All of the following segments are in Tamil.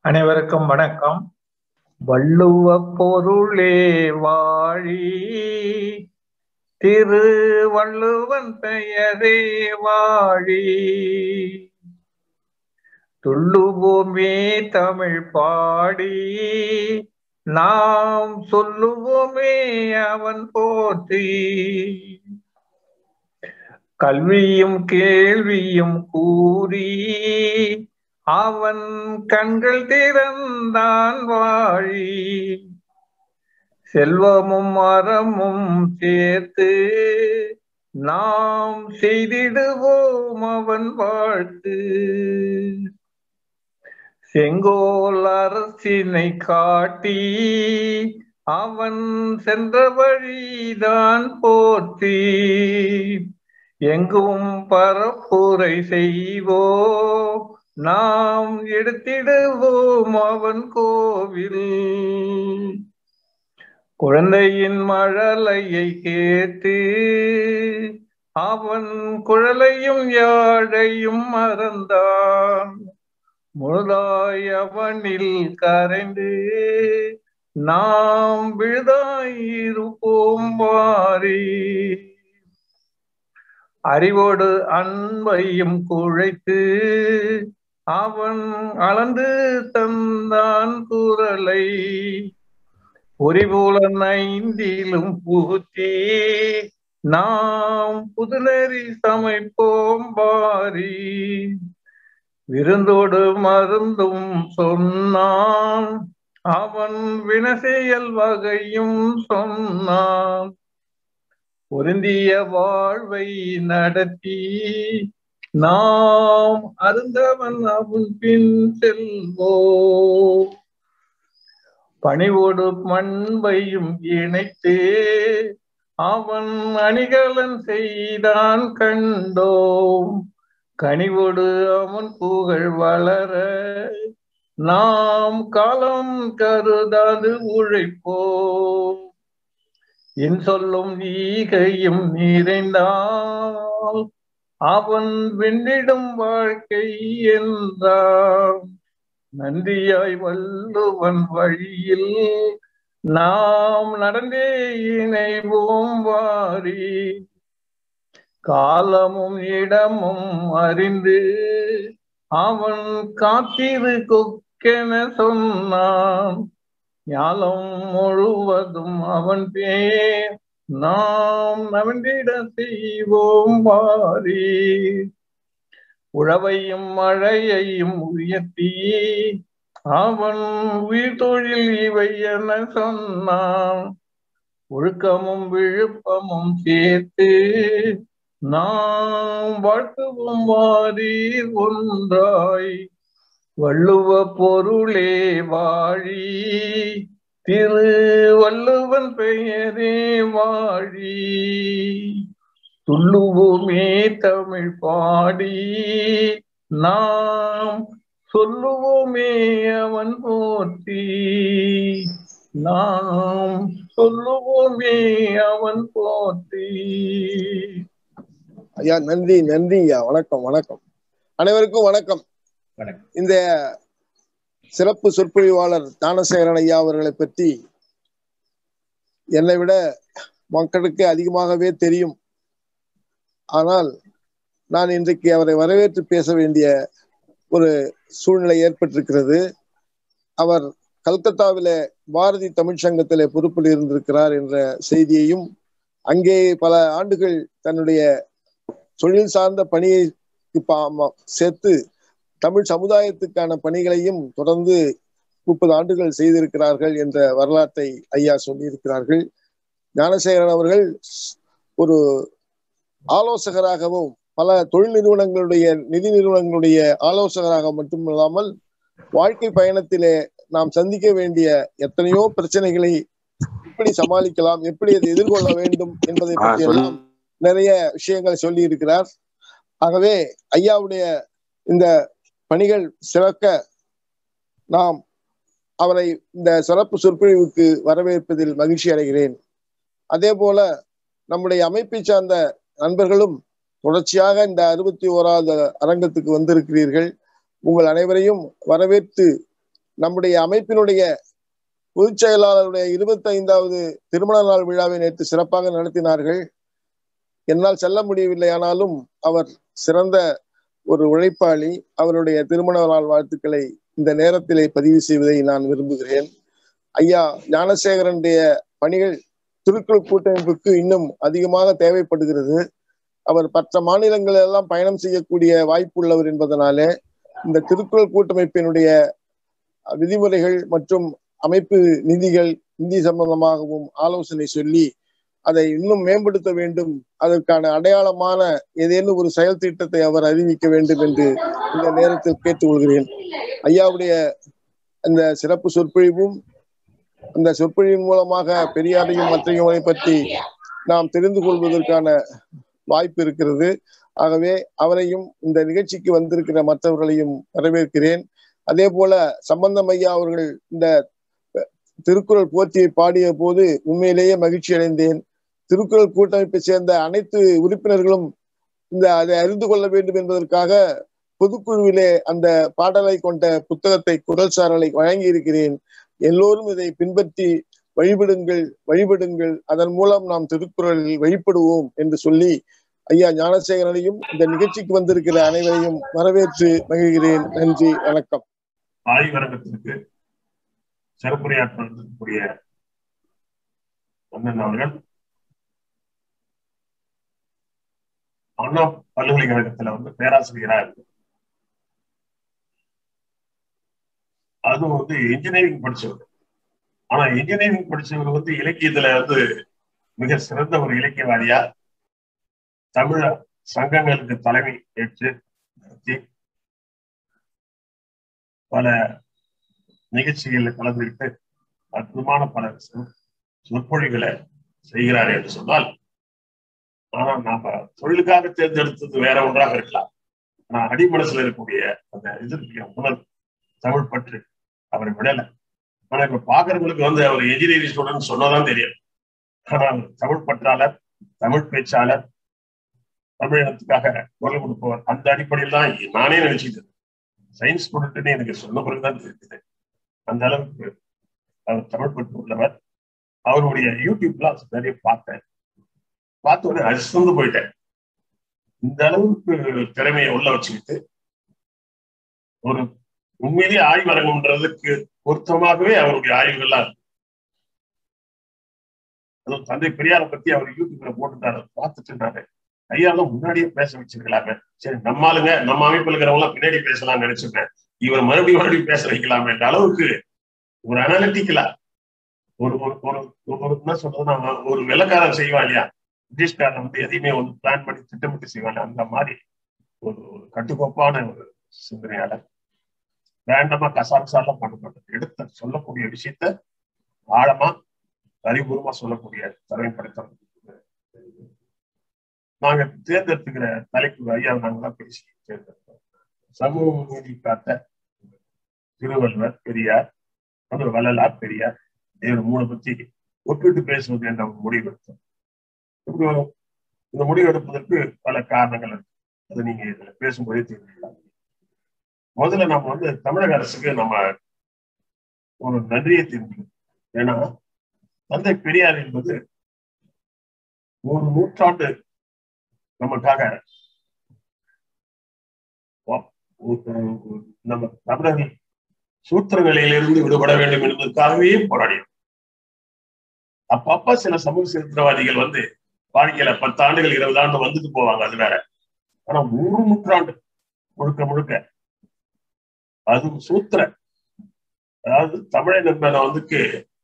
அனைவருக்கும் வணக்கம் வள்ளுவ பொருளே வாழி திரு வள்ளுவன் பெயரே வாழி துள்ளுவோமே தமிழ் பாடி நாம் சொல்லுவோமே அவன் போற்றி கல்வியும் கேள்வியும் கூறி அவன் கண்கள் திறந்தான் வாழி செல்வமும் மரமும் சேர்த்து நாம் செய்திடுவோம் அவன் வாழ்த்து செங்கோல் அரசினை காட்டி அவன் சென்ற வழிதான் போற்றி எங்கும் பரப்புரை செய்வோ நாம் எடுத்திடுவோம் அவன் கோவில் குழந்தையின் மழலையை கேட்டு அவன் குழலையும் யாழையும் மறந்தான் முழுதாய் அவனில் கரைந்து நாம் விழுதாயிருப்போம் வாரி அறிவோடு அன்பையும் குழைத்து அவன் அளந்து தந்தான் குரலை பொறிபோலன் ஐந்திலும் பூத்தி நாம் புதுநெறி சமைப்போம் பாரி விருந்தோடு மருந்தும் சொன்னான் அவன் வினசெயல் வகையும் சொன்னான் பொருந்திய வாழ்வை நடத்தி நாம் அருந்தவன் அவன் பின் செல்வோம் பணிவோடு மண்பையும் இணைத்து அவன் அணிகலன் செய்தான் கண்டோம் கனிவோடு அவன் புகழ் வளர நாம் காலம் கருதாது உழைப்போம் என் சொல்லும் ஈகையும் நிறைந்தால் அவன் வென்றிடும் வாழ்க்கை என்றான் நன்றியாய் வள்ளுவன் வழியில் நாம் நடந்தே இணைவோம் வாரி காலமும் இடமும் அறிந்து அவன் காத்திரு கொக்கென சொன்னான் ஞாலம் முழுவதும் அவன் பேர் நாம் நவண்டிட செய்வோம் வாரி உழவையும் மழையையும் உயர்த்தி அவன் உயிர் தொழில் இவை என சொன்னான் ஒழுக்கமும் விழுப்பமும் சேர்த்து நாம் வாழ்த்துவோம் வாரீர் ஒன்றாய் வள்ளுவ பொருளே வாழி திரு வள்ளுவன் பெயரே வாழி துள்ளுவோமே தமிழ் பாடி நாம் சொல்லுவோமே அவன் போற்றி நாம் சொல்லுவோமே அவன் போற்றி ஐயா நன்றி நன்றி ஐயா வணக்கம் வணக்கம் அனைவருக்கும் வணக்கம் வணக்கம். இந்த சிறப்பு சொற்பொழிவாளர் ஞானசேகரன் ஐயா அவர்களை பற்றி என்னை விட மக்களுக்கு அதிகமாகவே தெரியும் ஆனால் நான் இன்றைக்கு அவரை வரவேற்று பேச வேண்டிய ஒரு சூழ்நிலை ஏற்பட்டிருக்கிறது அவர் கல்கத்தாவிலே பாரதி தமிழ் சங்கத்திலே பொறுப்பில் இருந்திருக்கிறார் என்ற செய்தியையும் அங்கே பல ஆண்டுகள் தன்னுடைய தொழில் சார்ந்த பணியை சேர்த்து தமிழ் சமுதாயத்துக்கான பணிகளையும் தொடர்ந்து முப்பது ஆண்டுகள் செய்திருக்கிறார்கள் என்ற வரலாற்றை ஐயா சொல்லியிருக்கிறார்கள் ஞானசேகரன் அவர்கள் ஒரு ஆலோசகராகவும் பல தொழில் நிறுவனங்களுடைய நிதி நிறுவனங்களுடைய ஆலோசகராக மட்டுமில்லாமல் வாழ்க்கை பயணத்திலே நாம் சந்திக்க வேண்டிய எத்தனையோ பிரச்சனைகளை எப்படி சமாளிக்கலாம் எப்படி அதை எதிர்கொள்ள வேண்டும் என்பதை பற்றி எல்லாம் நிறைய விஷயங்களை சொல்லி இருக்கிறார் ஆகவே ஐயாவுடைய இந்த பணிகள் சிறக்க நாம் அவரை இந்த சிறப்பு சொற்பொழிவுக்கு வரவேற்பதில் மகிழ்ச்சி அடைகிறேன் அதே போல நம்முடைய அமைப்பை சார்ந்த நண்பர்களும் தொடர்ச்சியாக இந்த அறுபத்தி ஓராவது அரங்கத்துக்கு வந்திருக்கிறீர்கள் உங்கள் அனைவரையும் வரவேற்று நம்முடைய அமைப்பினுடைய பொதுச் செயலாளருடைய இருபத்தி ஐந்தாவது திருமண நாள் விழாவை நேற்று சிறப்பாக நடத்தினார்கள் என்னால் செல்ல முடியவில்லை ஆனாலும் அவர் சிறந்த ஒரு உழைப்பாளி அவருடைய திருமண நாள் வாழ்த்துக்களை இந்த நேரத்திலே பதிவு செய்வதை நான் விரும்புகிறேன் ஐயா ஞானசேகரனுடைய பணிகள் திருக்குறள் கூட்டமைப்புக்கு இன்னும் அதிகமாக தேவைப்படுகிறது அவர் மற்ற மாநிலங்கள் எல்லாம் பயணம் செய்யக்கூடிய வாய்ப்பு உள்ளவர் என்பதனாலே இந்த திருக்குறள் கூட்டமைப்பினுடைய விதிமுறைகள் மற்றும் அமைப்பு நிதிகள் நிதி சம்பந்தமாகவும் ஆலோசனை சொல்லி அதை இன்னும் மேம்படுத்த வேண்டும் அதற்கான அடையாளமான ஏதேனும் ஒரு செயல் திட்டத்தை அவர் அறிவிக்க வேண்டும் என்று இந்த நேரத்தில் கேட்டுக்கொள்கிறேன் ஐயாவுடைய அந்த சிறப்பு சொற்பொழிவும் அந்த சொற்பொழிவின் மூலமாக பெரியாரையும் மற்றையும் பற்றி நாம் தெரிந்து கொள்வதற்கான வாய்ப்பு இருக்கிறது ஆகவே அவரையும் இந்த நிகழ்ச்சிக்கு வந்திருக்கிற மற்றவர்களையும் வரவேற்கிறேன் அதே போல சம்பந்தம் ஐயா அவர்கள் இந்த திருக்குறள் போற்றியை பாடிய போது உண்மையிலேயே மகிழ்ச்சி அடைந்தேன் திருக்குறள் கூட்டமைப்பை சேர்ந்த அனைத்து உறுப்பினர்களும் இந்த அதை அறிந்து கொள்ள வேண்டும் என்பதற்காக பொதுக்குழுவிலே அந்த பாடலை கொண்ட புத்தகத்தை குரல் சாரலை வழங்கி இருக்கிறேன் எல்லோரும் இதை பின்பற்றி வழிபடுங்கள் வழிபடுங்கள் அதன் மூலம் நாம் திருக்குறளில் வழிபடுவோம் என்று சொல்லி ஐயா ஞானசேகரனையும் இந்த நிகழ்ச்சிக்கு வந்திருக்கிற அனைவரையும் வரவேற்று மகிழ்கிறேன் நன்றி வணக்கம் ஆய்வரங்கத்திற்கு சிறப்புரையாற்றக்கூடிய அண்ணன் அவர்கள் அண்ணா பல்கலைக்கழகத்துல வந்து பேராசிரியரா இருக்கு அதுவும் வந்து இன்ஜினியரிங் படிச்சவர் ஆனா இன்ஜினியரிங் படிச்சவர் வந்து இலக்கியத்துல வந்து மிக சிறந்த ஒரு இலக்கியவாதியா தமிழ சங்கங்களுக்கு தலைமை ஏற்று நடத்தி பல நிகழ்ச்சிகளில் கலந்துகிட்டு அற்புதமான பல சொற்பொழிகளை செய்கிறார் என்று சொன்னால் ஆனா நாம தொழிலுக்காக தேர்ந்தெடுத்தது வேற ஒன்றாக இருக்கலாம் ஆனா அடிமனசுல இருக்கக்கூடிய அந்த இது உணர்வு தமிழ் பற்று அவரை விடல ஆனா இப்ப பாக்குறவங்களுக்கு வந்து அவர் இன்ஜினியரிங் ஸ்டூடெண்ட் சொன்னதான் தெரியும் ஆனா அவர் தமிழ் பற்றாளர் தமிழ் பேச்சாளர் தமிழகத்துக்காக குரல் கொடுப்பவர் அந்த அடிப்படையில் தான் நானே நினைச்சிட்டு சயின்ஸ் ஸ்டூடெண்ட்னு எனக்கு சொன்ன பிறகுதான் தெரியுது அந்த அளவுக்கு அவர் தமிழ் பற்று உள்ளவர் அவருடைய யூடியூப்லாம் நிறைய பார்த்தேன் பார்த்த உடனே அரிசந்து போயிட்டேன் இந்த அளவுக்கு திறமையை உள்ள வச்சுக்கிட்டு ஒரு உண்மையிலேயே ஆய்வரங்கம்ன்றதுக்கு பொருத்தமாகவே அவருடைய ஆய்வுகள்லாம் இருக்கு அதுவும் தந்தை பெரியாரை பத்தி அவர் யூடியூப்ல போட்டுட்டாரு பார்த்துட்டு நானு ஐயா தான் முன்னாடியே பேச வச்சிருக்கலாமே சரி நம்ம ஆளுங்க நம்ம அமைப்பில் இருக்கிறவங்க எல்லாம் பின்னாடி பேசலாம்னு நினைச்சிருக்கேன் இவர் மறுபடியும் மறுபடியும் பேச வைக்கலாமே என்ற அளவுக்கு ஒரு அனாலிட்டிக்கலா ஒரு ஒரு ஒரு என்ன சொல்றதுன்னா ஒரு வெள்ளக்காரன் செய்வான் இல்லையா பிரிட்டிஷ்காரன் வந்து எதையுமே வந்து பிளான் பண்ணி திட்டமிட்டு செய்வாங்க அந்த மாதிரி ஒரு ஒரு கட்டுக்கோப்பான ஒரு சிந்தனையாளர் வேண்டமா கசாபிசாலாம் பண்ண மாட்டேன் எடுத்த சொல்லக்கூடிய விஷயத்த ஆழமா அறிவுபூர்வமா சொல்லக்கூடிய திறமை படைத்தவர் நாங்க தேர்ந்தெடுத்துக்கிற தலைப்பு ஐயா நாங்களாம் பேசி தேர்ந்தெடுத்தோம் சமூக நீதி காத்த திருவள்ளுவர் பெரியார் அப்புறம் வள்ளலார் பெரியார் இவர் மூணு பத்தி ஒப்பிட்டு பேசுவது என்ற ஒரு முடிவெடுத்தோம் இந்த முடிவெடுப்பதற்கு பல காரணங்கள் இருக்கு அது நீங்க இதுல பேசும்போதே தெரிஞ்சுக்கலாம் முதல்ல நம்ம வந்து தமிழக அரசுக்கு நம்ம ஒரு நன்றியை தெரிஞ்சுக்கணும் ஏன்னா தந்தை பெரியார் என்பது ஒரு நூற்றாண்டு நமக்காக நம்ம தமிழர்கள் சூத்திர நிலையிலிருந்து விடுபட வேண்டும் என்பதற்காகவே போராடினோம் அப்பப்ப சில சமூக சிறுத்திரவாதிகள் வந்து வாழ்க்கையில பத்து ஆண்டுகள் இருபது ஆண்டு வந்துட்டு போவாங்க அது வேற ஆனா ஒரு நூற்றாண்டு முழுக்க முழுக்க அது சூத்திர அதாவது தமிழன் என்பதை வந்துக்கு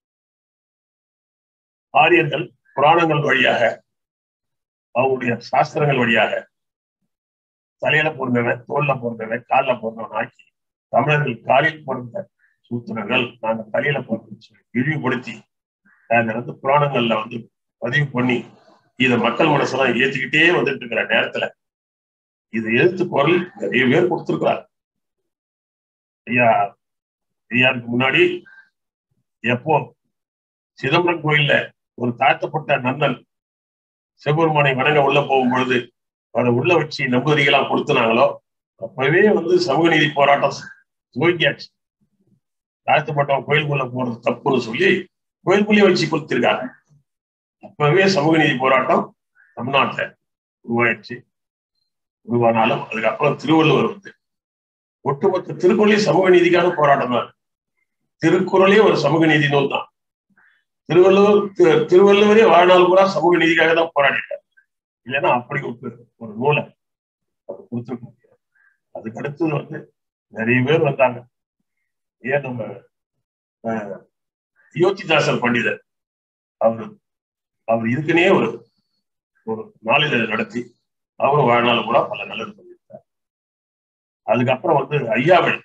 ஆரியர்கள் புராணங்கள் வழியாக அவங்களுடைய சாஸ்திரங்கள் வழியாக தலையில பிறந்தவன் தோல்ல பிறந்தவன் காலில் பிறந்தவன் ஆக்கி தமிழர்கள் காலில் பிறந்த சூத்திரங்கள் நாங்க தலையில பிறந்தோம்னு சொல்லி இழிவுபடுத்தி அதை வந்து புராணங்கள்ல வந்து பதிவு பண்ணி இதை மக்கள் மனசெல்லாம் ஏற்றிக்கிட்டே வந்துட்டு இருக்கிற நேரத்துல இது எழுத்து குரல் நிறைய பேர் கொடுத்திருக்கிறார் ஐயா ஐயாருக்கு முன்னாடி எப்போ சிதம்பரம் கோயில்ல ஒரு தாழ்த்தப்பட்ட நன்னன் சிவபெருமானை வணங்க உள்ள போகும் பொழுது அதை உள்ள வச்சு நம்பூதிரிகளா கொடுத்துனாங்களோ அப்பவே வந்து சமூக நீதி போராட்டம் துவங்கியாச்சு தாழ்த்தப்பட்டவன் கோயிலுக்குள்ள போறது தப்புன்னு சொல்லி கோயிலுக்குள்ளேயே வச்சு கொடுத்திருக்காங்க அப்பவே சமூக நீதி போராட்டம் தமிழ்நாட்டுல உருவாயிடுச்சு உருவானாலும் அதுக்கப்புறம் திருவள்ளுவர் வந்து ஒட்டுமொத்த திருக்குறளே சமூக நீதிக்கான போராட்டம் தான் திருக்குறளே ஒரு சமூக நீதி நூல் தான் திருவள்ளுவர் திரு- திருவள்ளுவரே வாழ்நாள் பூரா சமூக நீதிக்காக தான் போராடிட்டார் இல்லைன்னா அப்படி ஒரு ஒரு நூலை அவர் கொடுத்துருக்க முடியாது அதுக்கு அடுத்தது வந்து நிறைய பேர் வந்தாங்க ஏன் நம்ம அஹ், யோகிதாசர் பண்டிதர் அவர் அவர் இதுக்குன்னே ஒரு ஒரு நாளிதழ் நடத்தி அவரும் வாழ்நாள் கூட பல நல்லது பண்ணியிருக்கார் அதுக்கப்புறம் வந்து ஐயாவழி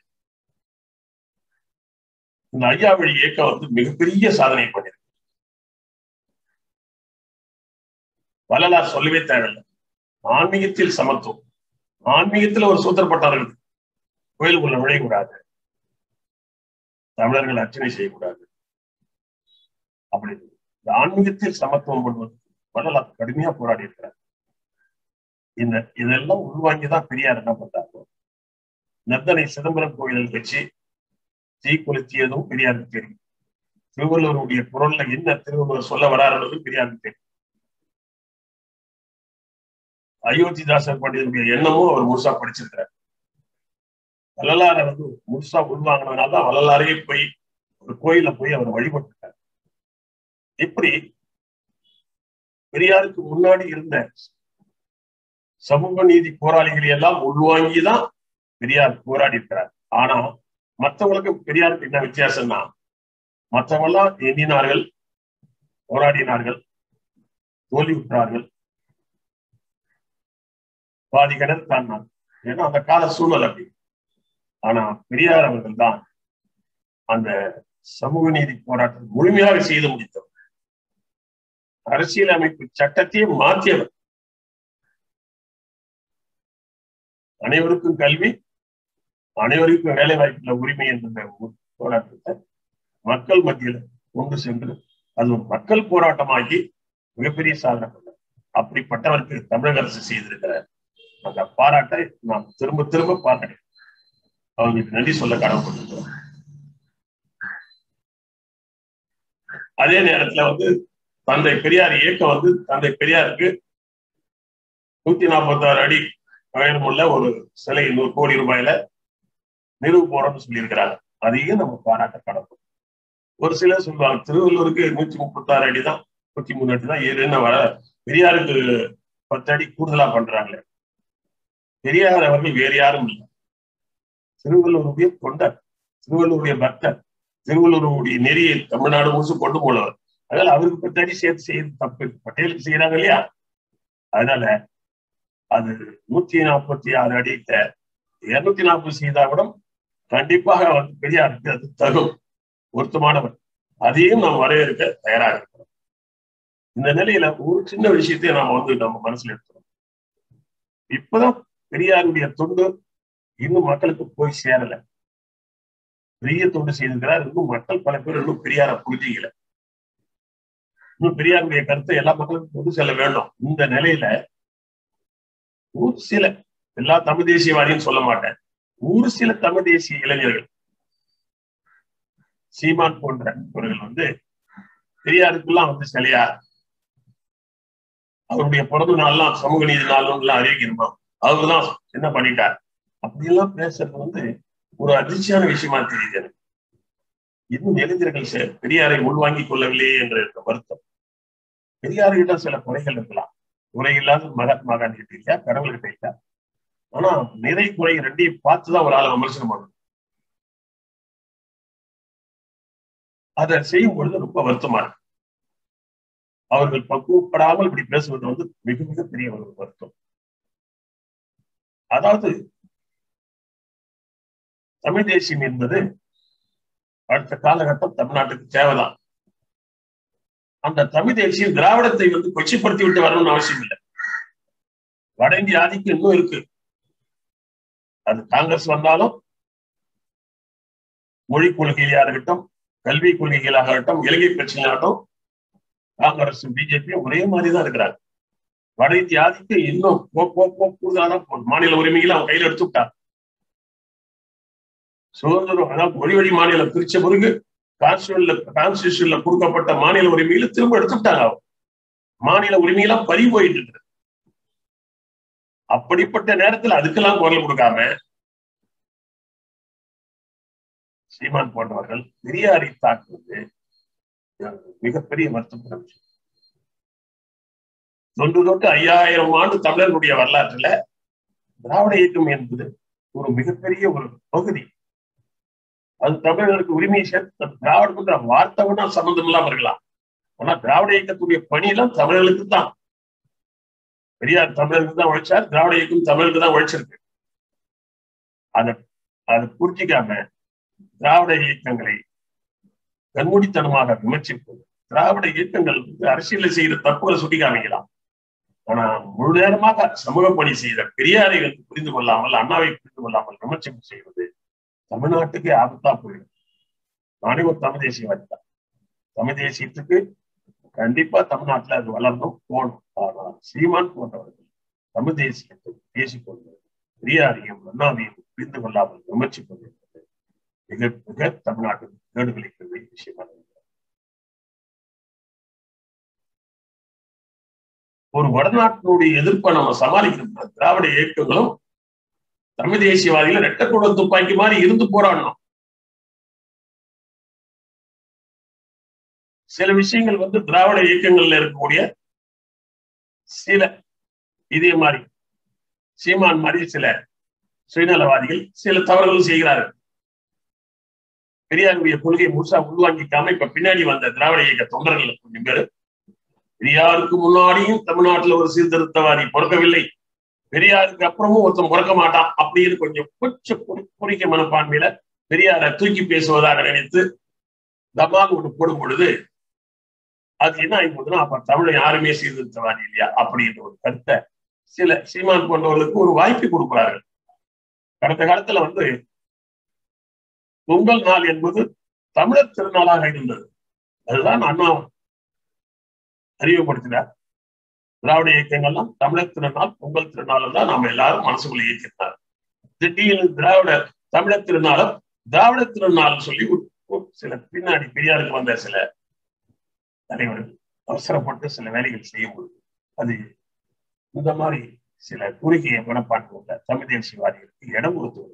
இந்த ஐயாவழி இயக்கம் வந்து மிகப்பெரிய சாதனை பண்ணிருக்கு வள்ளலார் சொல்லவே தேவையில்லை ஆன்மீகத்தில் சமத்துவம் ஆன்மீகத்துல ஒரு சூத்திரப்பட்டார் இருக்கு கோயிலுக்குள்ள நுழையக்கூடாது தமிழர்கள் அர்ச்சனை செய்யக்கூடாது அப்படி இந்த ஆன்மீகத்தில் சமத்துவம் பண்ணுவது வள்ளலார் கடுமையா போராடி இருக்கிறார் இந்த இதெல்லாம் உள்வாங்கிதான் பெரியார் என்ன பண்ணாங்க நத்தனை சிதம்பரம் கோயிலில் வச்சு தீ கொளுத்தியதும் பெரியாருக்கு தெரியும் திருவள்ளுவருடைய குரல்ல என்ன திருவள்ளுவர் சொல்ல வராருன்றது பெரியாருக்கு தெரியும் அயோத்திதாசர் பண்டிதருடைய எண்ணமும் அவர் முழுசா படிச்சிருக்கிறார் வள்ளலார வந்து முழுசா உள்வாங்கினதுனால தான் வள்ளலாரே போய் ஒரு கோயில போய் அவர் வழிபட்டுட்டார் இப்படி பெரியாருக்கு முன்னாடி இருந்த சமூக நீதி போராளிகளை எல்லாம் உள்வாங்கிதான் பெரியார் போராடி இருக்கிறார் ஆனா மற்றவங்களுக்கு பெரியாருக்கு என்ன வித்தியாசம்னா மற்றவங்க எல்லாம் எண்ணினார்கள் போராடினார்கள் தோல்வியுற்றார்கள் பாதி கிணறு தாண்டினார் ஏன்னா அந்த கால சூழல் அப்படி ஆனா பெரியார் அவர்கள் தான் அந்த சமூக நீதி போராட்டத்தை முழுமையாக செய்து முடித்தவர் அரசியலமைப்பு சட்டத்தையே மாற்றியவர் அனைவருக்கும் கல்வி அனைவருக்கும் வேலை வாய்ப்புள்ள உரிமை என்ற ஒரு போராட்டத்தை மக்கள் மத்தியில கொண்டு சென்று அது ஒரு மக்கள் போராட்டமாகி மிகப்பெரிய சாதனை பண்ணார் அப்படிப்பட்டவருக்கு தமிழக அரசு செய்திருக்கிற அந்த பாராட்டை நாம் திரும்ப திரும்ப பாராட்டி அவங்களுக்கு நன்றி சொல்ல கடமைப்பட்டிருக்கிறோம் அதே நேரத்துல வந்து தந்தை பெரியார் இயக்கம் வந்து தந்தை பெரியாருக்கு நூத்தி நாற்பத்தி ஆறு அடி உயரமுள்ள ஒரு சிலை நூறு கோடி ரூபாயில நிறுவ போறோம்னு சொல்லியிருக்கிறாங்க அதையும் நம்ம பாராட்ட கடமை ஒரு சிலர் சொல்லுவாங்க திருவள்ளூருக்கு நூத்தி முப்பத்தி ஆறு அடி தான் நூத்தி மூணு அடி தான் ஏறுன்னு வர பெரியாருக்கு பத்து அடி கூடுதலா பண்றாங்களே பெரியார் அவர்கள் வேறு யாரும் இல்லை திருவள்ளூருடைய தொண்டர் திருவள்ளூருடைய பக்தர் திருவள்ளூருடைய நெறியை தமிழ்நாடு முழுசு கொண்டு போனவர் அதனால அவருக்கு பத்து அடி சேர்த்து செய்யறது தப்பு பட்டேலுக்கு செய்யறாங்க இல்லையா அதனால அது நூத்தி நாற்பத்தி ஆறு அடியில இருநூத்தி நாற்பது செய்தா கூட கண்டிப்பாக வந்து பெரியாருக்கு அது தகும் பொருத்தமானவர் அதையும் நாம் வரையறுக்க தயாராக இருக்கிறோம் இந்த நிலையில ஒரு சின்ன விஷயத்தையும் நாம வந்து நம்ம மனசுல எடுத்துறோம் இப்பதான் பெரியாருடைய தொண்டு இன்னும் மக்களுக்கு போய் சேரல பெரிய தொண்டு செய்திருக்கிறார் இன்னும் மக்கள் பல பேர் இன்னும் பெரியார புரிஞ்சிக்கல இன்னும் பெரியாருடைய கருத்தை எல்லா மக்களுக்கும் கொண்டு செல்ல வேண்டும் இந்த நிலையில ஒரு சில எல்லா தமிழ் தேசியவாதியும் சொல்ல மாட்டேன் ஒரு சில தமிழ் தேசிய இளைஞர்கள் சீமான் போன்றவர்கள் வந்து பெரியாருக்கெல்லாம் வந்து சிலையா அவருடைய பிறந்த நாள்லாம் சமூக நீதி நாள்லாம் அறிவிக்கணுமா அவர்தான் என்ன பண்ணிட்டார் அப்படியெல்லாம் பேசுறது வந்து ஒரு அதிர்ச்சியான விஷயமா தெரியுது எனக்கு இன்னும் இளைஞர்கள் பெரியாரை உள்வாங்கிக் கொள்ளவில்லையே என்ற வருத்தம் பெரியார்கிட்ட சில குறைகள் இருக்கலாம் குறை இல்லாத மகாத்மா காந்தி கிட்ட இல்லையா கடவுள் கிட்ட இல்லையா ஆனா நிறை குறை ரெண்டையும் பார்த்துதான் ஒரு ஆளை விமர்சனம் பண்ணணும் அதை செய்யும் பொழுது ரொம்ப வருத்தமா இருக்கு அவர்கள் பக்குவப்படாமல் இப்படி பேசுவது வந்து மிக மிக பெரிய ஒரு வருத்தம் அதாவது தமிழ் தேசியம் என்பது அடுத்த காலகட்டம் தமிழ்நாட்டுக்கு தேவைதான் அந்த தமிழ் தேசியம் திராவிடத்தை வந்து கொச்சிப்படுத்தி விட்டு வரணும்னு அவசியம் இல்லை வட இந்திய ஆதிக்கம் இன்னும் இருக்கு அது காங்கிரஸ் வந்தாலும் மொழி கொள்கையிலாக இருக்கட்டும் கல்வி கொள்கைகளாக இருக்கட்டும் இலங்கை பிரச்சனையாகட்டும் காங்கிரஸ் பிஜேபி ஒரே மாதிரி தான் இருக்கிறாங்க வட இந்திய ஆதிக்கம் இன்னும் கூடுதலான மாநில உரிமைகளை அவன் கையில் எடுத்து விட்டார் சுதந்திரம் அதாவது மொழி வழி மாநிலம் பிரிச்ச பிறகு கான்ஸ்டியூஷன்ல கான்ஸ்டியூஷன்ல கொடுக்கப்பட்ட மாநில உரிமையில திரும்ப எடுத்துட்டாங்க அவங்க மாநில உரிமையெல்லாம் பறி போயிட்டு இருக்கு அப்படிப்பட்ட நேரத்துல அதுக்கெல்லாம் குரல் கொடுக்காம சீமான் போன்றவர்கள் பெரியாரை தாக்குவது மிகப்பெரிய வருத்தமான விஷயம் தொன்று தொட்டு ஐயாயிரம் ஆண்டு தமிழர்களுடைய வரலாற்றுல திராவிட இயக்கம் என்பது ஒரு மிகப்பெரிய ஒரு பகுதி அது தமிழர்களுக்கு உரிமை சேர்த்து திராவிடம்ன்ற வார்த்தை வேணா சம்பந்தம் இல்லாம இருக்கலாம் ஆனா திராவிட இயக்கத்துடைய பணியெல்லாம் தமிழர்களுக்கு தான் பெரியார் தமிழருக்கு தான் உழைச்சார் திராவிட இயக்கம் தமிழருக்கு தான் உழைச்சிருக்கு அதை அதை புரிஞ்சிக்காம திராவிட இயக்கங்களை கண்மூடித்தனமாக விமர்சிப்பது திராவிட இயக்கங்கள் வந்து அரசியல செய்யற தப்புகளை சுட்டி காமிக்கலாம் ஆனா முழு நேரமாக சமூக பணி செய்த பெரியாரை வந்து புரிந்து கொள்ளாமல் அண்ணாவை புரிந்து கொள்ளாமல் விமர்சனம் செய்வது தமிழ்நாட்டுக்கே ஆபத்தா போயிடும் நானே ஒரு தமிழ் தேசியவாதி தான் தமிழ் தேசியத்துக்கு கண்டிப்பா தமிழ்நாட்டுல அது வளரணும் போகணும் ஆனால் சீமான் போன்றவர்கள் தமிழ் தேசியத்தை பேசிக்கொண்டு பெரியாரையும் அண்ணாவையும் புரிந்து கொள்ளாமல் விமர்சிப்பது என்பது மிக மிக தமிழ்நாட்டில் கேடு விளைக்கக்கூடிய விஷயமாக ஒரு வடநாட்டினுடைய எதிர்ப்பை நம்ம சமாளிக்கணும் திராவிட இயக்கங்களும் தமிழ் தேசியவாதிகள் ரெட்டக்குட துப்பாக்கி மாதிரி இருந்து போராடணும் சில விஷயங்கள் வந்து திராவிட இயக்கங்கள்ல இருக்கக்கூடிய சில இதே மாதிரி சீமான் மாதிரி சில சுயநலவாதிகள் சில தவறுகள் செய்கிறார்கள் பெரியாருடைய கொள்கையை முழுசா உள்வாங்கிக்காம இப்ப பின்னாடி வந்த திராவிட இயக்க தொண்டர்கள் கொஞ்சம் பேர் பெரியாருக்கு முன்னாடியும் தமிழ்நாட்டுல ஒரு சீர்திருத்தவாதி பிறக்கவில்லை பெரியாருக்கு அப்புறமும் ஒருத்தன் பிறக்க மாட்டான் அப்படின்னு கொஞ்சம் கொஞ்சம் குறிக்க மனப்பான்மையில பெரியாரை தூக்கி பேசுவதாக நினைத்து தமால் ஒன்று போடும் பொழுது அது என்ன ஆகி போகுதுன்னா அப்ப தமிழை யாருமே சீர்திருத்தவாதி இல்லையா அப்படின்ற ஒரு கருத்தை சில சீமான் போன்றவர்களுக்கு ஒரு வாய்ப்பு கொடுக்கிறார்கள் கடந்த காலத்துல வந்து பொங்கல் நாள் என்பது தமிழர் திருநாளாக இருந்தது அதுதான் அண்ணா அறிவுப்படுத்தினார் திராவிட இயக்கங்கள்லாம் தமிழர் திருநாள் பொங்கல் திருநாள் தான் நாம எல்லாரும் மனசுக்குள்ள இயக்கினார் திடீர்னு திராவிட தமிழர் திருநாளும் திராவிட திருநாள் சொல்லி சில பின்னாடி பெரியாருக்கு வந்த சில தலைவர்கள் அவசரப்பட்டு சில வேலைகள் செய்யும்போது அது இந்த மாதிரி சில குறுகிய மனப்பான்மை உள்ள தமிழ் தேசியவாதிகளுக்கு இடம் கொடுத்து வருகிறது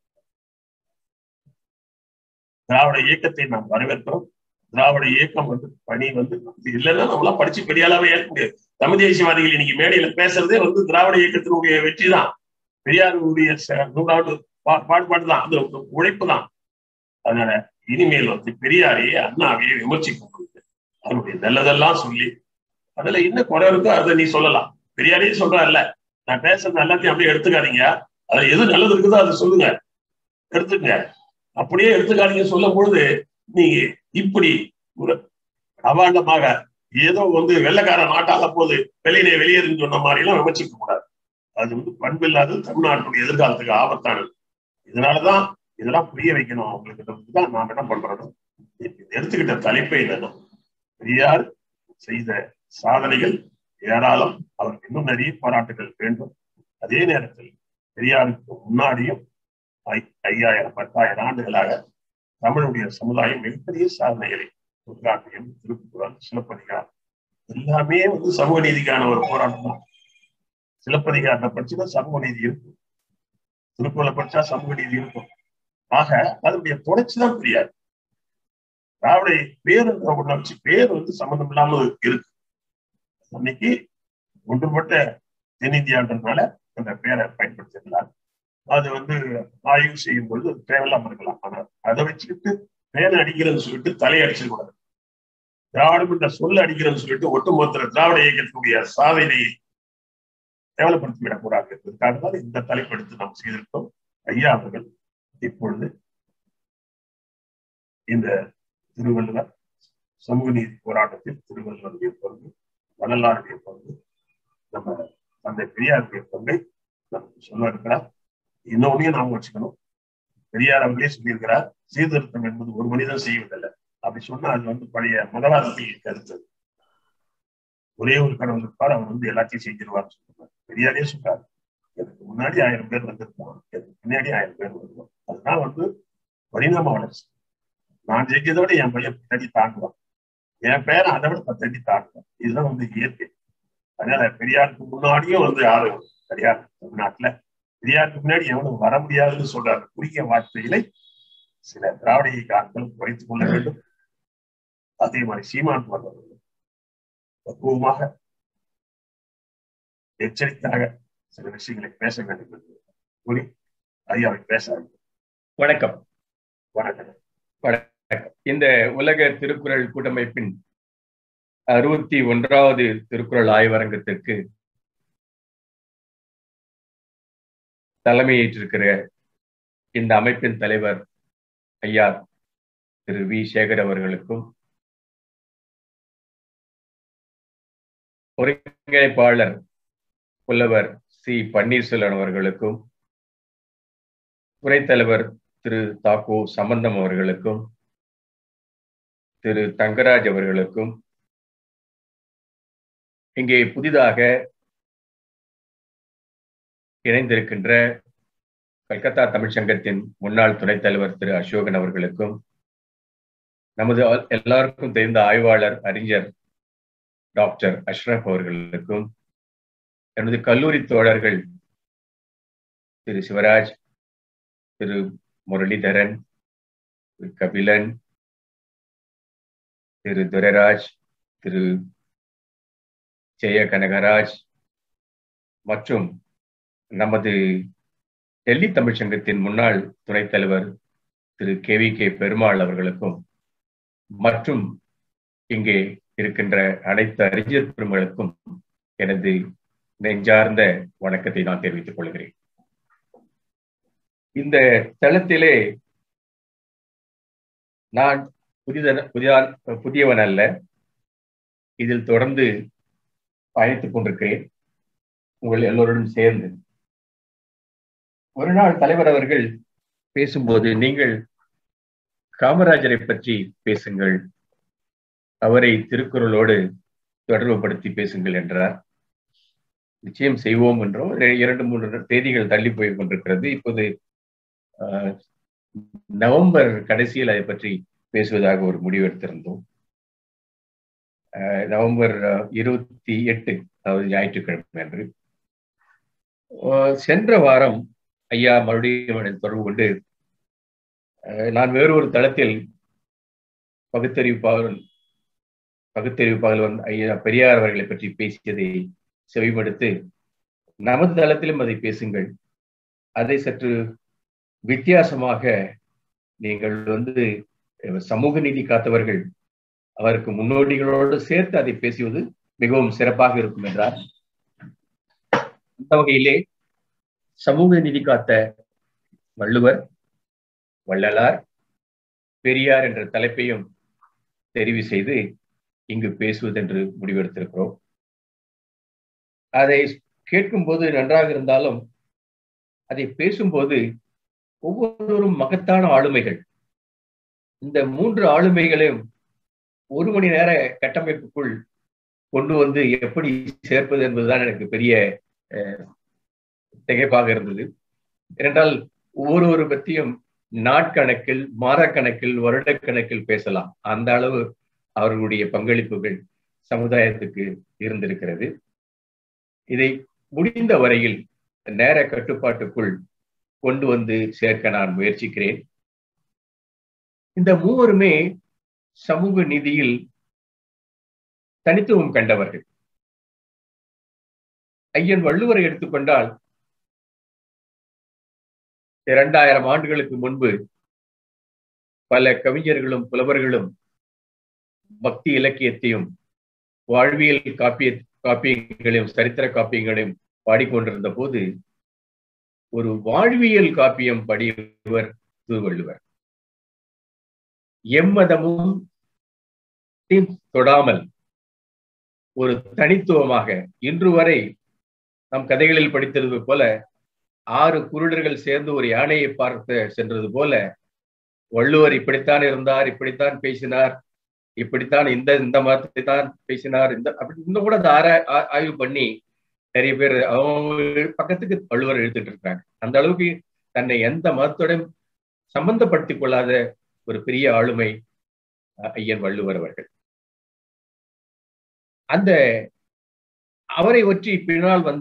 திராவிட இயக்கத்தை நாம் வரவேற்கிறோம் திராவிட இயக்கம் வந்து பணி வந்து இல்லைன்னா நம்மளாம் படிச்சு பெரியாளாவே ஏற்க முடியாது தமிழ் தேசியவாதிகள் இன்னைக்கு மேடையில பேசுறதே வந்து திராவிட இயக்கத்தினுடைய வெற்றி தான் பெரியாருடைய நூறாண்டு பாடுபாடு தான் அது உழைப்பு தான் அதனால இனிமேல் வந்து பெரியாரையே அண்ணாவையே விமர்சிக்கும் பொழுது அவருடைய நல்லதெல்லாம் சொல்லி அதுல என்ன குறை இருக்கோ அதை நீ சொல்லலாம் பெரியாரே சொல்றா இல்ல நான் பேசுறது எல்லாத்தையும் அப்படியே எடுத்துக்காதீங்க அதுல எது நல்லது இருக்குதோ அதை சொல்லுங்க எடுத்துங்க அப்படியே எடுத்துக்காதீங்க சொல்லும் பொழுது நீங்க இப்படி ஒரு அவாண்டமாக ஏதோ வந்து வெள்ளக்கார நாட்டால போது வெளியிலே வெளியேறுன்னு சொன்ன மாதிரி எல்லாம் விமர்சிக்க கூடாது அது வந்து பண்பில்லாதது தமிழ்நாட்டுடைய எதிர்காலத்துக்கு ஆபத்தானது இதனாலதான் இதெல்லாம் புரிய வைக்கணும் அவங்களுக்கு தான் நாம் என்ன பண்றோம் எடுத்துக்கிட்ட தலைப்பே என்னன்னா பெரியார் செய்த சாதனைகள் ஏராளம் அவருக்கு இன்னும் நிறைய பாராட்டுகள் வேண்டும் அதே நேரத்தில் பெரியாருக்கு முன்னாடியும் ஐயாயிரம் பத்தாயிரம் ஆண்டுகளாக தமிழுடைய சமுதாயம் மிகப்பெரிய சாதனைகளை தொல்காப்பியம் திருக்குறள் சிலப்பதிகாரம் எல்லாமே வந்து சமூக நீதிக்கான ஒரு போராட்டம் தான் சிலப்பதிகாரத்தை படிச்சுன்னா சமூக நீதி இருக்கும் திருக்குறளை படிச்சா சமூக நீதி இருக்கும் ஆக அதனுடைய தொடர்ச்சிதான் பெரியார் திராவிட பேர் என்ற உணர்ச்சி பேர் வந்து சம்பந்தம் இல்லாமல் இருக்கு அன்னைக்கு ஒன்றுபட்ட தென்னிந்தியான்றதுனால அந்த பேரை பயன்படுத்திருந்தார் அது வந்து ஆய்வு செய்யும் பொழுது தேவையில்லாம இருக்கலாம் ஆனா அதை வச்சுக்கிட்டு பேரை அடிக்கிறேன்னு சொல்லிட்டு தலையை அடிச்சிடக்கூடாது திராவிடம் என்ற சொல்ல அடிக்கிறேன்னு சொல்லிட்டு ஒட்டுமொத்த திராவிட இயக்கத்துடைய சாதனையை கேவலப்படுத்தி விடக்கூடாது என்பதற்காக தான் இந்த தலைப்படுத்தி நாம் செய்திருக்கோம் ஐயா அவர்கள் இப்பொழுது இந்த திருவள்ளுவர் சமூக நீதி போராட்டத்தில் திருவள்ளுவருடைய பங்கு வள்ளலாருடைய பங்கு நம்ம தந்தை பெரியாருடைய பங்கை நமக்கு சொல்ல இருக்கிறார் இன்னொன்னையும் நாம் வச்சுக்கணும் பெரியார் அவர்களே சொல்லியிருக்கிறார் சீர்திருத்தம் என்பது ஒரு மனிதன் செய்வதில்லை அப்படி சொன்னா அது வந்து பழைய மதவாதத்தில் கருத்து ஒரே ஒரு கடவுள் இருப்பார் அவர் வந்து எல்லாத்தையும் செஞ்சிருவார் சொல்லுவார் பெரியாரே சொல்றாரு எனக்கு முன்னாடி ஆயிரம் பேர் வந்திருப்பான் எனக்கு பின்னாடி ஆயிரம் பேர் வருவான் அதுதான் வந்து பரிணாம வளர்ச்சி நான் ஜெயிக்கிறத விட என் பையன் பத்தடி தாண்டுவான் என் பேரன் அதை விட பத்தடி தாண்டுவான் இதுதான் வந்து இயற்கை அதனால பெரியாருக்கு முன்னாடியும் வந்து யாரும் கிடையாது தமிழ்நாட்டுல பெரியாருக்கு முன்னாடி எவனும் வர முடியாதுன்னு சொல்ற அந்த குறுகிய வார்த்தைகளை சில திராவிட இயக்காக்கள் குறைத்துக் கொள்ள வேண்டும் அதே மாதிரி சீமான் போன்றவர்கள் பக்குவமாக எச்சரித்தாக சில விஷயங்களை பேச வேண்டும் என்று கூறி ஐயாவை பேச வணக்கம் வணக்கம் இந்த உலக திருக்குறள் கூட்டமைப்பின் அறுபத்தி ஒன்றாவது திருக்குறள் ஆய்வரங்கத்திற்கு தலைமையேற்றிருக்கிற இந்த அமைப்பின் தலைவர் ஐயா திரு வி சேகர் அவர்களுக்கும் ஒருங்கிணைப்பாளர் புலவர் சி பன்னீர்செல்வன் அவர்களுக்கும் துணைத் தலைவர் திரு தாக்கு சம்பந்தம் அவர்களுக்கும் திரு தங்கராஜ் அவர்களுக்கும் இங்கே புதிதாக இணைந்திருக்கின்ற கல்கத்தா தமிழ்ச்சங்கத்தின் முன்னாள் துணைத் தலைவர் திரு அசோகன் அவர்களுக்கும் நமது எல்லாருக்கும் தெரிந்த ஆய்வாளர் அறிஞர் டாக்டர் அஷ்ரப் அவர்களுக்கும் எனது கல்லூரி தோழர்கள் திரு சிவராஜ் திரு முரளிதரன் திரு கபிலன் திரு துரைராஜ் திரு ஜெய கனகராஜ் மற்றும் நமது டெல்லி தமிழ்ச்சங்கத்தின் முன்னாள் துணைத் தலைவர் Thiru K V K Perumal அவர்களுக்கும் மற்றும் இங்கே இருக்கின்ற அனைத்து அறிஞர் பெருமகளுக்கும் எனது நெஞ்சார்ந்த வணக்கத்தை நான் தெரிவித்துக் கொள்கிறேன் இந்த தளத்திலே நான் புதித புதிதான் புதியவன் அல்ல இதில் தொடர்ந்து பயணித்துக் கொண்டிருக்கிறேன் உங்கள் எல்லோருடன் சேர்ந்து ஒரு நாள் தலைவர் அவர்கள் பேசும்போது நீங்கள் காமராஜரை பற்றி பேசுங்கள் அவரை திருக்குறளோடு தொடர்புபடுத்தி பேசுங்கள் என்றார் நிச்சயம் செய்வோம் என்றும் இரண்டு மூன்று தேதிகள் தள்ளி போய் கொண்டிருக்கிறது இப்போது நவம்பர் கடைசியில் அதை பற்றி பேசுவதாக ஒரு முடிவு எடுத்திருந்தோம் நவம்பர் இருபத்தி எட்டு அதாவது ஞாயிற்றுக்கிழமை அன்று சென்ற வாரம் ஐயா மறுபடியும் தொடர்பு கொண்டு நான் வேறு ஒரு தளத்தில் பகுத்தறிவிப்பாளர் பகுத்தறிவிப்பாளர் ஐயா பெரியார் அவர்களை பற்றி பேசியதை செவிமடுத்து நமது தளத்திலும் அதை பேசுங்கள் அதை சற்று வித்தியாசமாக நீங்கள் வந்து சமூக நீதி காத்தவர்கள் அவருக்கு முன்னோடிகளோடு சேர்த்து அதை பேசுவது மிகவும் சிறப்பாக இருக்கும் என்றார் அந்த வகையிலே சமூக நீதி காத்த வள்ளுவர் வள்ளலார் பெரியார் என்ற தலைப்பையும் தெரிவு செய்து இங்கு பேசுவதென்று முடிவெடுத்திருக்கிறோம் அதை கேட்கும்போது நன்றாக இருந்தாலும் அதை பேசும்போது ஒவ்வொருவரும் மகத்தான ஆளுமைகள் இந்த மூன்று ஆளுமைகளையும் ஒரு மணி நேர கட்டமைப்புக்குள் கொண்டு வந்து எப்படி சேர்ப்பது என்பதுதான் எனக்கு பெரிய திகைப்பாக இருந்தது ஏனென்றால் ஒவ்வொருவரு பற்றியும் நாட்கணக்கில் மாதக்கணக்கில் வருடக்கணக்கில் பேசலாம் அந்த அளவு அவர்களுடைய பங்களிப்புகள் சமுதாயத்துக்கு இருந்திருக்கிறது இதை முடிந்த வரையில் நேர கட்டுப்பாட்டுக்குள் கொண்டு வந்து சேர்க்க நான் முயற்சிக்கிறேன் இந்த மூவருமே சமூக நீதியில் தனித்துவம் கண்டவர்கள் ஐயன் வள்ளுவரை எடுத்துக்கொண்டால் இரண்டாயிரம் ஆண்டுகளுக்கு முன்பு பல கவிஞர்களும் புலவர்களும் பக்தி இலக்கியத்தையும் வாழ்வியல் காப்பிய காப்பியங்களையும் சரித்திர காப்பியங்களையும் பாடிக்கொண்டிருந்த போது ஒரு வாழ்வியல் காப்பியம் படியவர் திருவள்ளுவர் எம்மதமும் தொடாமல் ஒரு தனித்துவமாக இன்று வரை நம் கதைகளில் படித்தது போல ஆறு குருடர்கள் சேர்ந்து ஒரு யானையை பார்த்து சென்றது போல வள்ளுவர் இப்படித்தான் இருந்தார் இப்படித்தான் பேசினார் இப்படித்தான் இந்த இந்த மதத்தை தான் பேசினார் இந்த அப்படி இன்னும் கூட அதை ஆரா ஆய்வு பண்ணி நிறைய பேர் அவங்க பக்கத்துக்கு வள்ளுவர் எழுத்துட்டு இருக்காங்க அந்த அளவுக்கு தன்னை எந்த மதத்தோடையும் சம்பந்தப்படுத்திக் கொள்ளாத ஒரு பெரிய ஆளுமை ஐயன் வள்ளுவர் அவர்கள் அந்த அவரை ஒற்றி பின்னால் வந்த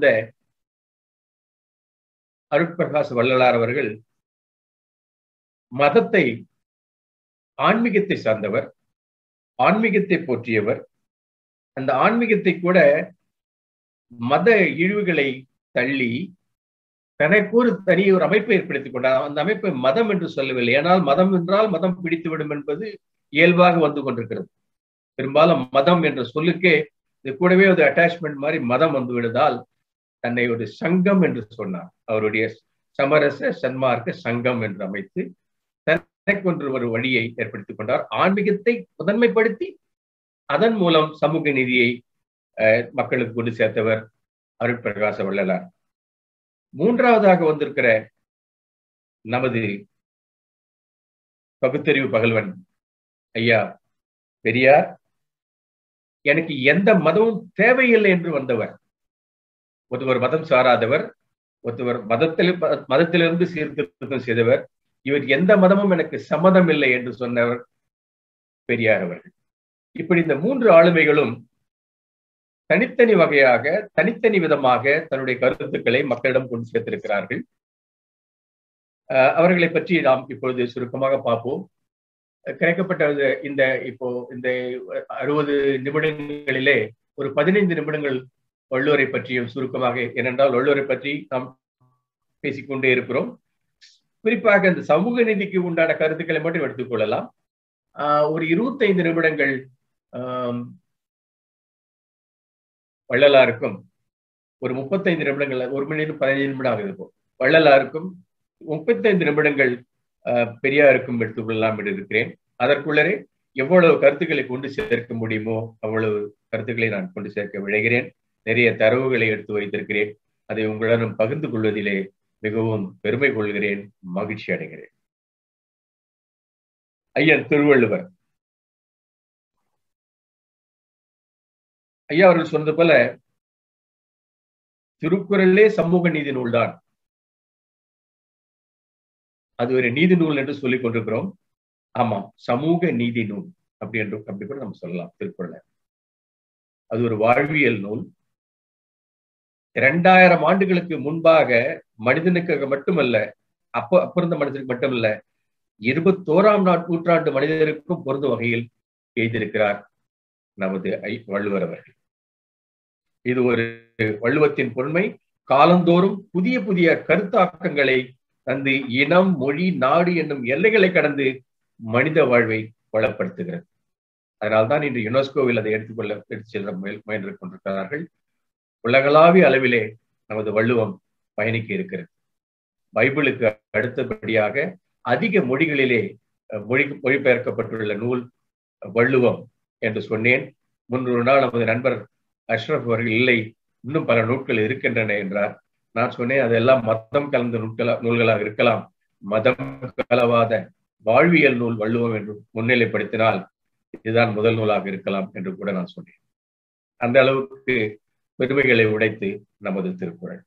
அருட்பிரகாச வள்ளலார் அவர்கள் மதத்தை ஆன்மீகத்தை சார்ந்தவர் ஆன்மீகத்தை போற்றியவர் அந்த ஆன்மீகத்தை கூட மத இழிவுகளை தள்ளி தனக்கு ஒரு தனி ஒரு அமைப்பை ஏற்படுத்திக் கொண்டார் அந்த அமைப்பை மதம் என்று சொல்லவில்லை ஏனால் மதம் என்றால் மதம் பிடித்துவிடும் என்பது இயல்பாக வந்து கொண்டிருக்கிறது பெரும்பாலும் மதம் என்ற சொல்லுக்கே இது கூடவே ஒரு அட்டாச்மெண்ட் மாதிரி மதம் வந்து விடுதால் தன்னை ஒரு சங்கம் என்று சொன்னார் அவருடைய சமரச சன்மார்க்க சங்கம் என்று அமைத்து தனக்கொன்று ஒரு வழியை ஏற்படுத்திக் கொண்டார் ஆன்மீகத்தை முதன்மைப்படுத்தி அதன் மூலம் சமூக நீதியை மக்களுக்கு கொண்டு சேர்த்தவர் அருட்பிரகாச வள்ளலார் மூன்றாவதாக வந்திருக்கிற நமது பகுத்தறிவு பகல்வன் ஐயா பெரியார் எனக்கு எந்த மதமும் தேவையில்லை என்று வந்தவர் ஒருவர் மதம் சாராதவர் ஒருவர் மதத்தில் மதத்திலிருந்து சீர்திருத்தம் செய்தவர் இவர் எந்த மதமும் எனக்கு சம்மதம் இல்லை என்று சொன்னவர் பெரியார் அவர்கள் இப்படி இந்த மூன்று ஆளுமைகளும் தனித்தனி வகையாக தனித்தனி விதமாக தன்னுடைய கருத்துக்களை மக்களிடம் கொண்டு சேர்த்திருக்கிறார்கள் அவர்களை பற்றி நாம் இப்பொழுது சுருக்கமாக பார்ப்போம் கிடைக்கப்பட்ட இந்த இப்போ இந்த அறுபது நிமிடங்களிலே ஒரு பதினைந்து நிமிடங்கள் வள்ளுவரை பற்றியும் சுருக்கமாக ஏனென்றால் வள்ளுவரை பற்றி நாம் பேசிக்கொண்டே இருக்கிறோம் குறிப்பாக இந்த சமூக நீதிக்கு உண்டான கருத்துக்களை மட்டும் எடுத்துக்கொள்ளலாம் ஒரு இருபத்தைந்து நிமிடங்கள் வள்ளலாருக்கும் ஒரு முப்பத்தைந்து நிமிடங்கள் ஒரு மணி நேரம் பதினைந்து நிமிடம் ஆகுது இப்போ வள்ளலாருக்கும் முப்பத்தைந்து நிமிடங்கள் பெரியாருக்கும் எடுத்துக்கொள்ளலாம் என்று இருக்கிறேன் அதற்குள்ளரே எவ்வளவு கருத்துக்களை கொண்டு சேர்க்க முடியுமோ அவ்வளவு கருத்துக்களை நான் கொண்டு சேர்க்க விழைகிறேன் நிறைய தரவுகளை எடுத்து வைத்திருக்கிறேன் அதை உங்களுடன் பகிர்ந்து கொள்வதிலே மிகவும் பெருமை கொள்கிறேன் மகிழ்ச்சி அடைகிறேன் ஐயன் திருவள்ளுவர் ஐயா அவர்கள் சொன்னது போல திருக்குறளே சமூக நீதி நூல்தான் அது ஒரு நீதி நூல் என்று சொல்லிக் கொண்டிருக்கிறோம் ஆமாம் சமூக நீதி நூல் அப்படி என்று அப்படி கூட நம்ம சொல்லலாம் திருக்குறளை அது ஒரு வாழ்வியல் நூல் இரண்டாயிரம் ஆண்டுகளுக்கு முன்பாக மனிதனுக்கு மட்டுமல்ல அப்போ அப்ப இருந்த மனிதனுக்கு மட்டுமல்ல இருபத்தோராம் நூற்றாண்டு மனிதருக்கும் பொருந்தும் வகையில் எழுதியிருக்கிறார் நமது ஐ வள்ளுவர் அவர்கள் இது ஒரு வள்ளுவத்தின் பொன்மை காலந்தோறும் புதிய புதிய கருத்தாக்கங்களை தந்து இனம் மொழி நாடு என்னும் எல்லைகளை கடந்து மனித வாழ்வை வளப்படுத்துகிறது அதனால்தான் இன்று யுனெஸ்கோவில் அதை எடுத்துக்கொள்ள எடுத்து செல்ல முயன்று கொண்டிருக்கிறார்கள் உலகளாவிய அளவிலே நமது வள்ளுவம் பயணிக்க இருக்கிறது பைபிளுக்கு அடுத்தபடியாக அதிக மொழிகளிலே மொழி மொழிபெயர்க்கப்பட்டுள்ள நூல் வள்ளுவம் என்று சொன்னேன் முன்னொரு நாள் நமது நண்பர் அஷ்ரப் அவர்கள் இல்லை இன்னும் பல நூல்கள் இருக்கின்றன என்றார் நான் சொன்னேன் அதெல்லாம் மதம் கலந்த நூல்களா நூல்களாக இருக்கலாம் மதம் கலவாத வாழ்வியல் நூல் வள்ளுவம் என்று முன்னிலைப்படுத்தினால் இதுதான் முதல் நூலாக இருக்கலாம் என்று கூட நான் சொன்னேன் அந்த அளவுக்கு பெருமைகளை உடைத்து நமது திருக்குறள்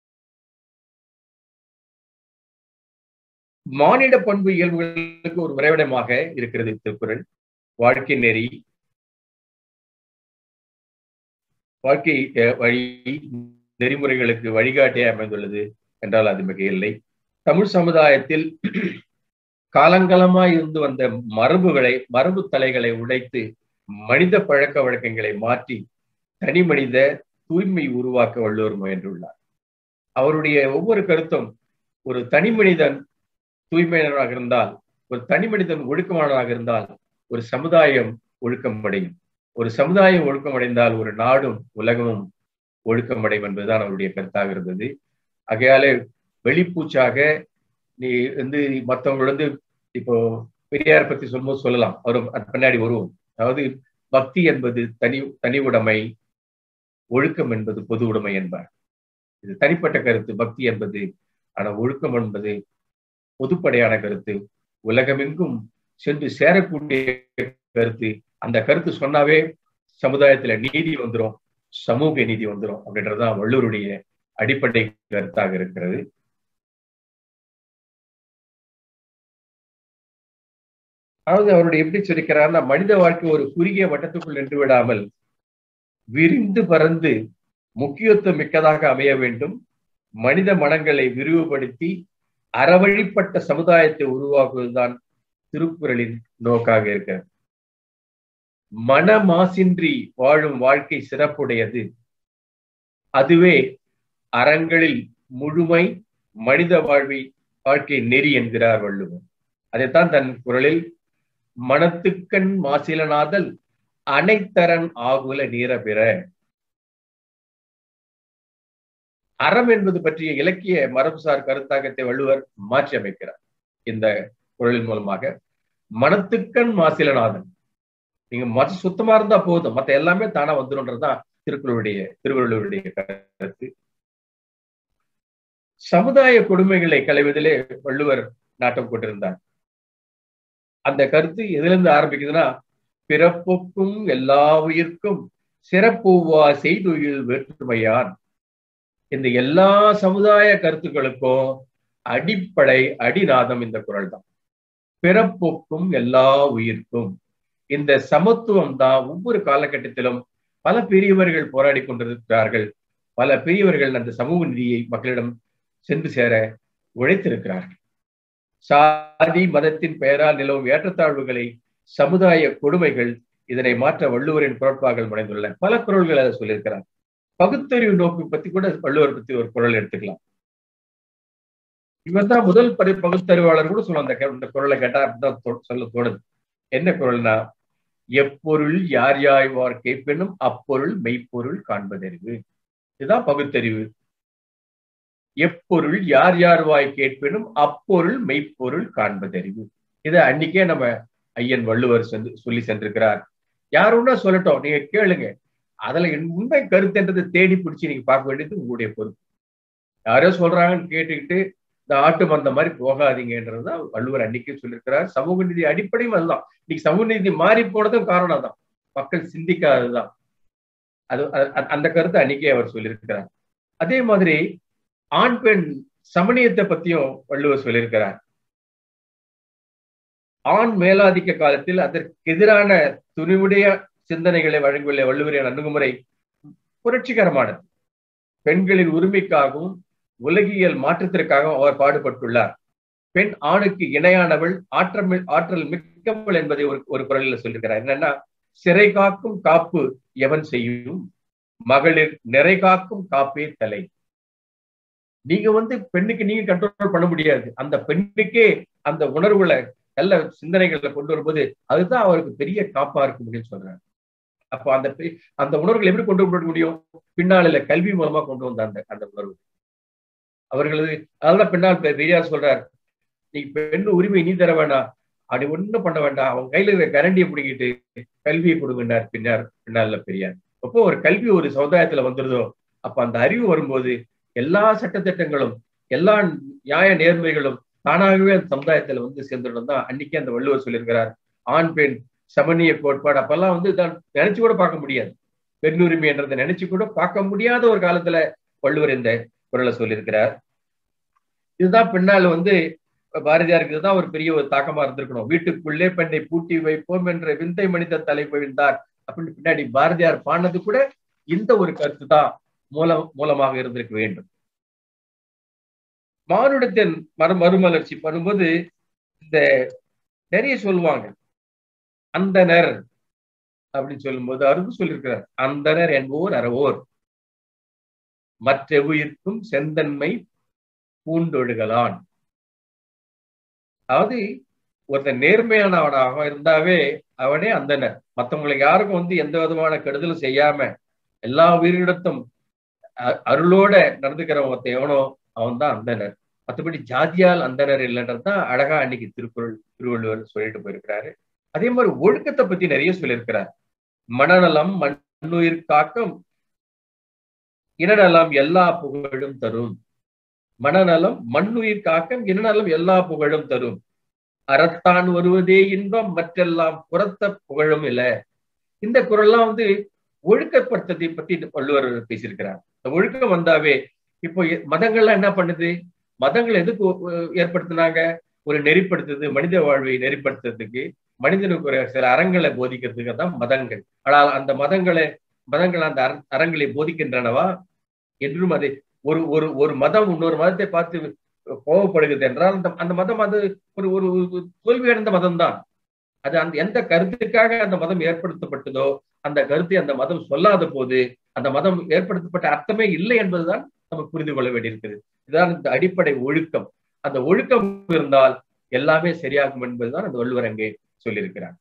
மானிட பண்பு இயல்புகளுக்கு ஒரு உறைவிடமாக இருக்கிறது திருக்குறள் வாழ்க்கை நெறி வாழ்க்கை வழி நெறிமுறைகளுக்கு வழிகாட்டியே அமைந்துள்ளது என்றால் அது மிக இல்லை தமிழ் சமுதாயத்தில் காலங்காலமாய் இருந்து வந்த மரபுகளை மரபு தலைகளை உடைத்து மனித பழக்க வழக்கங்களை மாற்றி தனி மனித தூய்மை உருவாக்க வள்ளுவர் முயன்றுள்ளார் அவருடைய ஒவ்வொரு கருத்தும் ஒரு தனி மனிதன் தூய்மையானவராக இருந்தால் ஒரு தனி மனிதன் ஒழுக்கமானவராக இருந்தால் ஒரு சமுதாயம் ஒழுக்கமடையும் ஒரு சமுதாயம் ஒழுக்கமடைந்தால் ஒரு நாடும் உலகமும் ஒழுக்கமடையும் என்பதுதான் அவருடைய கருத்தாக இருந்தது ஆகையாலே வெளிப்பூச்சாக நீ வந்து மற்றவங்க வந்து இப்போ பெரியார் பத்தி சொல்லும்போது சொல்லலாம் அவரும் பின்னாடி வருவோம் அதாவது பக்தி என்பது தனி தனி உடைமை ஒழுக்கம் என்பது பொது உடைமை என்பார் இது தனிப்பட்ட கருத்து பக்தி என்பது ஆனா ஒழுக்கம் என்பது பொதுப்படையான கருத்து உலகமெங்கும் சென்று சேரக்கூடிய கருத்து அந்த கருத்து சொன்னாவே சமுதாயத்துல நீதி வந்துடும் சமூக நீதி வந்துடும் அப்படின்றதுதான் வள்ளுவருடைய அடிப்படை கருத்தாக இருக்கிறது அதாவது அவருடைய எப்படி சொல்லிக்கிறார்னா மனித வாழ்க்கை ஒரு குறுகிய வட்டத்துக்குள் நின்று விடாமல் விரிந்து பறந்து முக்கியத்துவம் மிக்கதாக அமைய வேண்டும் மனித மனங்களை விரிவுபடுத்தி அறவழிப்பட்ட சமுதாயத்தை உருவாக்குவதுதான் திருக்குறளின் நோக்காக இருக்கிறது மன மாசின்றி வாழும் வாழ்க்கை சிறப்புடையது அதுவே அறங்களில் முழுமை மனித வாழ்வை வாழ்க்கை நெறி என்கிறார் வள்ளுவர் அதைத்தான் தன் குரலில் மனத்துக்கண் மாசிலனாதல் அனைத்தரன் ஆகுல நீர பிற அறம் என்பது பற்றிய இலக்கிய மரபுசார் கருத்தாக்கத்தை வள்ளுவர் மாற்றி அமைக்கிறார் இந்த குரலின் மூலமாக மனத்துக்கண் மாசிலநாதன் நீங்க மத சுத்தமா இருந்தா போதும் மத்த எல்லாமே தானா வந்துடும்ன்றதுதான் திருக்குறளுடைய திருவள்ளுவருடைய கருத்து சமுதாய கொடுமைகளை களைவதிலே வள்ளுவர் நாட்டம் கொண்டிருந்தார் அந்த கருத்து எதிலிருந்து ஆரம்பிக்குதுன்னா பிறப்புக்கும் எல்லா உயிர்க்கும் சிறப்புவா செய்துயில் வேற்றுமையான் இந்த எல்லா சமுதாய கருத்துக்களுக்கும் அடிப்படை அடிநாதம் இந்த குரல் தான் பிறப்புக்கும் எல்லா உயிர்க்கும் இந்த சமத்துவம் தான் ஒவ்வொரு காலகட்டத்திலும் பல பெரியவர்கள் போராடி கொண்டிருக்கிறார்கள் பல பெரியவர்கள் அந்த சமூக நிதியை மக்களிடம் சென்று சேர உழைத்திருக்கிறார்கள் சாதி மதத்தின் பெயரால் நிலவும் ஏற்றத்தாழ்வுகளை சமுதாய கொடுமைகள் இதனை மாற்ற வள்ளுவரின் குரட்பாக்கள் முனைந்துள்ளன பல குரல்கள் அதை சொல்லியிருக்கிறார் பகுத்தறிவு நோக்கு பத்தி கூட வள்ளுவர் பத்தி ஒரு குரல் எடுத்துக்கலாம் இவர் தான் முதல் பரி பகுத்தறிவாளர் கூட சொல்ல அந்த இந்த குரலை கேட்டா அப்படிதான் சொல்ல தோணுது என்ன குரல்னா எப்பொருள் யார் யாய்வார் கேட்பெனும் அப்பொருள் மெய்ப்பொருள் காண்பதறிவு இதுதான் பகுத்தறிவு எப்பொருள் யார் யார் வாய் கேட்பெனும் அப்பொருள் மெய்ப்பொருள் காண்பதறிவு இதை அன்னைக்கே நம்ம ஐயன் வள்ளுவர் சென்று சொல்லி சென்றிருக்கிறார் யாருன்னா சொல்லட்டும் நீங்க கேளுங்க அதுல உண்மை கருத்துன்றது தேடி பிடிச்சி நீங்க பார்க்க வேண்டியது உங்களுடைய பொறுப்பு யாரோ சொல்றாங்கன்னு கேட்டுக்கிட்டு இந்த ஆட்டு மந்த மாதிரி போகாதீங்கன்றதுதான் வள்ளுவர் அன்னைக்கே சொல்லியிருக்கிறார் சமூக நீதி அடிப்படையும் அதுதான் இன்னைக்கு சமூக நீதி மாறி போனதும் காரணம் தான் மக்கள் சிந்திக்காததுதான் அது அந்த கருத்தை அன்னைக்கே அவர் சொல்லியிருக்கிறார் அதே மாதிரி ஆண் பெண் சமணியத்தை பத்தியும் வள்ளுவர் சொல்லியிருக்கிறார் ஆண் மேலாதிக்க காலத்தில் அதற்கு எதிரான துணிவுடைய சிந்தனைகளை வழங்கியுள்ள வள்ளுவரின் அணுகுமுறை புரட்சிகரமானது பெண்களின் உரிமைக்காகவும் உலகியல் மாற்றத்திற்காகவும் அவர் பாடுபட்டுள்ளார் பெண் ஆணுக்கு இணையானவள் ஆற்றல் ஆற்றல் மிக்கவள் என்பதை ஒரு ஒரு குரலில் சொல்லியிருக்கிறார் என்னன்னா சிறை காக்கும் காப்பு எவன் செய்யும் மகளிர் நிறை காக்கும் காப்பே தலை நீங்க வந்து பெண்ணுக்கு நீங்க கண்ட்ரோல் பண்ண முடியாது அந்த பெண்ணுக்கே அந்த உணர்வுகளை நல்ல சிந்தனைகளை கொண்டு வரும்போது அதுதான் அவருக்கு பெரிய காப்பா இருக்க முடியும்னு சொல்றாரு அப்போ அந்த அந்த உணர்வுகளை எப்படி கொண்டு வர முடியும் பின்னாளில கல்வி மூலமா கொண்டு வந்த அந்த அந்த உணர்வு அவர்களது அதெல்லாம் பின்னால் பெரியார் சொல்றார் நீ பெண் உரிமை நீ தர வேண்டாம் அப்படி ஒண்ணும் பண்ண வேண்டாம் அவன் கையில இருக்கிற கரண்டியை பிடிக்கிட்டு கல்வியை கொடுங்கன்னார் பின்னார் பின்னால பெரியார் அப்போ ஒரு கல்வி ஒரு சமுதாயத்துல வந்துருதோ அப்ப அந்த அறிவு வரும்போது எல்லா சட்டத்திட்டங்களும் எல்லா நியாய நேர்மைகளும் தானாகவே அந்த சமுதாயத்துல வந்து சேர்ந்துடும் தான் அன்னைக்கே அந்த வள்ளுவர் சொல்லியிருக்கிறார் ஆண் பெண் சமநிய கோட்பாடு அப்பெல்லாம் வந்து நினைச்சு கூட பார்க்க முடியாது பெண் உரிமை என்றதை நினைச்சு கூட பார்க்க முடியாத ஒரு காலத்துல வள்ளுவர் இந்த குரலை சொல்லியிருக்கிறார் இதுதான் பின்னால் வந்து பாரதியாருக்கு இதுதான் ஒரு பெரிய ஒரு தாக்கமா இருந்திருக்கணும் வீட்டுக்குள்ளே பெண்ணை பூட்டி வைப்போம் என்ற விந்தை மனித தலைப்பொழிந்தார் அப்படின்னு பின்னாடி பாரதியார் பாடினது கூட இந்த ஒரு கருத்து தான் மூலம் மூலமாக இருந்திருக்க வேண்டும் மானுடத்தின் மறு மறுமலர்ச்சி பண்ணும்போது இந்த நிறைய சொல்லுவாங்க அந்தனர் அப்படின்னு சொல்லும்போது அவருக்கு சொல்லியிருக்கிறார் அந்தனர் என்போர் அறவோர் மற்ற உயிர்க்கும் செந்தன்மை பூண்டொழுகலான் அதாவது ஒருத்தன் நேர்மையானவனாக இருந்தாவே அவனே அந்தனர் மற்றவங்களுக்கு யாருக்கும் வந்து எந்த விதமான கெடுதலும் செய்யாம எல்லா உயிரிடத்தும் அருளோட நடந்துக்கிறவன் ஒருத்தன் எவனோ அவன் தான் அந்தனர் மற்றபடி ஜாதியால் அந்தனர் இல்லைன்றதுதான் அழகா அன்னைக்கு திருக்குறள் திருவள்ளுவர் சொல்லிட்டு போயிருக்கிறாரு அதே மாதிரி ஒழுக்கத்தை பத்தி நிறைய சொல்லியிருக்கிறார் மனநலம் மண்ணுயிர் காக்கம் இனநலம் எல்லா புகழும் தரும் மனநலம் மண்ணுயிர் காக்கம் இனநலம் எல்லா புகழும் தரும் அறத்தான் வருவதே இன்பம் மற்றெல்லாம் புறத்த புகழும் இல்ல இந்த குரல்லாம் வந்து ஒழுக்கப்படுத்ததை பத்தி வள்ளுவர் பேசியிருக்கிறார் இந்த ஒழுக்கம் வந்தாவே இப்போ மதங்கள்லாம் என்ன பண்ணுது மதங்கள் எதுக்கு ஏற்படுத்தினாங்க ஒரு நெறிப்படுத்துறது மனித வாழ்வை நெறிப்படுத்துறதுக்கு மனிதனுக்கு ஒரு சில அறங்களை போதிக்கிறதுக்கு தான் மதங்கள் ஆனால் அந்த மதங்களை மதங்கள் அந்த அற- அறங்களை போதிக்கின்றனவா என்றும் அதை ஒரு ஒரு ஒரு மதம் இன்னொரு மதத்தை பார்த்து கோபப்படுகிறது என்றால் அந்த அந்த மதம் அது ஒரு ஒரு ஒரு தோல்வியடைந்த மதம் தான் அது அந்த எந்த கருத்துக்காக அந்த மதம் ஏற்படுத்தப்பட்டதோ அந்த கருத்தை அந்த மதம் சொல்லாத போது அந்த மதம் ஏற்படுத்தப்பட்ட அர்த்தமே இல்லை என்பதுதான் நம்ம புரிந்து கொள்ள வேண்டியிருக்கிறது இதுதான் இந்த அடிப்படை ஒழுக்கம் அந்த ஒழுக்கம் இருந்தால் எல்லாமே சரியாகும் என்பதுதான் அந்த வள்ளுவர் அங்கே சொல்லியிருக்கிறார்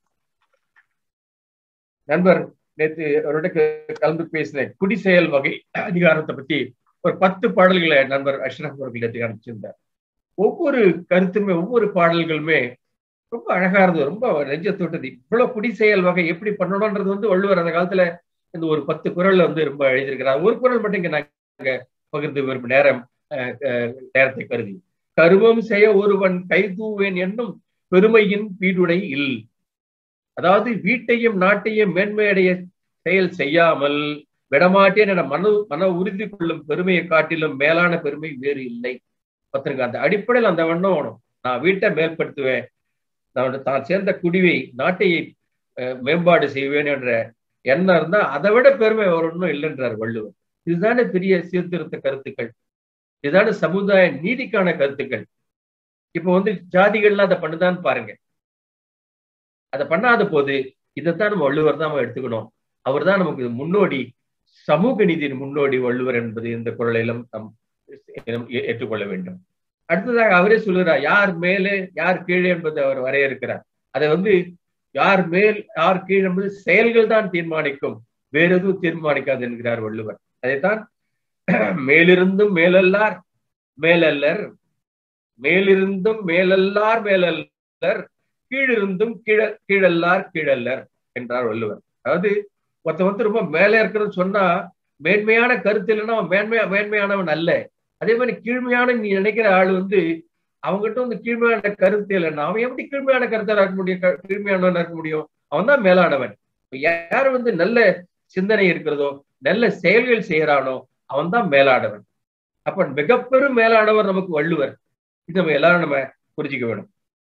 நண்பர் நேற்று அவரோட க- கலந்து பேசின குடிசெயல் வகை அதிகாரத்தை பத்தி ஒரு பத்து பாடல்களை நண்பர் அஷ்ரப் அவர்கள் நேற்று அனுப்பிச்சிருந்தார் ஒவ்வொரு கருத்துமே ஒவ்வொரு பாடல்களுமே ரொம்ப அழகா இருந்தது ரொம்ப நெஞ்ச தொட்டது இவ்வளவு குடிசெயல் வகை எப்படி பண்ணணும்ன்றது வந்து வள்ளுவர் அந்த காலத்துல இந்த ஒரு பத்து குரல்ல வந்து ரொம்ப எழுதியிருக்கிறார் ஒரு குரல் மட்டும் இங்க நாங்க பகிர்ந்து விரும்பும் நேரம் அஹ், அஹ், நேரத்தை கருதி கருவம் செய்ய ஒருவன் கைதூவேன் என்னும் பெருமையின் பீடுடை இல் அதாவது வீட்டையும் நாட்டையும் மேன்மையடைய செயல் செய்யாமல் விடமாட்டேன் என மன மன உறுதி கொள்ளும் பெருமையை காட்டிலும் மேலான பெருமை வேறு இல்லை பத்திருங்க அந்த அடிப்படையில் அந்த வண்ணம் வேணும் நான் வீட்டை மேம்படுத்துவேன் நான் தான் சேர்ந்த குடிவை நாட்டையை அஹ், மேம்பாடு செய்வேன் என்ற எண்ணம் இருந்தா அதை விட பெருமை அவர் ஒன்றும் இல்லைன்றார் வள்ளுவர் இதுதானே பெரிய சீர்திருத்த கருத்துக்கள் இதுதானே சமுதாய நீதிக்கான கருத்துக்கள் இப்போ வந்து ஜாதிகள்லாம் அதை பண்ணுதான்னு பாருங்க அதை பண்ணாத போது இதைத்தான் நம்ம வள்ளுவர் தான் நம்ம எடுத்துக்கணும் அவர் தான் நமக்கு முன்னோடி சமூக நீதியின் முன்னோடி வள்ளுவர் என்பது இந்த குரலிலும் நாம் ஏ- ஏற்றுக்கொள்ள வேண்டும் அடுத்ததாக அவரே சொல்லுகிறார் யார் மேலே யார் கீழே என்பதை அவர் வரையறுக்கிறார் அதை வந்து யார் மேல் யார் கீழ் என்பது செயல்கள் தான் தீர்மானிக்கும் வேற எதுவும் தீர்மானிக்காது என்கிறார் வள்ளுவர் அதைத்தான் மேலிருந்தும் மேலல்லார் மேலல்லர் மேலிருந்தும் மேலல்லார் மேலல்லர் கீழிருந்தும் கீழ கீழல்லார் கீழல்லர் என்றார் வள்ளுவர் அதாவது ஒருத்தன் வந்து ரொம்ப மேலே இருக்கிறது சொன்னா மேன்மையான கருத்து இல்லைன்னா அவன் மேன்மையா மேன்மையானவன் அல்ல அதே மாதிரி கீழ்மையான நீ நினைக்கிற ஆள் வந்து அவங்ககிட்ட வந்து கீழ்மையான கருத்து இல்லைன்னா அவன் எப்படி கீழ்மையான கருத்தை இருக்க முடியும் க- கீழ்மையானவனா இருக்க முடியும் அவன் தான் மேலானவன் இப்ப யார் வந்து நல்ல சிந்தனை இருக்கிறதோ நல்ல செயல்கள் செய்யறானோ அவன் தான் மேலானவன் அப்ப மிகப்பெரும் மேலானவர் நமக்கு வள்ளுவர் இது நம்ம எல்லாரும் நம்ம புரிஞ்சுக்க வேணும்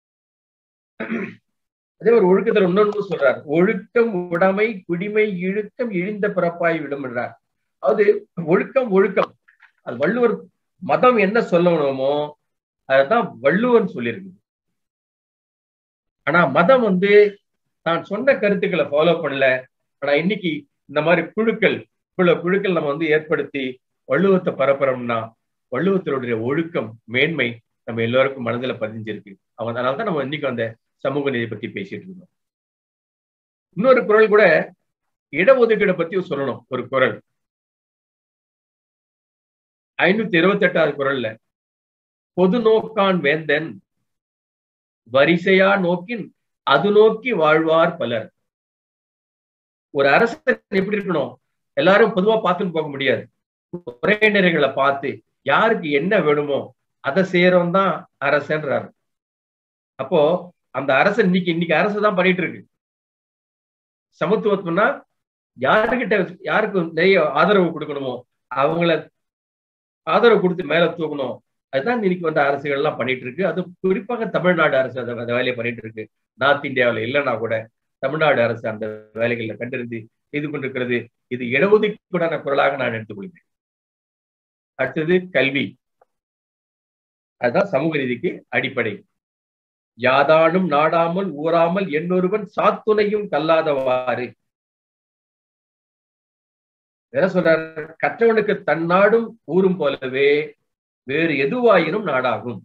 அதே ஒரு ஒழுக்கத்துல இன்னொன்னு சொல்றார் ஒழுக்கம் உடைமை குடிமை இழுக்கம் இழிந்த பிறப்பாய் விடும் என்றார் அதாவது ஒழுக்கம் ஒழுக்கம் அது வள்ளுவர் மதம் என்ன சொல்லணுமோ அதுதான் வள்ளுவன் சொல்லியிருக்கு ஆனா மதம் வந்து தான் சொன்ன கருத்துக்களை ஃபாலோ பண்ணல ஆனா இன்னைக்கு இந்த மாதிரி குழுக்கள் இவ்வளவு குழுக்கள் நம்ம வந்து ஏற்படுத்தி வள்ளுவத்தை பரப்புறோம்னா வள்ளுவத்தினுடைய ஒழுக்கம் மேன்மை நம்ம எல்லாருக்கும் மனதுல பதிஞ்சிருக்கு அவன் அதனால தான் நம்ம இன்னைக்கு அந்த சமூக நீதி பத்தி பேசிட்டு இருக்கோம் இன்னொரு குரல் கூட இடஒதுக்கீடை பத்தி சொல்லணும் ஒரு குரல் ஐநூத்தி இருபத்தி எட்டாவது குரல்ல பொது நோக்கான் வேந்தன் வரிசையா நோக்கின் அது நோக்கி வாழ்வார் பலர் ஒரு அரசன் எப்படி இருக்கணும் எல்லாரும் பொதுவா பார்த்துட்டு போக முடியாது உரையினர்களை பார்த்து யாருக்கு என்ன வேணுமோ அதை செய்யறவன் தான் அரசன்றாரு அப்போ அந்த அரசன் இன்னைக்கு இன்னைக்கு அரசு தான் பண்ணிட்டு இருக்கு சமத்துவத்துவம்னா யாருக்கிட்ட யாருக்கு நிறைய ஆதரவு கொடுக்கணுமோ அவங்கள ஆதரவு கொடுத்து மேல தூக்கணும் அதுதான் இன்னைக்கு வந்து அரசுகள் எல்லாம் பண்ணிட்டு இருக்கு அது குறிப்பாக தமிழ்நாடு அரசு அந்த அந்த வேலையை பண்ணிட்டு இருக்கு நார்த் இந்தியாவில் இல்லைன்னா கூட தமிழ்நாடு அரசு அந்த வேலைகளை கண்டறிந்து செய்து கொண்டிருக்கிறது இது இடஒதுக்கீடான குரலாக நான் எடுத்துக்கொள்கிறேன் அடுத்தது கல்வி அதுதான் சமூக நீதிக்கு அடிப்படை யாதானும் நாடாமல் ஊறாமல் என்னொருவன் சாத்துணையும் கல்லாதவாறு என்ன சொல்றாரு கற்றவனுக்கு தன் நாடும் ஊரும் போலவே வேறு எதுவாயினும் நாடாகும்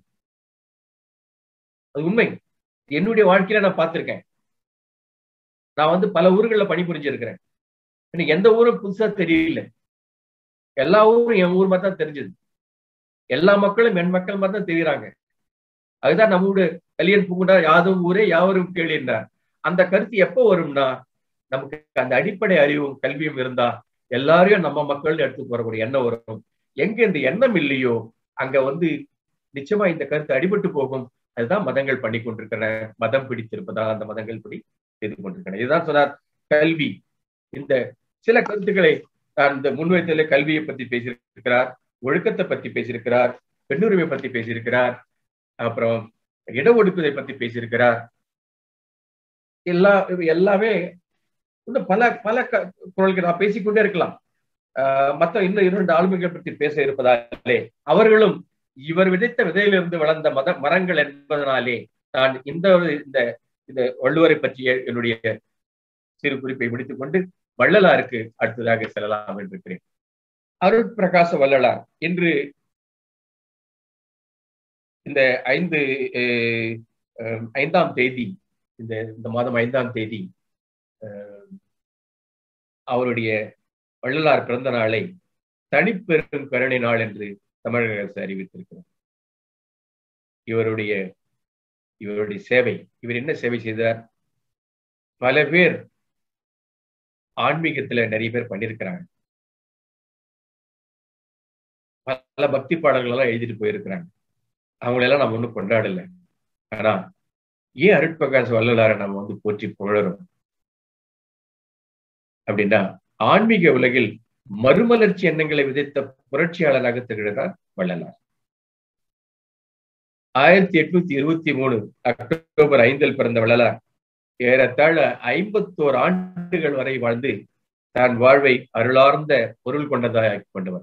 அது உண்மை என்னுடைய வாழ்க்கையில நான் பார்த்திருக்கேன் நான் வந்து பல ஊர்களில் பணிபுரிஞ்சிருக்கிறேன் எனக்கு எந்த ஊரும் புதுசா தெரியல எல்லா ஊரும் என் ஊர் மாதிரி தான் தெரிஞ்சது எல்லா மக்களும் என் மக்கள் மாதிரி தான் தெரியுறாங்க அதுதான் நம்மளுடைய கலியன் பூங்குண்டா யாதும் ஊரே யாவரும் கேளின்றார் அந்த கருத்து எப்போ வரும்னா நமக்கு அந்த அடிப்படை அறிவும் கல்வியும் இருந்தா எல்லாரையும் நம்ம மக்கள் எடுத்து போறக்கூடிய எண்ணம் வரும் எங்க இந்த எண்ணம் இல்லையோ அங்க வந்து நிச்சயமா இந்த கருத்து அடிபட்டு போகும் அதுதான் மதங்கள் பண்ணி கொண்டிருக்கிற மதம் பிடித்திருப்பதாக அந்த மதங்கள் படி செய்து கொண்டிருக்கின்றன இதுதான் சொன்னார் கல்வி இந்த சில கருத்துக்களை அந்த முன்வைத்தல கல்வியை பத்தி பேசியிருக்கிறார் ஒழுக்கத்தை பத்தி பேசியிருக்கிறார் பெண்ணுரிமை பத்தி பேசியிருக்கிறார் அப்புறம் இடஒடுக்குதை பத்தி பேசியிருக்கிறார் எல்லா எல்லாமே இன்னும் பல பல குரல்கள் நான் பேசிக்கொண்டே இருக்கலாம் மற்ற இன்னும் இரண்டு ஆளுமைகள் பற்றி பேச இருப்பதாலே அவர்களும் இவர் விதைத்த விதையிலிருந்து வளர்ந்த மத மரங்கள் என்பதனாலே நான் இந்த இந்த இந்த வள்ளுவரை பற்றிய என்னுடைய சிறு குறிப்பை முடித்துக் கொண்டு வள்ளலாருக்கு அடுத்ததாக செல்லலாம் என்றிருக்கிறேன் அருள் பிரகாச வள்ளலார் இன்று இந்த ஐந்து ஐந்தாம் தேதி இந்த இந்த மாதம் ஐந்தாம் தேதி அவருடைய வள்ளலார் பிறந்த நாளை தனிப்பெரும் கருணை நாள் என்று தமிழக அரசு அறிவித்திருக்கிறார் இவருடைய இவருடைய சேவை இவர் என்ன சேவை செய்தார் பல பேர் ஆன்மீகத்துல நிறைய பேர் பண்ணியிருக்கிறாங்க பல பக்தி பாடல்கள் எல்லாம் எழுதிட்டு போயிருக்கிறாங்க அவங்களெல்லாம் நம்ம ஒன்றும் கொண்டாடல ஆனா ஏன் அருட்பிரகாஷ் வள்ளலாரை நம்ம வந்து போற்றி புகழறோம் அப்படின்னா ஆன்மீக உலகில் மறுமலர்ச்சி எண்ணங்களை விதைத்த புரட்சியாளராக திகழ்கிறார் வள்ளலார் ஆயிரத்தி எட்நூத்தி இருபத்தி மூணு அக்டோபர் ஐந்தில் பிறந்த வள்ளலார் ஏறத்தாழ ஐம்பத்தோரு ஆண்டுகள் வரை வாழ்ந்து தான் வாழ்வை அருளார்ந்த பொருள் கொண்டதாக கொண்டவர்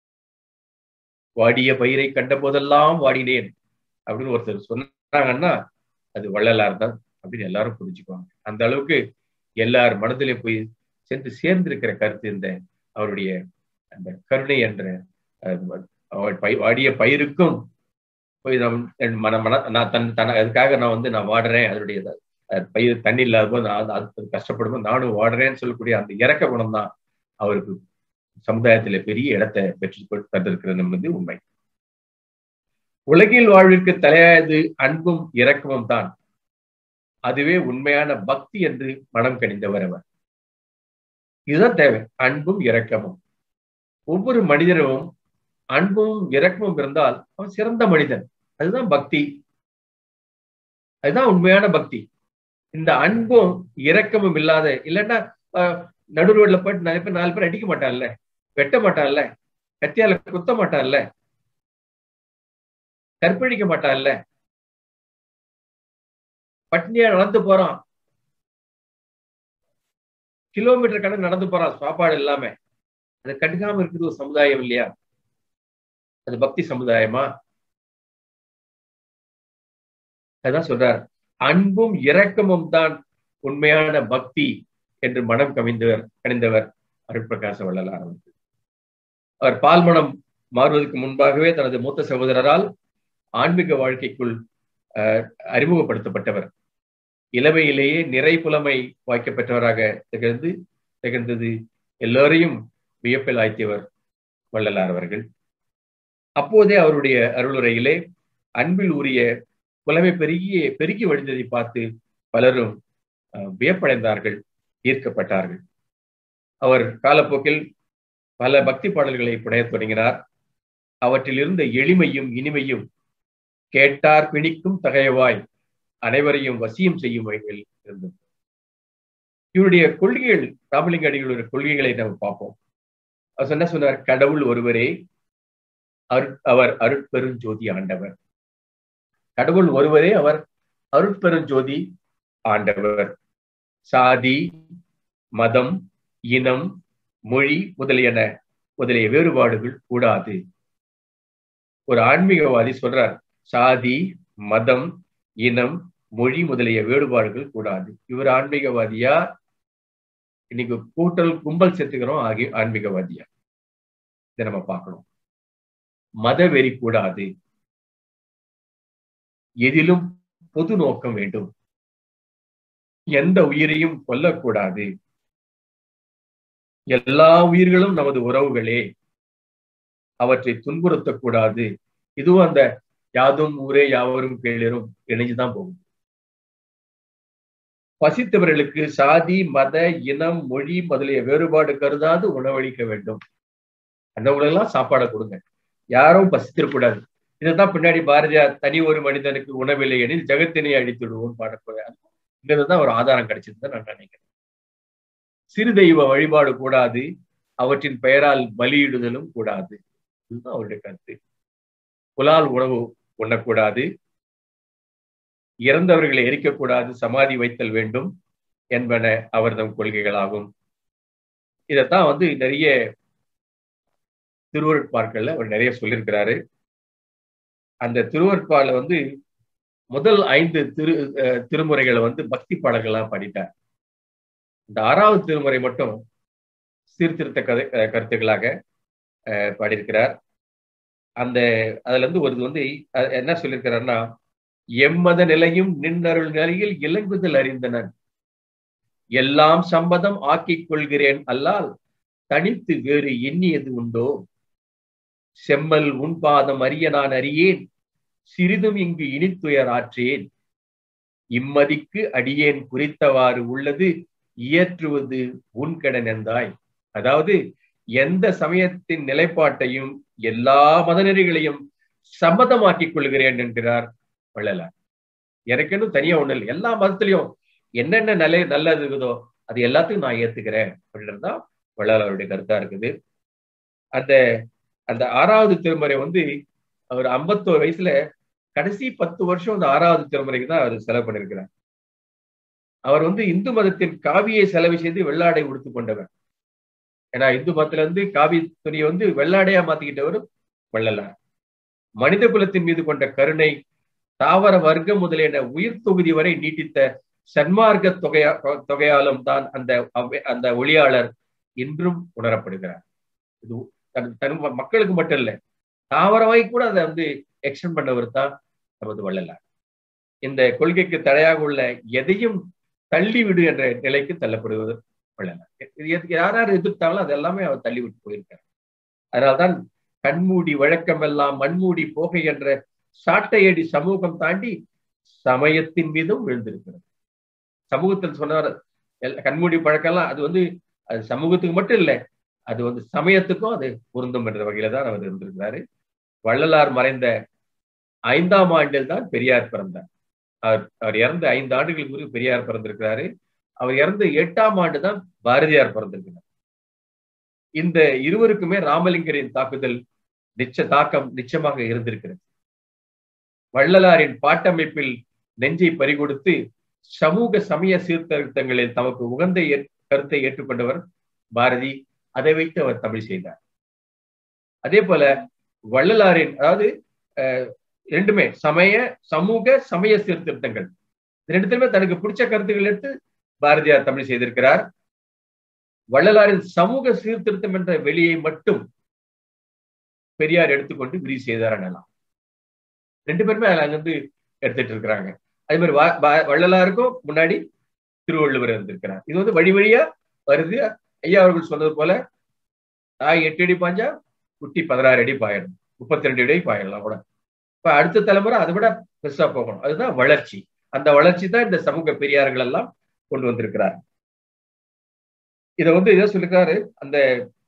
வாடிய பயிரை கண்ட போதெல்லாம் வாடினேன் அப்படின்னு ஒருத்தர் சொன்னாங்கன்னா அது வள்ளலார் தான் அப்படின்னு எல்லாரும் புரிஞ்சுக்குவாங்க அந்த அளவுக்கு எல்லார் மனதிலே போய் சென்று சேர்ந்திருக்கிற கருத்து இந்த அவருடைய அந்த கருணை என்ற வாடிய பயிருக்கும் போய் நம் மன மன நான் தன் தன் அதுக்காக நான் வந்து நான் வாடுறேன் அதனுடைய பயிர் தண்ணி இல்லாத போது நான் அது கஷ்டப்படும் நானும் வாடுறேன்னு சொல்லக்கூடிய அந்த இறக்க குணம் தான் அவருக்கு சமுதாயத்துல பெரிய இடத்தை பெற்று தந்திருக்கிறது என்பது உண்மை உலகில் வாழ்விற்கு தலையாயது அன்பும் இரக்கமும் தான் அதுவே உண்மையான பக்தி என்று மனம் கணிந்தவர் அவர் இதுதான் தேவை அன்பும் இரக்கமும் ஒவ்வொரு மனிதனும் அன்பும் இரக்கமும் இருந்தால் அவன் சிறந்த மனிதன் அதுதான் பக்தி அதுதான் உண்மையான பக்தி இந்த அன்பும் இரக்கமும் இல்லாத இல்லைன்னா நடு ரோட்ல போயிட்டு நிறைய பேர் நாலு பேர் அடிக்க மாட்டான்ல வெட்ட மாட்டான்ல கத்தியால குத்த மாட்டான்ல கற்பழிக்க மாட்டான்ல பட்னியா நடந்து போறான் கிலோமீட்டர் கணக்கு நடந்து போறான் சாப்பாடு இல்லாம அதை கண்டுக்காம இருக்குது ஒரு சமுதாயம் இல்லையா அது பக்தி சமுதாயமா அதான் சொல்றார் அன்பும் இரக்கமும் தான் உண்மையான பக்தி என்று மனம் கவிந்தவர் கணிந்தவர் அருட்பிரகாச வள்ளலார் அவர்கள் அவர் பால்மணம் மாறுவதற்கு முன்பாகவே தனது மூத்த சகோதரரால் ஆன்மீக வாழ்க்கைக்குள் அறிமுகப்படுத்தப்பட்டவர் இளமையிலேயே நிறை புலமை வாய்க்கப்பெற்றவராக திகழ்ந்து திகழ்ந்தது எல்லோரையும் வியப்பில் ஆய்த்தியவர் வள்ளலார் அவர்கள் அப்போதே அவருடைய அருளுரையிலே அன்பில் உரிய புலமை பெருகிய பெருகி வழிந்ததை பார்த்து பலரும் வியப்படைந்தார்கள் ஈர்க்கப்பட்டார்கள் அவர் காலப்போக்கில் பல பக்தி பாடல்களை புனையத் தொடங்கினார் அவற்றில் இருந்த எளிமையும் இனிமையும் கேட்டார் பிணிக்கும் தகையவாய் அனைவரையும் வசியம் செய்யும் வகையில் இருந்தது இவருடைய கொள்கைகள் ராமலிங்க அடிகளுடைய கொள்கைகளை நம்ம பார்ப்போம் அவர் என்ன சொன்னார் கடவுள் ஒருவரே அவர் அருட்பெருஞ்சோதி ஆண்டவர் கடவுள் ஒருவரே அவர் அருட்பெருஞ்சோதி ஆண்டவர் சாதி மதம் இனம் மொழி முதலியன முதலிய வேறுபாடுகள் கூடாது ஒரு ஆன்மீகவாதி சொல்றார் சாதி மதம் இனம் மொழி முதலிய வேறுபாடுகள் கூடாது இவர் ஆன்மீகவாதியா இன்னைக்கு கூட்டல் கும்பல் சேர்த்துக்கிறோம் ஆகிய ஆன்மீகவாதியா இதை நம்ம பார்க்கணும் மத வெறி கூடாது எதிலும் பொது நோக்கம் வேண்டும் எந்த உயிரையும் கொல்லக்கூடாது எல்லா உயிர்களும் நமது உறவுகளே அவற்றை துன்புறுத்தக்கூடாது இதுவும் அந்த யாதும் ஊரே யாவரும் கேளரும் இணைஞ்சுதான் போகும் பசித்தவர்களுக்கு சாதி மத இனம் மொழி முதலிய வேறுபாடு கருதாது உணவளிக்க வேண்டும் அந்த உணவெல்லாம் சாப்பாடை கொடுங்க யாரும் பசித்திடக்கூடாது இதைத்தான் பின்னாடி பாரதியார் தனி ஒரு மனிதனுக்கு உணவில்லை எனில் ஜெகத்தினை அழித்துடுவோம் பாடக்கூடாது இங்கதான் ஒரு ஆதாரம் கிடைச்சிருந்தா நான் நினைக்கிறேன் சிறு தெய்வ வழிபாடு கூடாது அவற்றின் பெயரால் பலியிடுதலும் கூடாது இதுதான் அவருடைய கருத்து புலால் உணவு உண்ணக்கூடாது இறந்தவர்களை எரிக்கக்கூடாது சமாதி வைத்தல் வேண்டும் என்பன அவர்தம் கொள்கைகளாகும் இதைத்தான் வந்து நிறைய திருவருட்பாற்கள்ல அவர் நிறைய சொல்லியிருக்கிறாரு அந்த திருவருட்பால வந்து முதல் ஐந்து திரு திருமுறைகளை வந்து பக்தி பாடல்களா பாடிட்டார் இந்த ஆறாவது திருமுறை மட்டும் சீர்திருத்த கதை கருத்துக்களாக பாடியிருக்கிறார் அந்த அதுல இருந்து ஒரு வந்து என்ன சொல்லியிருக்கிறாருன்னா எம்மத நிலையும் நின்னருள் நிலையில் இலங்குதல் அறிந்தனன் எல்லாம் சம்மதம் ஆக்கிக் கொள்கிறேன் அல்லால் தனித்து வேறு எண்ணியது உண்டோ செம்மல் உன்பாதம் அறிய நான் அறியேன் சிறிதும் இங்கு இனித்துயர் ஆற்றேன் இம்மதிக்கு அடியேன் குறித்தவாறு உள்ளது இயற்றுவது உன்கடன் என்றாய் அதாவது எந்த சமயத்தின் நிலைப்பாட்டையும் எல்லா மதநெறிகளையும் சம்மதமாக்கிக் கொள்கிறேன் என்கிறார் வள்ளலார் எனக்குன்னு தனியா ஒண்ணு இல்லை எல்லா மதத்திலையும் என்னென்ன நிலை நல்லது இருக்குதோ அது எல்லாத்தையும் நான் ஏத்துக்கிறேன் அப்படின்றதுதான் வள்ளலாருடைய கருத்தா இருக்குது அந்த அந்த ஆறாவது திருமுறை வந்து அவர் ஐம்பத்தோரு வயசுல கடைசி பத்து வருஷம் அந்த ஆறாவது திருமுறைக்கு தான் அவர் செலவு பண்ணிருக்கிறார் அவர் வந்து இந்து மதத்தின் காவியை செலவு செய்து வெள்ளாடை உடுத்து கொண்டவர் ஏன்னா இந்து மதத்துல இருந்து காவி துணியை வந்து வெள்ளாடையா மாத்திக்கிட்டவர் வள்ளலார் மனித குலத்தின் மீது கொண்ட கருணை தாவர வர்க்கம் முதலியன உயிர் தொகுதி வரை நீட்டித்த சன்மார்க்க தொகையா தொகையாலும் தான் அந்த அந்த ஒளியாளர் இன்றும் உணரப்படுகிறார் இது தன் மக்களுக்கு மட்டும் இல்ல தாவரமாய் கூட அதை வந்து எக்ஸ்டென்ட் பண்ணவர் தான் நமது வள்ளலார் இந்த கொள்கைக்கு தடையாக உள்ள எதையும் தள்ளிவிடு என்ற நிலைக்கு தள்ளப்படுவது வள்ளலார் யார் யார் எதிர்த்தாங்களோ அது எல்லாமே அவர் தள்ளிவிட்டு போயிருக்கார் அதனால்தான் கண்மூடி வழக்கமெல்லாம் மண்மூடி போகை என்ற சாட்டையடி சமூகம் தாண்டி சமயத்தின் மீதும் விழுந்திருக்கிறது சமூகத்தில் சொன்னார் கண்மூடி பழக்கம்லாம் அது வந்து அது சமூகத்துக்கு மட்டும் இல்லை அது வந்து சமயத்துக்கும் அது பொருந்தும் என்ற வகையில தான் அவர் இருந்திருக்கிறாரு வள்ளலார் மறைந்த ஐந்தாம் ஆண்டில் தான் பெரியார் பிறந்தார் அவர் அவர் இறந்து ஐந்து ஆண்டுகளுக்கு முன்பு பெரியார் பிறந்திருக்கிறாரு அவர் இறந்து எட்டாம் ஆண்டு தான் பாரதியார் பிறந்திருக்கிறார் இந்த இருவருக்குமே ராமலிங்கரின் தாக்குதல் நிச்ச தாக்கம் நிச்சயமாக இருந்திருக்கிறது வள்ளலாரின் பாட்டமைப்பில் நெஞ்சை பறிகொடுத்து சமூக சமய சீர்திருத்தங்களில் தமக்கு உகந்த கருத்தை ஏற்றுக்கொண்டவர் பாரதி அதை வைத்து அவர் தமிழ் செய்தார் அதே போல வள்ளலாரின் அதாவது ரெண்டுமே சமய சமூக சமய சீர்திருத்தங்கள் ரெண்டுத்திலுமே தனக்கு பிடிச்ச கருத்துக்கள் எடுத்து பாரதியார் தமிழ் செய்திருக்கிறார் வள்ளலாரின் சமூக சீர்திருத்தம் என்ற வெளியை மட்டும் பெரியார் எடுத்துக்கொண்டு விரிவு செய்தார் எனலாம் ரெண்டு பேருமே அங்கிருந்து எடுத்துட்டு இருக்கிறாங்க அதே மாதிரி வள்ளலாருக்கும் முன்னாடி திருவள்ளுவர் இருந்திருக்கிறார் இது வந்து வழி வழியா வருது ஐயா அவர்கள் சொன்னது போல தாய் எட்டு அடி பாஞ்சா குட்டி பதினாறு அடி பாயிடும் முப்பத்தி ரெண்டு அடி பாயிடலாம் கூட இப்ப அடுத்த தலைமுறை அதை விட பெருசா போகணும் அதுதான் வளர்ச்சி அந்த வளர்ச்சி தான் இந்த சமூக பெரியார்கள் எல்லாம் கொண்டு வந்திருக்கிறார் இதை வந்து இதை சொல்லிருக்காரு அந்த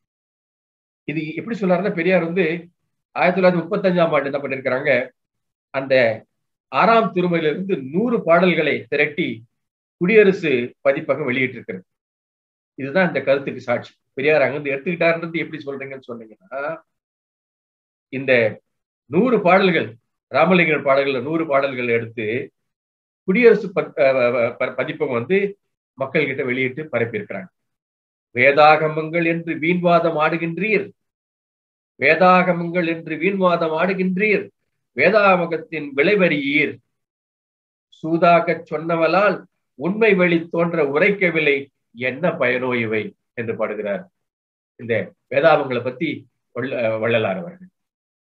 இது எப்படி சொல்றாருன்னா பெரியார் வந்து ஆயிரத்தி தொள்ளாயிரத்தி முப்பத்தஞ்சாம் ஆண்டு என்ன பண்ணிருக்கிறாங்க அந்த ஆறாம் திருமையிலிருந்து நூறு பாடல்களை திரட்டி குடியரசு பதிப்பகம் வெளியிட்டிருக்கிறது இதுதான் இந்த கருத்துக்கு சாட்சி பெரியார் அங்கிருந்து எடுத்துக்கிட்டாருன்றது எப்படி சொல்றீங்கன்னு சொன்னீங்கன்னா இந்த நூறு பாடல்கள் ராமலிங்கர் பாடல்கள் நூறு பாடல்கள் எடுத்து குடியரசு பதிப்பகம் வந்து மக்கள் கிட்ட வெளியிட்டு பரப்பியிருக்கிறாங்க வேதாகமங்கள் என்று வீண்வாதம் ஆடுகின்றீர் வேதாகமங்கள் என்று வீண்வாதம் ஆடுகின்றீர் வேதாகமகத்தின் விளைவறியீர் சூதாகச் சொன்னவளால் உண்மை வழி தோன்ற உரைக்கவில்லை என்ன பயனோ இவை என்று பாடுகிறார் இந்த வேதாகமங்களை பத்தி வள்ளலார் அவர்கள்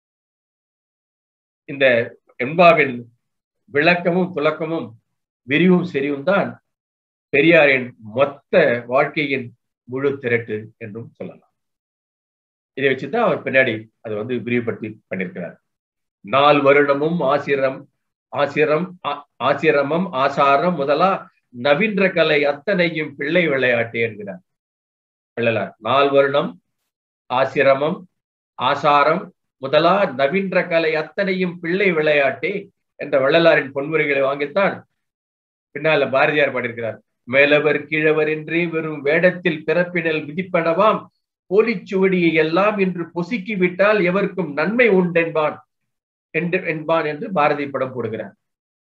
இந்த எம்பாவின் விளக்கமும் துலக்கமும் விரிவும் செறிவும் தான் பெரியாரின் மொத்த வாழ்க்கையின் முழு திரட்டு என்றும் சொல்லலாம் இதை வச்சுதான் அவர் பின்னாடி அதை வந்து விரிவுபடுத்தி பண்ணியிருக்கிறார் நால் வருடமும் ஆசிரம் ஆசிரம் ஆசிரமம் ஆசாரம் முதலா நவீன்ற கலை அத்தனையும் பிள்ளை விளையாட்டு என்கிறார் வள்ளலார் நால் வருடம் ஆசிரமம் ஆசாரம் முதலா நவீன்ற கலை அத்தனையும் பிள்ளை விளையாட்டே என்ற வள்ளலாரின் பொன்முறைகளை வாங்கித்தான் பின்னால பாரதியார் பாடியிருக்கிறார் மேலவர் கீழவர் என்றே வெறும் வேடத்தில் பிறப்பினல் விதிப்பனவாம் போலிச்சுவடியை எல்லாம் இன்று பொசுக்கி விட்டால் எவருக்கும் நன்மை உண்டென்பான் என்று என்பான் என்று பாரதி படம் போடுகிறார்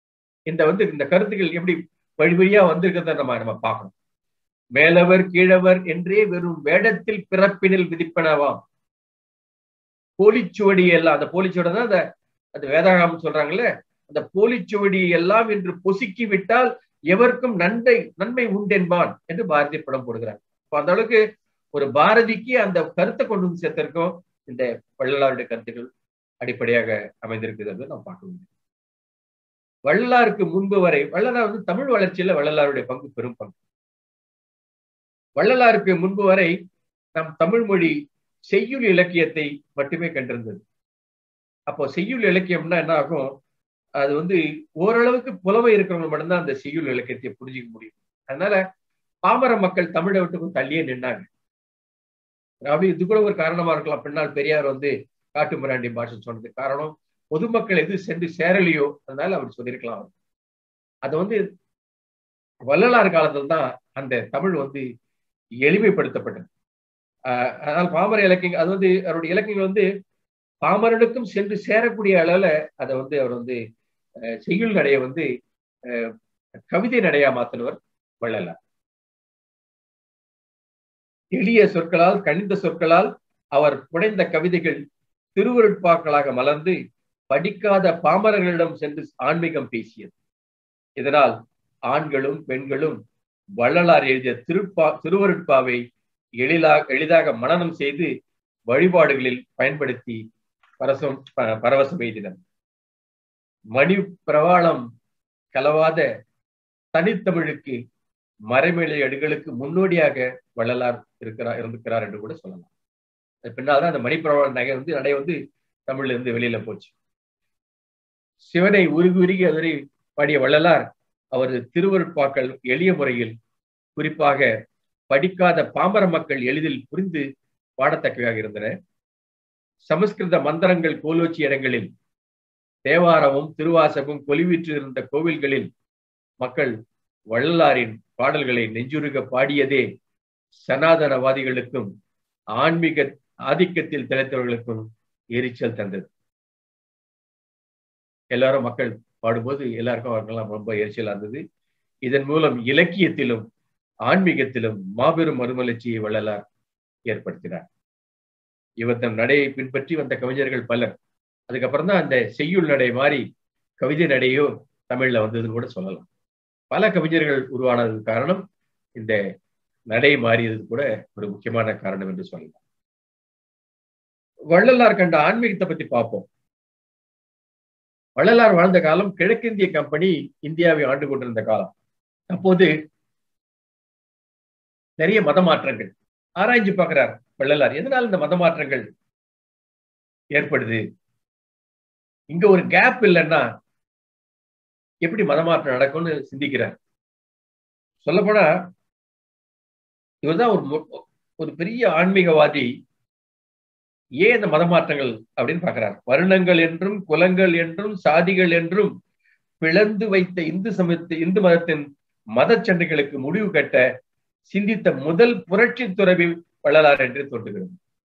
இந்த வந்து இந்த கருத்துக்கள் எப்படி வழி வழியா வந்திருக்கிறத நம்ம நம்ம பார்க்கணும் மேலவர் கீழவர் என்றே வெறும் வேடத்தில் பிறப்பினில் விதிப்பனவாம் போலிச்சுவடி எல்லாம் அந்த போலிச்சுவடி தான் அந்த அந்த வேதாகம் சொல்றாங்கல்ல அந்த போலிச்சுவடி எல்லாம் என்று பொசுக்கி விட்டால் எவருக்கும் நன்மை நன்மை உண்டென்பான் என்று பாரதி படம் போடுகிறார் இப்போ அந்த அளவுக்கு ஒரு பாரதிக்கு அந்த கருத்தை கொண்டு வந்து சேர்த்திருக்கோம் இந்த வள்ளலாருடைய கருத்துக்கள் அடிப்படையாக அமைந்திருக்கிறது நாம் பார்க்க முடியும் வள்ளலாருக்கு முன்பு வரை வள்ளலார் வந்து தமிழ் வளர்ச்சியில வள்ளலாருடைய பங்கு பெரும் பங்கு வள்ளலாருக்கு முன்பு வரை நம் தமிழ் மொழி செய்யுள் இலக்கியத்தை மட்டுமே கண்டிருந்தது அப்போ செய்யுள் இலக்கியம்னா என்ன ஆகும் அது வந்து ஓரளவுக்கு புலமை இருக்கிறவங்க மட்டும்தான் அந்த செய்யுள் இலக்கியத்தை புரிஞ்சிக்க முடியும் அதனால பாமர மக்கள் தமிழை விட்டு கொஞ்சம் தள்ளியே நின்னாங்க அப்படி இது கூட ஒரு காரணமா இருக்கலாம் பின்னால் பெரியார் வந்து காட்டு மிராண்டி பாஷை சொன்னது காரணம் பொதுமக்கள் எது சென்று சேரலையோ அதனால அவர் சொல்லியிருக்கலாம் அதை வந்து வள்ளலார் காலத்துல தான் அந்த தமிழ் வந்து எளிமைப்படுத்தப்பட்டது அதனால் பாமர இலக்கியங்கள் அது வந்து அவருடைய இலக்கியங்கள் வந்து பாமரனுக்கும் சென்று சேரக்கூடிய அளவுல அதை வந்து அவர் வந்து செய்யுள் நடைய வந்து கவிதை நடையா மாத்தினவர் வள்ளலார் எளிய சொற்களால் கணித சொற்களால் அவர் புனைந்த கவிதைகள் திருவருட்பாக்களாக மலர்ந்து படிக்காத பாமரர்களிடம் சென்று ஆன்மீகம் பேசியது இதனால் ஆண்களும் பெண்களும் வள்ளலார் எழுதிய திருப்பா திருவருட்பாவை எளிதாக எளிதாக மனனம் செய்து வழிபாடுகளில் பயன்படுத்தி பரசம் பரவசம் எய்தினர் மணி பிரவாளம் கலவாத தனித்தமிழுக்கு மறைமேலை அடிகளுக்கு முன்னோடியாக வள்ளலார் இருக்கிறார் இருந்திருக்கிறார் என்று கூட சொல்லலாம் பின்னால் தான் அந்த மணிப்பிரவாள நகை வந்து நடை வந்து தமிழ்ல இருந்து வெளியில போச்சு சிவனை உருகி உருகி அதனை பாடிய வள்ளலார் அவரது திருவருட்பாக்கள் எளிய முறையில் குறிப்பாக படிக்காத பாமர மக்கள் எளிதில் புரிந்து பாடத்தக்கவையாக இருந்தன சமஸ்கிருத மந்திரங்கள் கோலோச்சி இடங்களில் தேவாரமும் திருவாசகம் கொலிவிற்று இருந்த கோவில்களில் மக்கள் வள்ளலாரின் பாடல்களை நெஞ்சுருக பாடியதே சனாதனவாதிகளுக்கும் ஆன்மீக ஆதிக்கத்தில் திளைத்தவர்களுக்கும் எரிச்சல் தந்தது எல்லாரும் மக்கள் பாடும்போது எல்லாருக்கும் அவர்களெல்லாம் ரொம்ப எரிச்சல் இருந்தது இதன் மூலம் இலக்கியத்திலும் ஆன்மீகத்திலும் மாபெரும் மறுமலர்ச்சியை வள்ளலார் ஏற்படுத்தினார் இவர் தம் நடையை பின்பற்றி வந்த கவிஞர்கள் பலர் அதுக்கப்புறம் தான் அந்த செய்யுள் நடை மாறி கவிதை நடையோ தமிழ்ல வந்ததுன்னு கூட சொல்லலாம் பல கவிஞர்கள் உருவானது காரணம் இந்த நடை மாறியது கூட ஒரு முக்கியமான காரணம் என்று சொல்லலாம் வள்ளலார் கண்ட ஆன்மீகத்தை பத்தி பார்ப்போம் வள்ளலார் வாழ்ந்த காலம் கிழக்கிந்திய கம்பெனி இந்தியாவை ஆண்டு கொண்டிருந்த காலம் அப்போது நிறைய மத மாற்றங்கள் ஆராய்ஞ்சு பார்க்கிறார் வள்ளலார் எதனால இந்த மத மாற்றங்கள் ஏற்படுது இங்க ஒரு கேப் இல்லைன்னா எப்படி மதமாற்றம் நடக்கும்னு சிந்திக்கிறார் சொல்லப்போனா இவர்தான் ஒரு ஒரு பெரிய ஆன்மீகவாதி ஏன் இந்த மதமாற்றங்கள் அப்படின்னு பாக்குறார் வருணங்கள் என்றும் குலங்கள் என்றும் சாதிகள் என்றும் பிளந்து வைத்த இந்து சமயத்து இந்து மதத்தின் மத சண்டைகளுக்கு முடிவு கட்ட சிந்தித்த முதல் புரட்சி துறவி வள்ளலார் என்று தோன்றுகிறது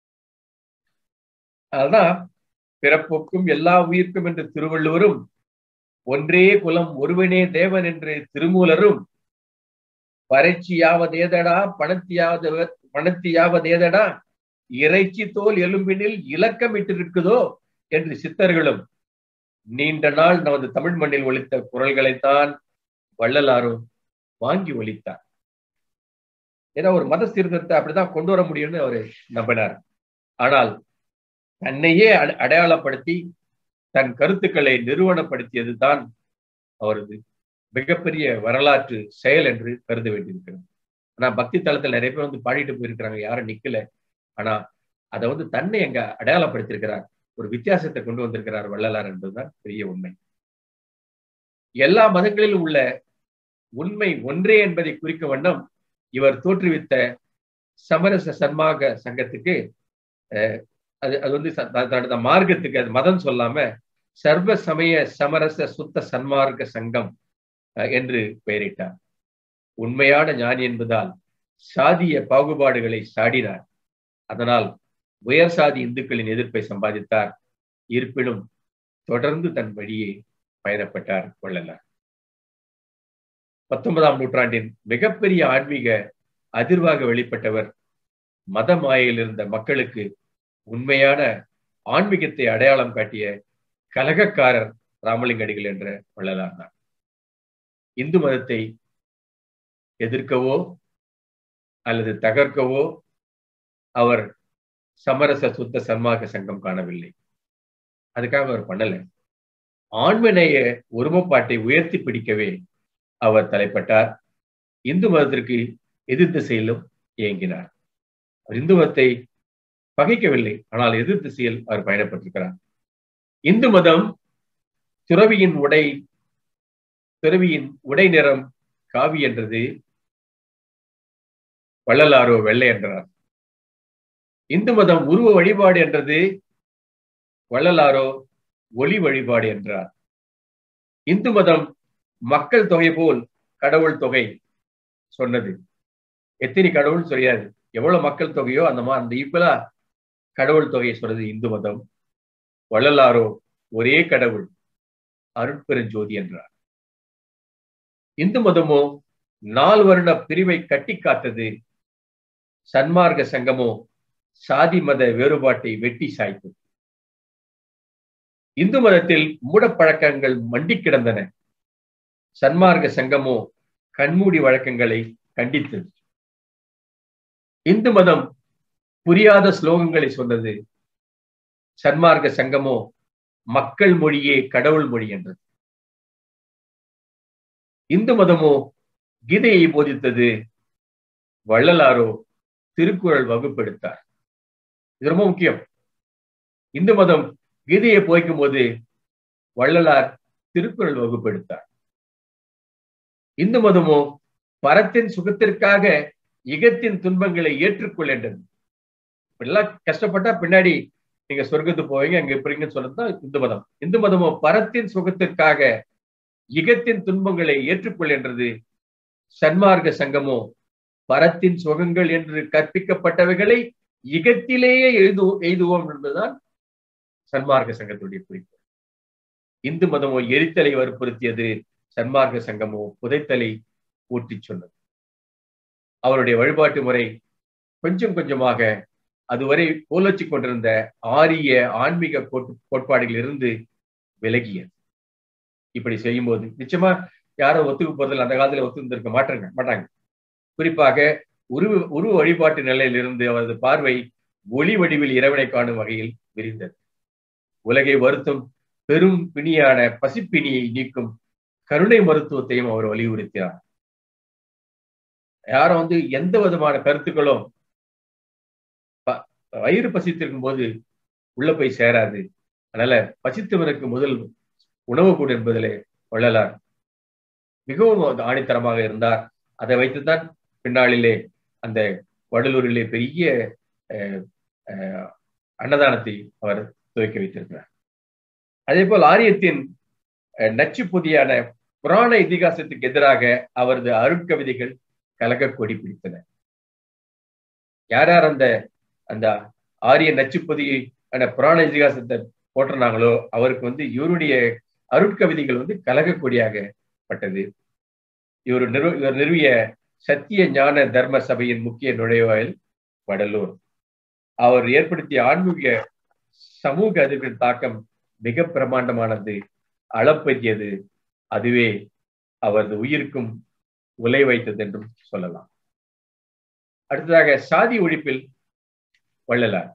அதுதான் பிறப்புக்கும் எல்லா உயிர்க்கும் என்று திருவள்ளுவரும் ஒன்றே குலம் ஒருவனே தேவன் என்று திருமூலரும் பறைச்சியாவதேதடா பணத்தியாவது பணத்தியாவதேதடா இறைச்சி தோல் எலும்பினில் இலக்கமிட்டிருக்குதோ என்று சித்தர்களும் நீண்ட நாள் நமது தமிழ் மண்ணில் ஒழித்த குரல்களைத்தான் வள்ளலாரும் வாங்கி ஒழித்தார் ஏன்னா ஒரு மத சீர்திருத்தத்தை அப்படிதான் கொண்டு வர முடியும்னு அவரு நம்பினார் ஆனால் தன்னையே அடையாளப்படுத்தி தன் கருத்துக்களை நிறுவனப்படுத்தியது தான் அவரது மிகப்பெரிய வரலாற்று செயல் என்று கருத வேண்டியிருக்கிறது ஆனா பக்தி தளத்தில் நிறைய பேர் வந்து பாடிட்டு போயிருக்கிறாங்க யாரும் நிக்கல ஆனா அதை வந்து தன்னை எங்க அடையாளப்படுத்தியிருக்கிறார் ஒரு வித்தியாசத்தை கொண்டு வந்திருக்கிறார் வள்ளலார் என்பதுதான் பெரிய உண்மை எல்லா மதங்களிலும் உள்ள உண்மை ஒன்றே என்பதை குறிக்கும் வண்ணம் இவர் தோற்றுவித்த சமரச சன்மாக சங்கத்துக்கு அது அது வந்து தனது மார்க்கத்துக்கு அது மதம் சொல்லாம சர்வ சமய சமரச சுத்த சன்மார்க்க சங்கம் என்று பெயரிட்டார் உண்மையான ஞானி என்பதால் சாதிய பாகுபாடுகளை சாடினார் அதனால் உயர் சாதி இந்துக்களின் எதிர்ப்பை சம்பாதித்தார் இருப்பினும் தொடர்ந்து தன் வழியே பயணப்பட்டார் வள்ளலார் பத்தொன்பதாம் நூற்றாண்டின் மிகப்பெரிய ஆன்மீக அதிர்வாக வெளிப்பட்டவர் மத மாயையில் இருந்த மக்களுக்கு உண்மையான ஆன்மீகத்தை அடையாளம் காட்டிய கலகக்காரர் ராமலிங்கடிகள் என்ற வள்ளலார் தான் இந்து மதத்தை எதிர்க்கவோ அல்லது தகர்க்கவோ அவர் சமரச சுத்த சன்மார்க்க சங்கம் காணவில்லை அதுக்காக அவர் பண்ணல ஆண்மநேய ஒருமைப்பாட்டை உயர்த்தி பிடிக்கவே அவர் தலைப்பட்டார் இந்து மதத்திற்கு எதிர் திசையிலும் இயங்கினார் இந்து மதத்தை பகைக்கவில்லை ஆனால் எதிர் திசையில் அவர் பயணப்பட்டிருக்கிறார் இந்து மதம் துறவியின் உடை துறவியின் உடை நிறம் காவி என்றது வள்ளலாரோ வெள்ளை என்றார் இந்து மதம் உருவ வழிபாடு என்றது வள்ளலாரோ ஒளி வழிபாடு என்றார் இந்து மதம் மக்கள் தொகை போல் கடவுள் தொகை சொன்னது எத்தனை கடவுள் தெரியாது எவ்வளவு மக்கள் தொகையோ அந்த மா அந்த ஈக்குவலா கடவுள் தொகையை சொல்றது இந்து மதம் வள்ளலாரோ ஒரே கடவுள் அருட்பெருஞ்சோதி என்றார் இந்து மதமோ நால் வருட பிரிவை கட்டி காத்தது சன்மார்க்க சங்கமோ சாதி மத வேறுபாட்டை வெட்டி சாய்த்தது இந்து மதத்தில் மூடப்பழக்கங்கள் மண்டி கிடந்தன சன்மார்க்க சங்கமோ கண்மூடி வழக்கங்களை கண்டித்தது இந்து மதம் புரியாத ஸ்லோகங்களை சொன்னது சன்மார்க்க சங்கமோ மக்கள் மொழியே கடவுள் மொழி என்றது இந்து மதமோ கீதையை போதித்தது வள்ளலாரோ திருக்குறள் வகுப்பெடுத்தார் இது ரொம்ப முக்கியம் இந்து மதம் கீதையை போய்க்கும் போது வள்ளலார் திருக்குறள் வகுப்பெடுத்தார் இந்து மதமோ பரத்தின் சுகத்திற்காக இகத்தின் துன்பங்களை ஏற்றுக்கொள் என்றது இப்படிலாம் கஷ்டப்பட்டா பின்னாடி நீங்க சொர்க்கத்துக்கு போவீங்க அங்க எப்படிங்கன்னு சொல்லதான் இந்து மதம் இந்து மதமோ பரத்தின் சுகத்திற்காக இகத்தின் துன்பங்களை ஏற்றுக்கொள் என்றது சன்மார்க்க சங்கமோ பரத்தின் சுகங்கள் என்று கற்பிக்கப்பட்டவைகளை இகத்திலேயே எழுது எய்துவோம் என்பதுதான் சன்மார்க்க சங்கத்துடைய குறிப்பு இந்து மதமோ எரித்தலை வற்புறுத்தியது சன்மார்க்க சங்கமோ புதைத்தலை ஊட்டி சொன்னது அவருடைய வழிபாட்டு முறை கொஞ்சம் கொஞ்சமாக அதுவரை கோலச்சு கொண்டிருந்த ஆரிய ஆன்மீக கோட்பாடுகளில் இருந்து விலகியது இப்படி செய்யும்போது நிச்சயமா யாரும் ஒத்துக்கு போறதில்லை அந்த காலத்துல ஒத்துந்திருக்க மாட்டாங்க மாட்டாங்க குறிப்பாக உருவ உருவ வழிபாட்டு நிலையிலிருந்து அவரது பார்வை ஒளி வடிவில் இறைவனை காணும் வகையில் விரிந்தது உலகை வருத்தும் பெரும் பிணியான பசிப்பிணியை நீக்கும் கருணை மருத்துவத்தையும் அவர் வலியுறுத்தினார் யாரும் வந்து எந்த விதமான கருத்துக்களும் வயிறு பசித்திருக்கும் போது உள்ள போய் சேராது அதனால பசித்தவனுக்கு முதல் உணவு கூட என்பதிலே வள்ளலார் மிகவும் ஆணித்தரமாக இருந்தார் அதை வைத்துதான் பின்னாளிலே அந்த வடலூரிலே பெரிய அன்னதானத்தை அவர் துவக்கி வைத்திருக்கிறார் அதே போல் ஆரியத்தின் நச்சு புதியான புராண இதிகாசத்துக்கு எதிராக அவரது அருட்கவிதைகள் கலக கொடி பிடித்தன யார் யார் அந்த அந்த ஆரிய நச்சுப்பதியை அந்த புராண இதிகாசத்தை போட்டிருந்தாங்களோ அவருக்கு வந்து இவருடைய அருட்கவிதைகள் வந்து கலகக்கூடியாகப்பட்டது இவர் நிறு இவர் நிறுவிய சத்திய ஞான தர்ம சபையின் முக்கிய நுழைவாயில் வடலூர் அவர் ஏற்படுத்திய ஆன்மீக சமூக அதிர்வின் தாக்கம் மிக பிரமாண்டமானது அளப்பெரியது அதுவே அவரது உயிருக்கும் உலை வைத்தது என்றும் சொல்லலாம் அடுத்ததாக சாதி ஒழிப்பில் வள்ளலார்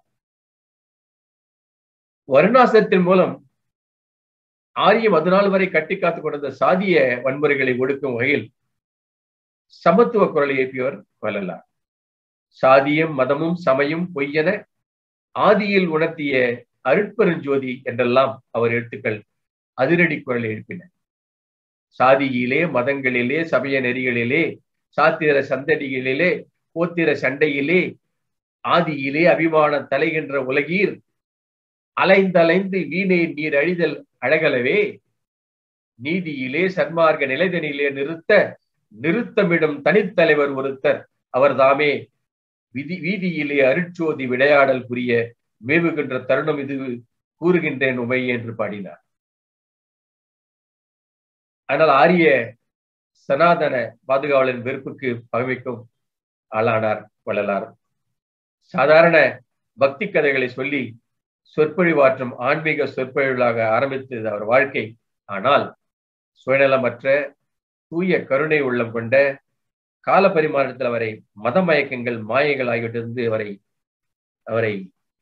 வருணாசத்தின் மூலம் ஆரியம் அதனால் வரை கட்டி காத்துக் கொண்டிருந்த சாதிய வன்முறைகளை ஒடுக்கும் வகையில் சமத்துவ குரலை எழுப்பியவர் வள்ளலார் சாதியும் மதமும் சமயம் பொய்யென ஆதியில் உணர்த்திய அருட்பெருஞ்சோதி என்றெல்லாம் அவர் எழுத்துக்கள் அதிரடி குரலை எழுப்பின சாதியிலே மதங்களிலே சமய நெறிகளிலே சாத்திர சந்தடிகளிலே கோத்திர சண்டையிலே ஆதியிலே அபிமான தலைகின்ற உலகீர் அலைந்தலைந்து வீணை நீர் அழிதல் அழகலவே நீதியிலே சன்மார்க்க நிலைதனிலே நிறுத்த நிறுத்தமிடும் தனித்தலைவர் ஒருத்தர் அவர் தாமே விதி வீதியிலே அருட்சோதி விளையாடல் புரிய மேவுகின்ற தருணம் இது கூறுகின்றேன் உமை என்று பாடினார் ஆனால் ஆரிய சனாதன பாதுகாவலின் வெறுப்புக்கு பகைமைக்கும் ஆளானார் வள்ளலார் சாதாரண பக்தி கதைகளை சொல்லி சொற்பொழிவாற்றும் ஆன்மீக சொற்பொழிவுகளாக ஆரம்பித்தது அவர் வாழ்க்கை ஆனால் சுயநலமற்ற தூய கருணை உள்ளம் கொண்ட கால பரிமாற்றத்தில் அவரை மத மயக்கங்கள் மாயைகள் ஆகிவிட்டிருந்து அவரை அவரை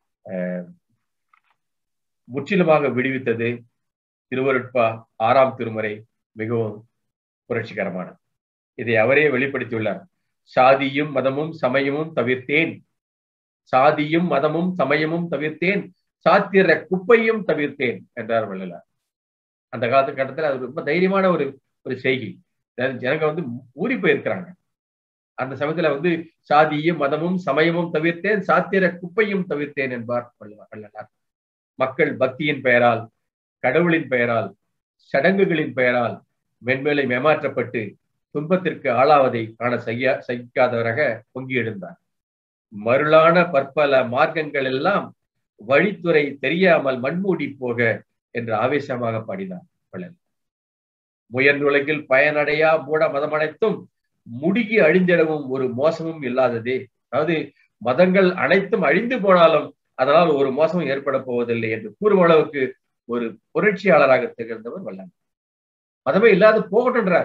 முற்றிலுமாக விடுவித்தது திருவருட்பா ஆறாம் திருமுறை மிகவும் புரட்சிகரமான இதை அவரே வெளிப்படுத்தியுள்ளார் சாதியும் மதமும் சமயமும் தவிர்த்தேன் சாதியும் மதமும் சமயமும் தவிர்த்தேன் சாத்திர குப்பையும் தவிர்த்தேன் என்றார் வள்ளலார் அந்த காலகட்டத்தில் அது ரொம்ப தைரியமான ஒரு ஒரு செய்கை ஜனங்க வந்து ஊறி போயிருக்கிறாங்க அந்த சமயத்துல வந்து சாதியும் மதமும் சமயமும் தவிர்த்தேன் சாத்திர குப்பையும் தவிர்த்தேன் என்பார் வள்ளலார் மக்கள் பக்தியின் பெயரால் கடவுளின் பெயரால் சடங்குகளின் பெயரால் மென்மேலை ஏமாற்றப்பட்டு துன்பத்திற்கு ஆளாவதை காண செய்ய சகிக்காதவராக பொங்கி எழுந்தார் மருளான பற்பல மார்க்கங்கள் எல்லாம் வழித்துறை தெரியாமல் மண்மூடி போக என்று ஆவேசமாக பாடினார் வள்ளல் முயன்றுலகில் பயனடையா மூட மதம் அனைத்தும் முடுகி அழிந்திடவும் ஒரு மோசமும் இல்லாததே அதாவது மதங்கள் அனைத்தும் அழிந்து போனாலும் அதனால் ஒரு மோசமும் ஏற்பட போவதில்லை என்று கூறும் அளவுக்கு ஒரு புரட்சியாளராக திகழ்ந்தவர் வல்லன் மதமே இல்லாத போகட்டும்ன்றார்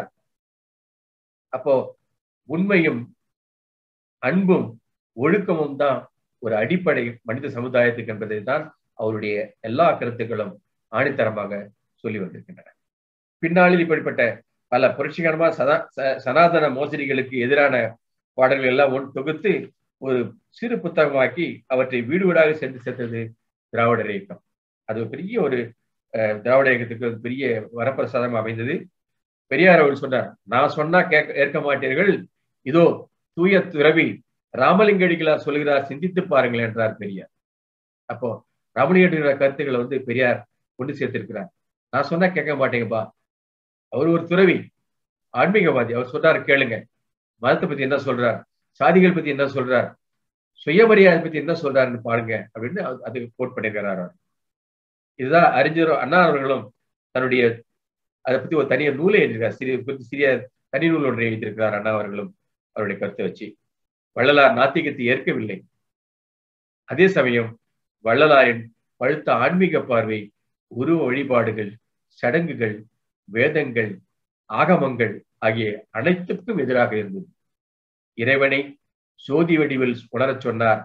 அப்போ உண்மையும் அன்பும் ஒழுக்கமும் தான் ஒரு அடிப்படை மனித சமுதாயத்துக்கு என்பதை தான் அவருடைய எல்லா கருத்துக்களும் ஆணித்தரமாக சொல்லி வந்திருக்கின்றன பின்னாளில் இப்படிப்பட்ட பல புரட்சிகரமான சதா சனாதன மோசடிகளுக்கு எதிரான பாடல்கள் எல்லாம் ஒன்று தொகுத்து ஒரு சிறு புத்தகமாக்கி அவற்றை வீடு வீடாக சென்று சேர்த்தது திராவிடர் இயக்கம் அது பெரிய ஒரு திராவிட இயக்கத்துக்கு ஒரு பெரிய வரப்பிரசாதம் அமைந்தது பெரியார் அவர் சொன்னார் நான் சொன்னா கேட்க ஏற்க மாட்டீர்கள் இதோ தூய துறவி ராமலிங்கடிகளார் சொல்கிறார் சிந்தித்து பாருங்கள் என்றார் பெரியார் அப்போ ராமலிங்கடிகளார் கருத்துக்களை வந்து பெரியார் கொண்டு சேர்த்திருக்கிறார் நான் சொன்னா கேட்க மாட்டேங்கப்பா அவர் ஒரு துறவி ஆன்மீகவாதி அவர் சொல்றாரு கேளுங்க மதத்தை பத்தி என்ன சொல்றார் சாதிகள் பத்தி என்ன சொல்றார் சுயமரியாதை பத்தி என்ன சொல்றாருன்னு பாருங்க அப்படின்னு அது கோட் பண்ணியிருக்கிறார் அவர் இதுதான் அறிஞர் அண்ணா அவர்களும் தன்னுடைய அதை பத்தி ஒரு தனிய நூலை எழுதியிருக்கார் சிறிய சிறிய தனி நூல் ஒன்றை எழுதியிருக்கிறார் அண்ணா அவர்களும் அவருடைய கருத்தை வச்சு வள்ளலார் நாத்திகத்தை ஏற்கவில்லை அதே சமயம் வள்ளலாரின் பழுத்த ஆன்மீக பார்வை உருவ வழிபாடுகள் சடங்குகள் வேதங்கள் ஆகமங்கள் ஆகிய அனைத்துக்கும் எதிராக இருந்தது இறைவனை சோதி வடிவில் உணரச் சொன்னார்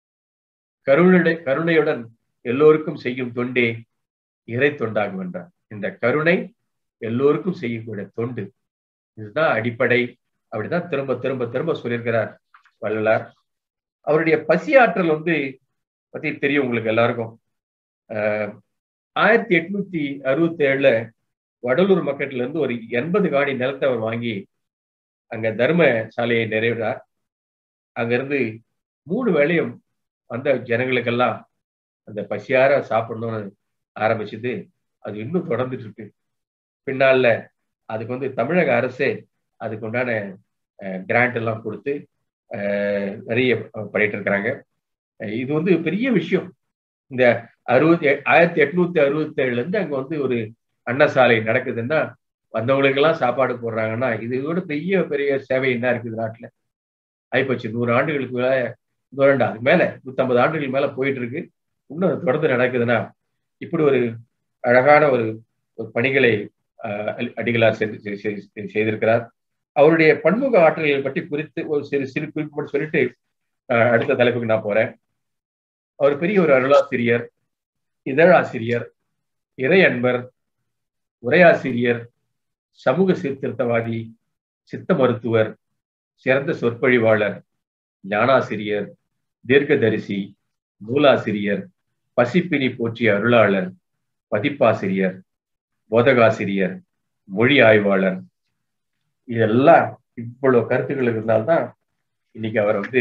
கருணை கருணையுடன் எல்லோருக்கும் செய்யும் தொண்டே இறை தொண்டாகும் என்றார் இந்த கருணை எல்லோருக்கும் செய்யக்கூடிய தொண்டு இதுதான் அடிப்படை அப்படிதான் திரும்ப திரும்ப திரும்ப சொல்லியிருக்கிறார் வள்ளலார் அவருடைய பசி ஆற்றல் வந்து பத்தி தெரியும் உங்களுக்கு எல்லாருக்கும் ஆஹ் ஆயிரத்தி எட்நூத்தி அறுபத்தி ஏழுல வடலூர் மக்கத்துல இருந்து ஒரு எண்பது காணி நிலத்தை அவர் வாங்கி அங்க தர்ம சாலையை நிறைவிடார் அங்கிருந்து மூணு வேளையும் வந்த ஜனங்களுக்கெல்லாம் அந்த பசியார சாப்பிடணும்னு ஆரம்பிச்சது அது இன்னும் தொடர்ந்துட்டு இருக்கு பின்னால அதுக்கு வந்து தமிழக அரசே அதுக்கு உண்டான கிராண்ட் எல்லாம் கொடுத்து நிறைய பண்ணிட்டு இருக்கிறாங்க இது வந்து பெரிய விஷயம் இந்த அறுபத்தி ஆயிரத்தி எட்நூத்தி அறுபத்தி ஏழுல இருந்து அங்க வந்து ஒரு அன்னசாலை நடக்குதுன்னா வந்தவங்களுக்கெல்லாம் சாப்பாடு போடுறாங்கன்னா இது விட பெரிய பெரிய சேவை என்ன இருக்குது நாட்டுல ஆயிப்போச்சு நூறு ஆண்டுகளுக்கு மேல நூறாண்டு அதுக்கு மேல நூத்தம்பது ஆண்டுகள் மேல போயிட்டு இருக்கு இன்னும் தொடர்ந்து நடக்குதுன்னா இப்படி ஒரு அழகான ஒரு பணிகளை அடிகளார் செய்திருக்கிறார் அவருடைய பன்முக ஆற்றல்களை பற்றி குறித்து ஒரு சிறு சிறு குறிப்பு மட்டும் சொல்லிட்டு அடுத்த தலைப்புக்கு நான் போறேன் அவர் பெரிய ஒரு அருளாசிரியர் இதழாசிரியர் இறை அன்பர் உரையாசிரியர் சமூக சீர்திருத்தவாதி சித்த மருத்துவர் சிறந்த சொற்பொழிவாளர் ஞானாசிரியர் தீர்க்கதரிசி நூலாசிரியர் பசிப்பினி போற்றிய அருளாளர் பதிப்பாசிரியர் போதகாசிரியர் மொழி ஆய்வாளர் இதெல்லாம் இவ்வளவு கருத்துக்கள் இருந்தால்தான் இன்னைக்கு அவர் வந்து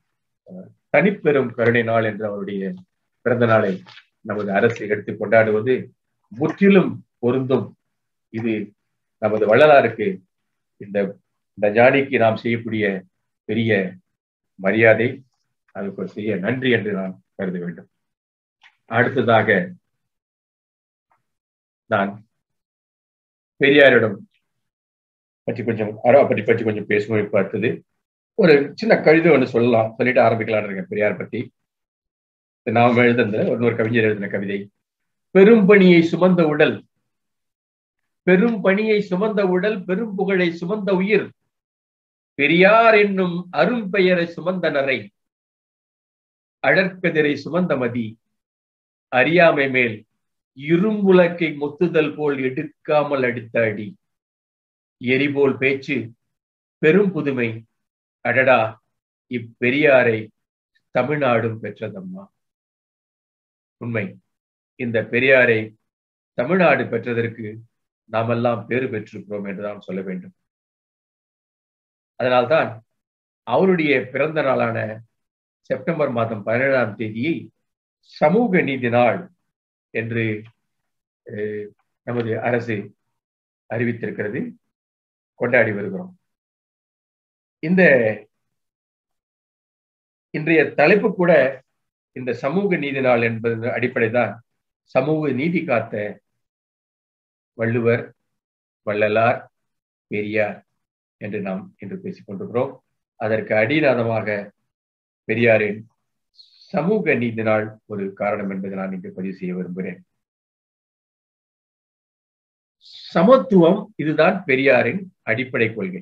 தனிப்பெரும் கருணை நாள் என்ற அவருடைய பிறந்த நாளை நமது அரசு எடுத்து கொண்டாடுவது முற்றிலும் பொருந்தும் இது நமது வள்ளலாருக்கு இந்த இந்த ஞானிக்கு நாம் செய்யக்கூடிய பெரிய மரியாதை அதுக்கு ஒரு செய்ய நன்றி என்று நான் கருத வேண்டும் அடுத்ததாக நான் பெரியாரிடம் பற்றி கொஞ்சம் அரா பற்றி பற்றி கொஞ்சம் பேசுவோம் இப்ப அடுத்தது ஒரு சின்ன கவிதை ஒன்று சொல்லலாம் சொல்லிட்டு ஆரம்பிக்கலாம்னு இருக்கேன் பெரியார் பத்தி நாம் எழுதுன இன்னொரு கவிஞர் எழுதின கவிதை பெரும் பணியை சுமந்த உடல் பெரும் பணியை சுமந்த உடல் பெரும் புகழை சுமந்த உயிர் பெரியார் என்னும் அரும் பெயரை சுமந்த நரை அழற்கதிரை சுமந்த மதி அறியாமை மேல் இரும்புலக்கை முத்துதல் போல் எடுக்காமல் அடித்த அடி எரிபோல் பேச்சு பெரும் புதுமை அடடா இப்பெரியாரை தமிழ்நாடும் பெற்றதம்மா உண்மை இந்த பெரியாரை தமிழ்நாடு பெற்றதற்கு நாமெல்லாம் பேறு பெற்றிருக்கிறோம் என்றுதான் சொல்ல வேண்டும் அதனால்தான் அவருடைய பிறந்த நாளான செப்டம்பர் மாதம் பதினேழாம் தேதியை சமூக நீதி நாள் என்று நமது அரசு அறிவித்திருக்கிறது கொண்டாடி வருகிறோம் இந்த இன்றைய தலைப்பு கூட இந்த சமூக நீதி நாள் என்பது அடிப்படை தான் சமூக நீதி காத்த வள்ளுவர் வள்ளலார் பெரியார் என்று நாம் இன்று பேசிக் கொண்டிருக்கிறோம் அதற்கு அடிநாதமாக பெரியாரின் சமூக நீதி நாள் ஒரு காரணம் என்பதை நான் இங்கு பதிவு செய்ய விரும்புகிறேன் சமத்துவம் இதுதான் பெரியாரின் அடிப்படை கொள்கை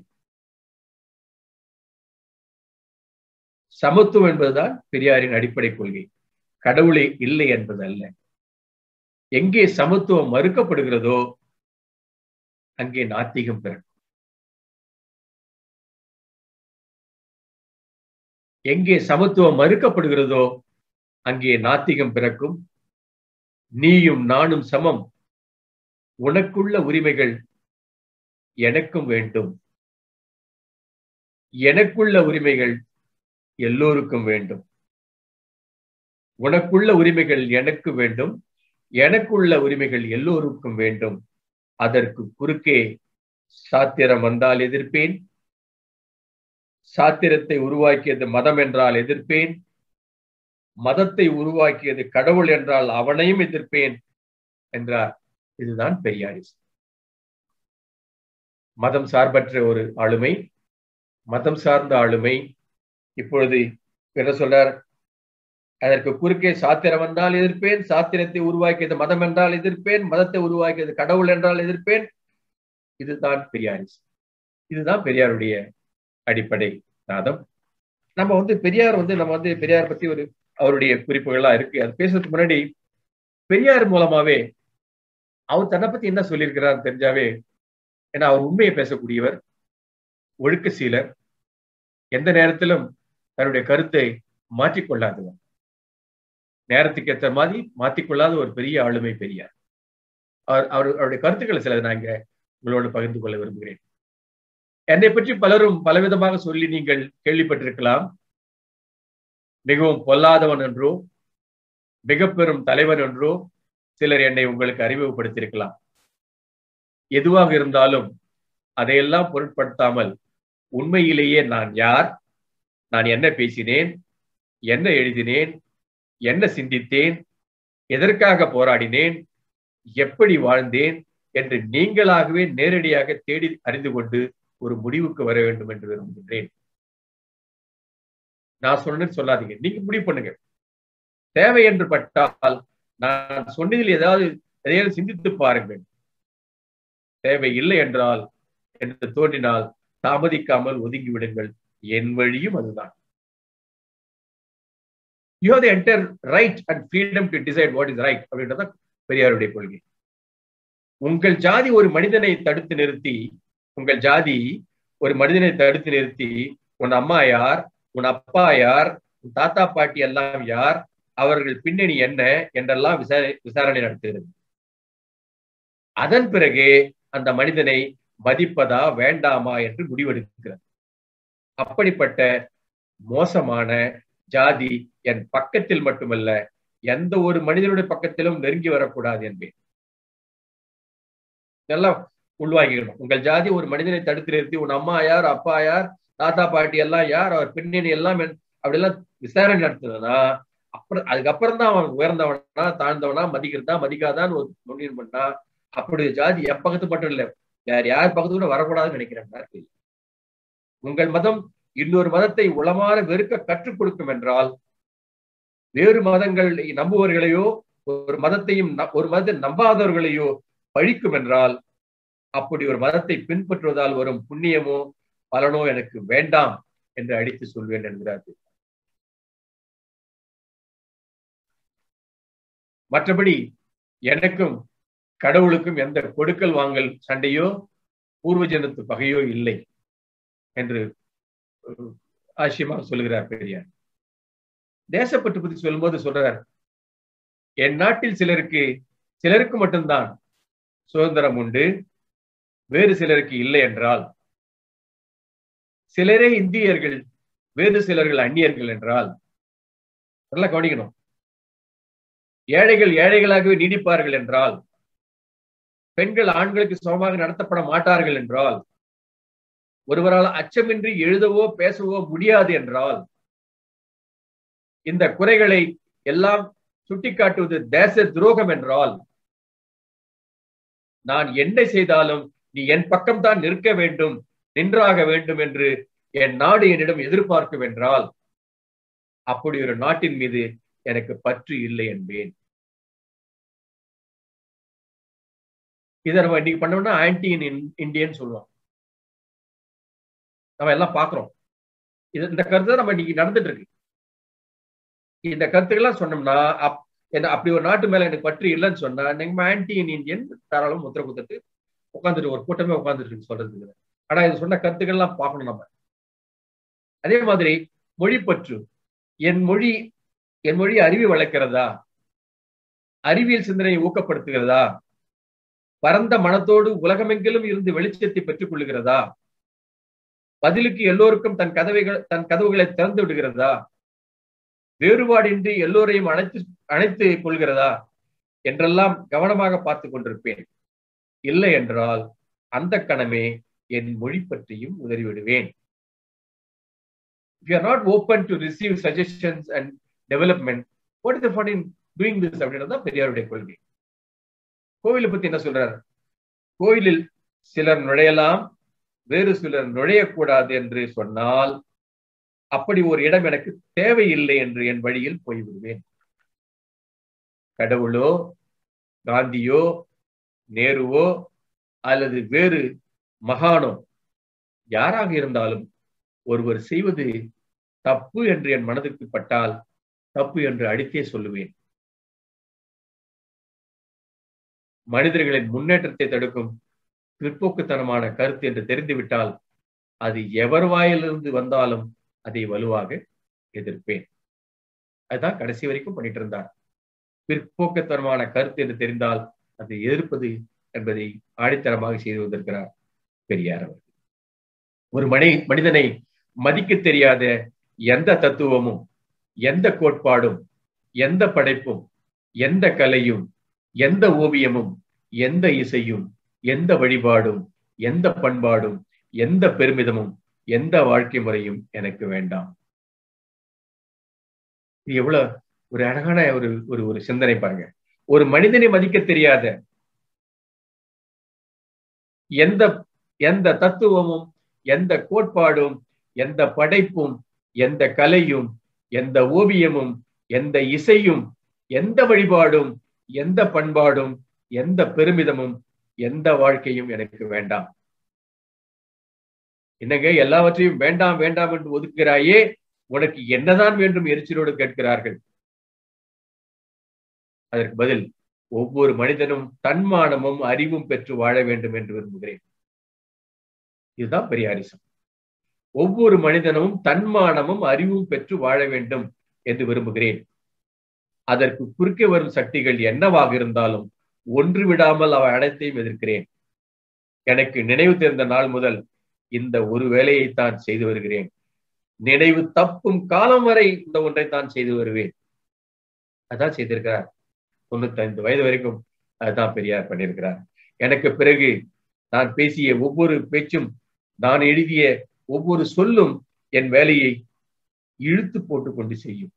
சமத்துவம் என்பதுதான் பெரியாரின் அடிப்படை கொள்கை கடவுளை இல்லை என்பது அல்ல எங்கே சமத்துவம் மறுக்கப்படுகிறதோ அங்கே நாத்திகம் பிறக்கும் எங்கே சமத்துவம் மறுக்கப்படுகிறதோ அங்கே நாத்திகம் பிறக்கும் நீயும் நானும் சமம் உனக்குள்ள உரிமைகள் எனக்கும் வேண்டும் எனக்குள்ள உரிமைகள் எல்லோருக்கும் வேண்டும் உனக்குள்ள உரிமைகள் எனக்கு வேண்டும் எனக்குள்ள உரிமைகள் எல்லோருக்கும் வேண்டும் அதற்கு குறுக்கே சாத்திரம் வந்தால் எதிர்ப்பேன் சாத்திரத்தை உருவாக்கியது மதம் என்றால் எதிர்ப்பேன் மதத்தை உருவாக்கியது கடவுள் என்றால் அவனையும் எதிர்ப்பேன் என்றார் இதுதான் பெரியாரிசம் மதம் சார்பற்ற ஒரு ஆளுமை மதம் சார்ந்த ஆளுமை இப்பொழுது என்ன சொல்றார் அதற்கு குறுக்கே சாத்திரம் வந்தால் எதிர்ப்பேன் சாத்திரத்தை உருவாக்கியது மதம் என்றால் எதிர்ப்பேன் மதத்தை உருவாக்கியது கடவுள் என்றால் எதிர்ப்பேன் இதுதான் பெரியாரிசம் இதுதான் பெரியாருடைய அடிப்படை நாதம் நம்ம வந்து பெரியார் வந்து நம்ம வந்து பெரியார் பத்தி ஒரு அவருடைய குறிப்புகள்லாம் இருக்கு அது பேசுறதுக்கு முன்னாடி பெரியார் மூலமாவே அவர் தன்னை பத்தி என்ன சொல்லியிருக்கிறார் தெரிஞ்சாவே ஏன்னா அவர் உண்மையை பேசக்கூடியவர் ஒழுக்க சீலர் எந்த நேரத்திலும் தன்னுடைய கருத்தை மாற்றிக்கொள்ளாதவர் நேரத்துக்கு ஏற்ற மாதிரி மாற்றிக்கொள்ளாத ஒரு பெரிய ஆளுமை பெரியார் அவர் அவர் அவருடைய கருத்துக்களை சில நான் இங்க உங்களோடு பகிர்ந்து கொள்ள விரும்புகிறேன் என்னை பற்றி பலரும் பலவிதமாக சொல்லி நீங்கள் கேள்விப்பட்டிருக்கலாம் மிகவும் பொல்லாதவன் என்றோ மிக பெரும் தலைவன் என்றோ சிலர் என்னை உங்களுக்கு அறிமுகப்படுத்தியிருக்கலாம் எதுவாக இருந்தாலும் அதையெல்லாம் பொருட்படுத்தாமல் உண்மையிலேயே நான் யார் நான் என்ன பேசினேன் என்ன எழுதினேன் என்ன சிந்தித்தேன் எதற்காக போராடினேன் எப்படி வாழ்ந்தேன் என்று நீங்களாகவே நேரடியாக தேடி அறிந்து கொண்டு ஒரு முடிவுக்கு வர வேண்டும் என்று விரும்புகின்றேன் நான் சொன்னேன்னு சொல்லாதீங்க நீங்க முடிவு பண்ணுங்க தேவை என்று பட்டால் நான் சொன்னதில் ஏதாவது எதையாவது சிந்தித்து பாருங்கள் தேவை இல்லை என்றால் என்று தோன்றினால் தாமதிக்காமல் ஒதுங்கி விடுங்கள் என் வழியும் அதுதான் you have the entire right and freedom to decide what is right அப்படின்றத பெரியாருடைய கொள்கை உங்கள் ஜாதி ஒரு மனிதனை தடுத்து நிறுத்தி உங்கள் ஜாதி ஒரு மனிதனை தடுத்து நிறுத்தி உன் அம்மா யார் உன் அப்பா யார் உன் தாத்தா பாட்டி எல்லாம் யார் அவர்கள் பின்னணி என்ன என்றெல்லாம் விசாரணை விசாரணை நடத்துகிறது அதன் பிறகு அந்த மனிதனை மதிப்பதா வேண்டாமா என்று முடிவெடுக்கிறது அப்படிப்பட்ட மோசமான ஜாதி என் பக்கத்தில் மட்டுமல்ல எந்த ஒரு மனிதனுடைய பக்கத்திலும் நெருங்கி வரக்கூடாது என்பேன் இதெல்லாம் உள்வாங்கிக்கணும் உங்கள் ஜாதி ஒரு மனிதனை தடுத்து நிறுத்தி உன் அம்மா யார் அப்பா யார் தாத்தா பாட்டி எல்லாம் யார் அவர் பின்னணி எல்லாம் அப்படிலாம் விசாரணை நடத்துனதுன்னா அப்புறம் அதுக்கப்புறம் தான் அவன் உயர்ந்தவனா தாழ்ந்தவனா மதிக்கிறதா மதிக்காதான்னு ஒரு முடிவு பண்ணா அப்படி ஜாதி என் பக்கத்து மட்டும் இல்லை யார் யார் பக்கத்து கூட வரக்கூடாதுன்னு நினைக்கிறேன் உங்கள் மதம் இன்னொரு மதத்தை உளமான வெறுக்க கற்றுக் கொடுக்கும் என்றால் வேறு மதங்கள் நம்புவர்களையோ ஒரு மதத்தையும் ஒரு மதத்தை நம்பாதவர்களையோ பழிக்கும் என்றால் அப்படி ஒரு மதத்தை பின்பற்றுவதால் வரும் புண்ணியமோ பலனோ எனக்கு வேண்டாம் என்று அடித்து சொல்வேன் என்கிறார்கள் மற்றபடி எனக்கும் கடவுளுக்கும் எந்த கொடுக்கல் வாங்கல் சண்டையோ பூர்வ ஜனத்து பகையோ இல்லை என்று ஆசியமாக சொல்லுகிறார் பெரியார் தேசப்பற்று பற்றி சொல்லும்போது சொல்றார் என் நாட்டில் சிலருக்கு சிலருக்கு மட்டும்தான் சுதந்திரம் உண்டு வேறு சிலருக்கு இல்லை என்றால் சிலரே இந்தியர்கள் வேறு சிலர்கள் அந்நியர்கள் என்றால் நல்லா கவனிக்கணும் ஏழைகள் ஏழைகளாகவே நீடிப்பார்கள் என்றால் பெண்கள் ஆண்களுக்கு சமமாக நடத்தப்பட மாட்டார்கள் என்றால் ஒருவரால் அச்சமின்றி எழுதவோ பேசவோ முடியாது என்றால் இந்த குறைகளை எல்லாம் சுட்டிக்காட்டுவது தேச துரோகம் என்றால் நான் என்ன செய்தாலும் நீ என் பக்கம்தான் நிற்க வேண்டும் நின்றாக வேண்டும் என்று என் நாடு என்னிடம் எதிர்பார்க்கும் என்றால் அப்படி ஒரு நாட்டின் மீது எனக்கு பற்று இல்லை என்பேன் இதை நம்ம இன்னைக்கு பண்ணோம்னா ஆன்டி இந்தியன் சொல்லுவோம் நம்ம எல்லாம் பாக்குறோம் இது இந்த கருத்து நம்ம இன்னைக்கு நடந்துட்டு இருக்கு இந்த கருத்துக்கெல்லாம் சொன்னோம்னா அப் அப்படி ஒரு நாட்டு மேல எனக்கு பற்று இல்லைன்னு சொன்னா நீங்க ஆன்டி இந்தியன் தாராளம் முத்திர குத்துட்டு உட்காந்துட்டு ஒரு கூட்டமே உட்காந்துட்டு இருக்கு சொல்றது ஆனா இது சொன்ன கருத்துக்கள்லாம் பார்க்கணும் நம்ம அதே மாதிரி மொழிப்பற்று என் மொழி என் மொழி அறிவை வளர்க்கிறதா அறிவியல் சிந்தனையை ஊக்கப்படுத்துகிறதா பரந்த மனத்தோடு உலகமெங்கிலும் இருந்து வெளிச்சத்தை பெற்றுக் கொள்ளுகிறதா பதிலுக்கு எல்லோருக்கும் தன் கதவைகள் தன் கதவுகளை திறந்து விடுகிறதா வேறுபாடின்றி எல்லோரையும் அழைத்து அழைத்து கொள்கிறதா என்றெல்லாம் கவனமாக பார்த்து கொண்டிருப்பேன் இல்லை என்றால் அந்த கணமே என் மொழி பற்றியும் உதறிவிடுவேன் if you are not open to receive suggestions and development what is the fun in doing this அப்படின்றது தான் பெரியாருடைய கொள்கை கோவிலை பத்தி என்ன சொல்றாரு கோயிலில் சிலர் நுழையலாம் வேறு சிலர் நுழையக்கூடாது என்று சொன்னால் அப்படி ஒரு இடம் எனக்கு தேவையில்லை என்று என் வழியில் போய்விடுவேன் கடவுளோ காந்தியோ நேருவோ அல்லது வேறு மகானோ யாராக இருந்தாலும் ஒருவர் செய்வது தப்பு என்று என் மனதுக்கு பட்டால் தப்பு என்று அடித்தே சொல்லுவேன் மனிதர்களின் முன்னேற்றத்தை தடுக்கும் பிற்போக்குத்தனமான கருத்து என்று தெரிந்துவிட்டால் அது எவர் வாயிலிருந்து வந்தாலும் அதை வலுவாக எதிர்ப்பேன் அதுதான் கடைசி வரைக்கும் பண்ணிட்டு இருந்தார் பிற்போக்குத்தனமான கருத்து என்று தெரிந்தால் அதை எதிர்ப்பது என்பதை ஆடித்தரமாக செய்து வந்திருக்கிறார் பெரியார் அவர் ஒரு மனி மனிதனை மதிக்க தெரியாத எந்த தத்துவமும் எந்த கோட்பாடும் எந்த படைப்பும் எந்த கலையும் எந்த ஓவியமும் எந்த இசையும் எந்த வழிபாடும் எந்த பண்பாடும் எந்த பெருமிதமும் எந்த வாழ்க்கை முறையும் எனக்கு வேண்டாம் இது எவ்வளவு ஒரு அழகான ஒரு ஒரு ஒரு சிந்தனை பாருங்க ஒரு மனிதனை மதிக்க தெரியாத எந்த எந்த தத்துவமும் எந்த கோட்பாடும் எந்த படைப்பும் எந்த கலையும் எந்த ஓவியமும் எந்த இசையும் எந்த வழிபாடும் எந்த பண்பாடும் எந்த பெருமிதமும் எந்த வாழ்க்கையும் எனக்கு வேண்டாம் என்னங்க எல்லாவற்றையும் வேண்டாம் வேண்டாம் என்று ஒதுக்குகிறாயே உனக்கு என்னதான் வேண்டும் எரிச்சலோடு கேட்கிறார்கள் அதற்கு பதில் ஒவ்வொரு மனிதனும் தன்மானமும் அறிவும் பெற்று வாழ வேண்டும் என்று விரும்புகிறேன் இதுதான் பெரியாரிசம் ஒவ்வொரு மனிதனும் தன்மானமும் அறிவும் பெற்று வாழ வேண்டும் என்று விரும்புகிறேன் அதற்கு குறுக்கே வரும் சக்திகள் என்னவாக இருந்தாலும் ஒன்று விடாமல் அவை அனைத்தையும் எதிர்க்கிறேன் எனக்கு நினைவு தெரிந்த நாள் முதல் இந்த ஒரு வேலையை தான் செய்து வருகிறேன் நினைவு தப்பும் காலம் வரை இந்த ஒன்றை தான் செய்து வருவேன் அதான் செய்திருக்கிறார் தொண்ணூத்தி ஐந்து வயது வரைக்கும் அதுதான் பெரியார் பண்ணியிருக்கிறார் எனக்கு பிறகு நான் பேசிய ஒவ்வொரு பேச்சும் நான் எழுதிய ஒவ்வொரு சொல்லும் என் வேலையை இழுத்து போட்டு கொண்டு செய்யும்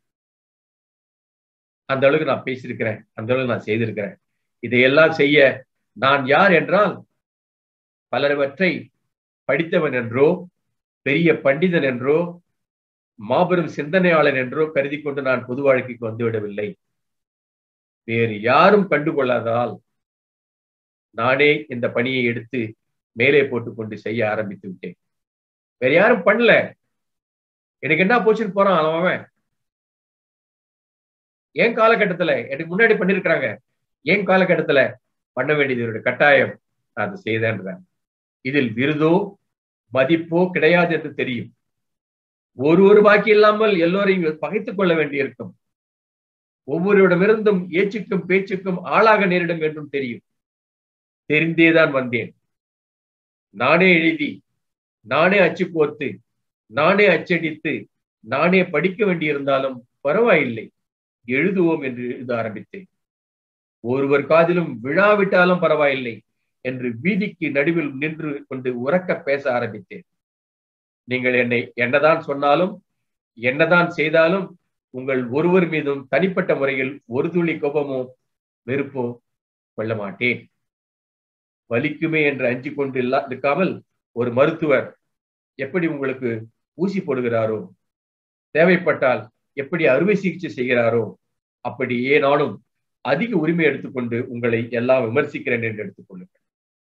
அந்த அளவுக்கு நான் பேசியிருக்கிறேன் அந்த அளவுக்கு நான் செய்திருக்கிறேன் இதையெல்லாம் செய்ய நான் யார் என்றால் பலவற்றை படித்தவன் என்றோ பெரிய பண்டிதன் என்றோ மாபெரும் சிந்தனையாளன் என்றோ கருதி கொண்டு நான் பொது வாழ்க்கைக்கு வந்துவிடவில்லை வேறு யாரும் கண்டுகொள்ளாததால் நானே இந்த பணியை எடுத்து மேலே போட்டுக்கொண்டு செய்ய ஆரம்பித்து விட்டேன் வேற யாரும் பண்ணல எனக்கு என்ன போச்சுன்னு போறான் அவன் என் காலகட்டத்துல எனக்கு முன்னாடி பண்ணிருக்கிறாங்க என் காலகட்டத்துல பண்ண வேண்டியது கட்டாயம் நான் அதை செய்தேன்றேன் இதில் விருதோ மதிப்போ கிடையாது என்று தெரியும் ஒரு ஒரு பாக்கி இல்லாமல் எல்லோரையும் பகைத்துக் கொள்ள வேண்டியிருக்கும் ஒவ்வொருவரிடமிருந்தும் ஏச்சுக்கும் பேச்சுக்கும் ஆளாக நேரிடும் என்றும் தெரியும் தெரிந்தேதான் வந்தேன் நானே எழுதி நானே அச்சு கோர்த்து நானே அச்சடித்து நானே படிக்க வேண்டியிருந்தாலும் பரவாயில்லை எழுதுவோம் என்று எழுத ஆரம்பித்தேன் ஒருவர் காதிலும் விழாவிட்டாலும் பரவாயில்லை என்று வீதிக்கு நடுவில் நின்று கொண்டு உறக்க பேச ஆரம்பித்தேன் நீங்கள் என்னை என்னதான் சொன்னாலும் என்னதான் செய்தாலும் உங்கள் ஒருவர் மீதும் தனிப்பட்ட முறையில் ஒரு துளி கோபமோ வெறுப்போ கொள்ள மாட்டேன் வலிக்குமே என்று அஞ்சு கொண்டு இல்லா இருக்காமல் ஒரு மருத்துவர் எப்படி உங்களுக்கு ஊசி போடுகிறாரோ தேவைப்பட்டால் எப்படி அறுவை சிகிச்சை செய்கிறாரோ அப்படியே நானும் அதிக உரிமை எடுத்துக்கொண்டு உங்களை எல்லாம் விமர்சிக்கிறேன் என்று எடுத்துக்கொள்ளுங்கள்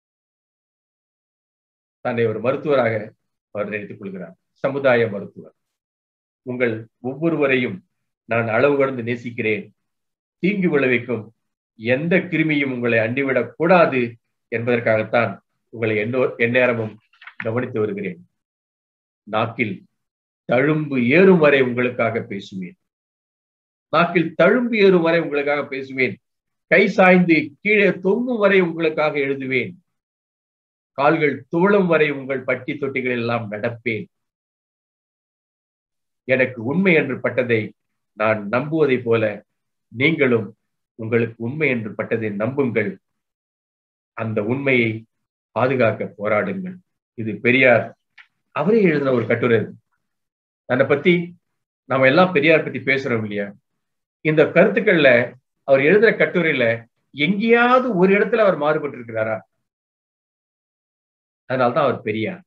தன்னை ஒரு மருத்துவராக அவர் நினைத்துக் கொள்கிறார் சமுதாய மருத்துவர் உங்கள் ஒவ்வொருவரையும் நான் அளவு கடந்து நேசிக்கிறேன் தீங்கு விளைவிக்கும் எந்த கிருமியும் உங்களை அண்டிவிடக் கூடாது என்பதற்காகத்தான் உங்களை என்னோ எந்நேரமும் கவனித்து வருகிறேன் நாக்கில் தழும்பு ஏறும் வரை உங்களுக்காக பேசுவேன் நாக்கில் தழும்பு ஏறும் வரை உங்களுக்காக பேசுவேன் கை சாய்ந்து கீழே தொங்கும் வரை உங்களுக்காக எழுதுவேன் கால்கள் தோளும் வரை உங்கள் பட்டி தொட்டிகள் எல்லாம் நடப்பேன் எனக்கு உண்மை என்று பட்டதை நான் நம்புவதை போல நீங்களும் உங்களுக்கு உண்மை என்று பட்டதை நம்புங்கள் அந்த உண்மையை பாதுகாக்க போராடுங்கள் இது பெரியார் அவரே எழுதின ஒரு கட்டுரை தன்னை பத்தி நாம எல்லாம் பெரியார் பத்தி பேசுறோம் இல்லையா இந்த கருத்துக்கள்ல அவர் எழுதுற கட்டுரையில எங்கேயாவது ஒரு இடத்துல அவர் மாறுபட்டு இருக்கிறாரா அதனால்தான் அவர் பெரியார்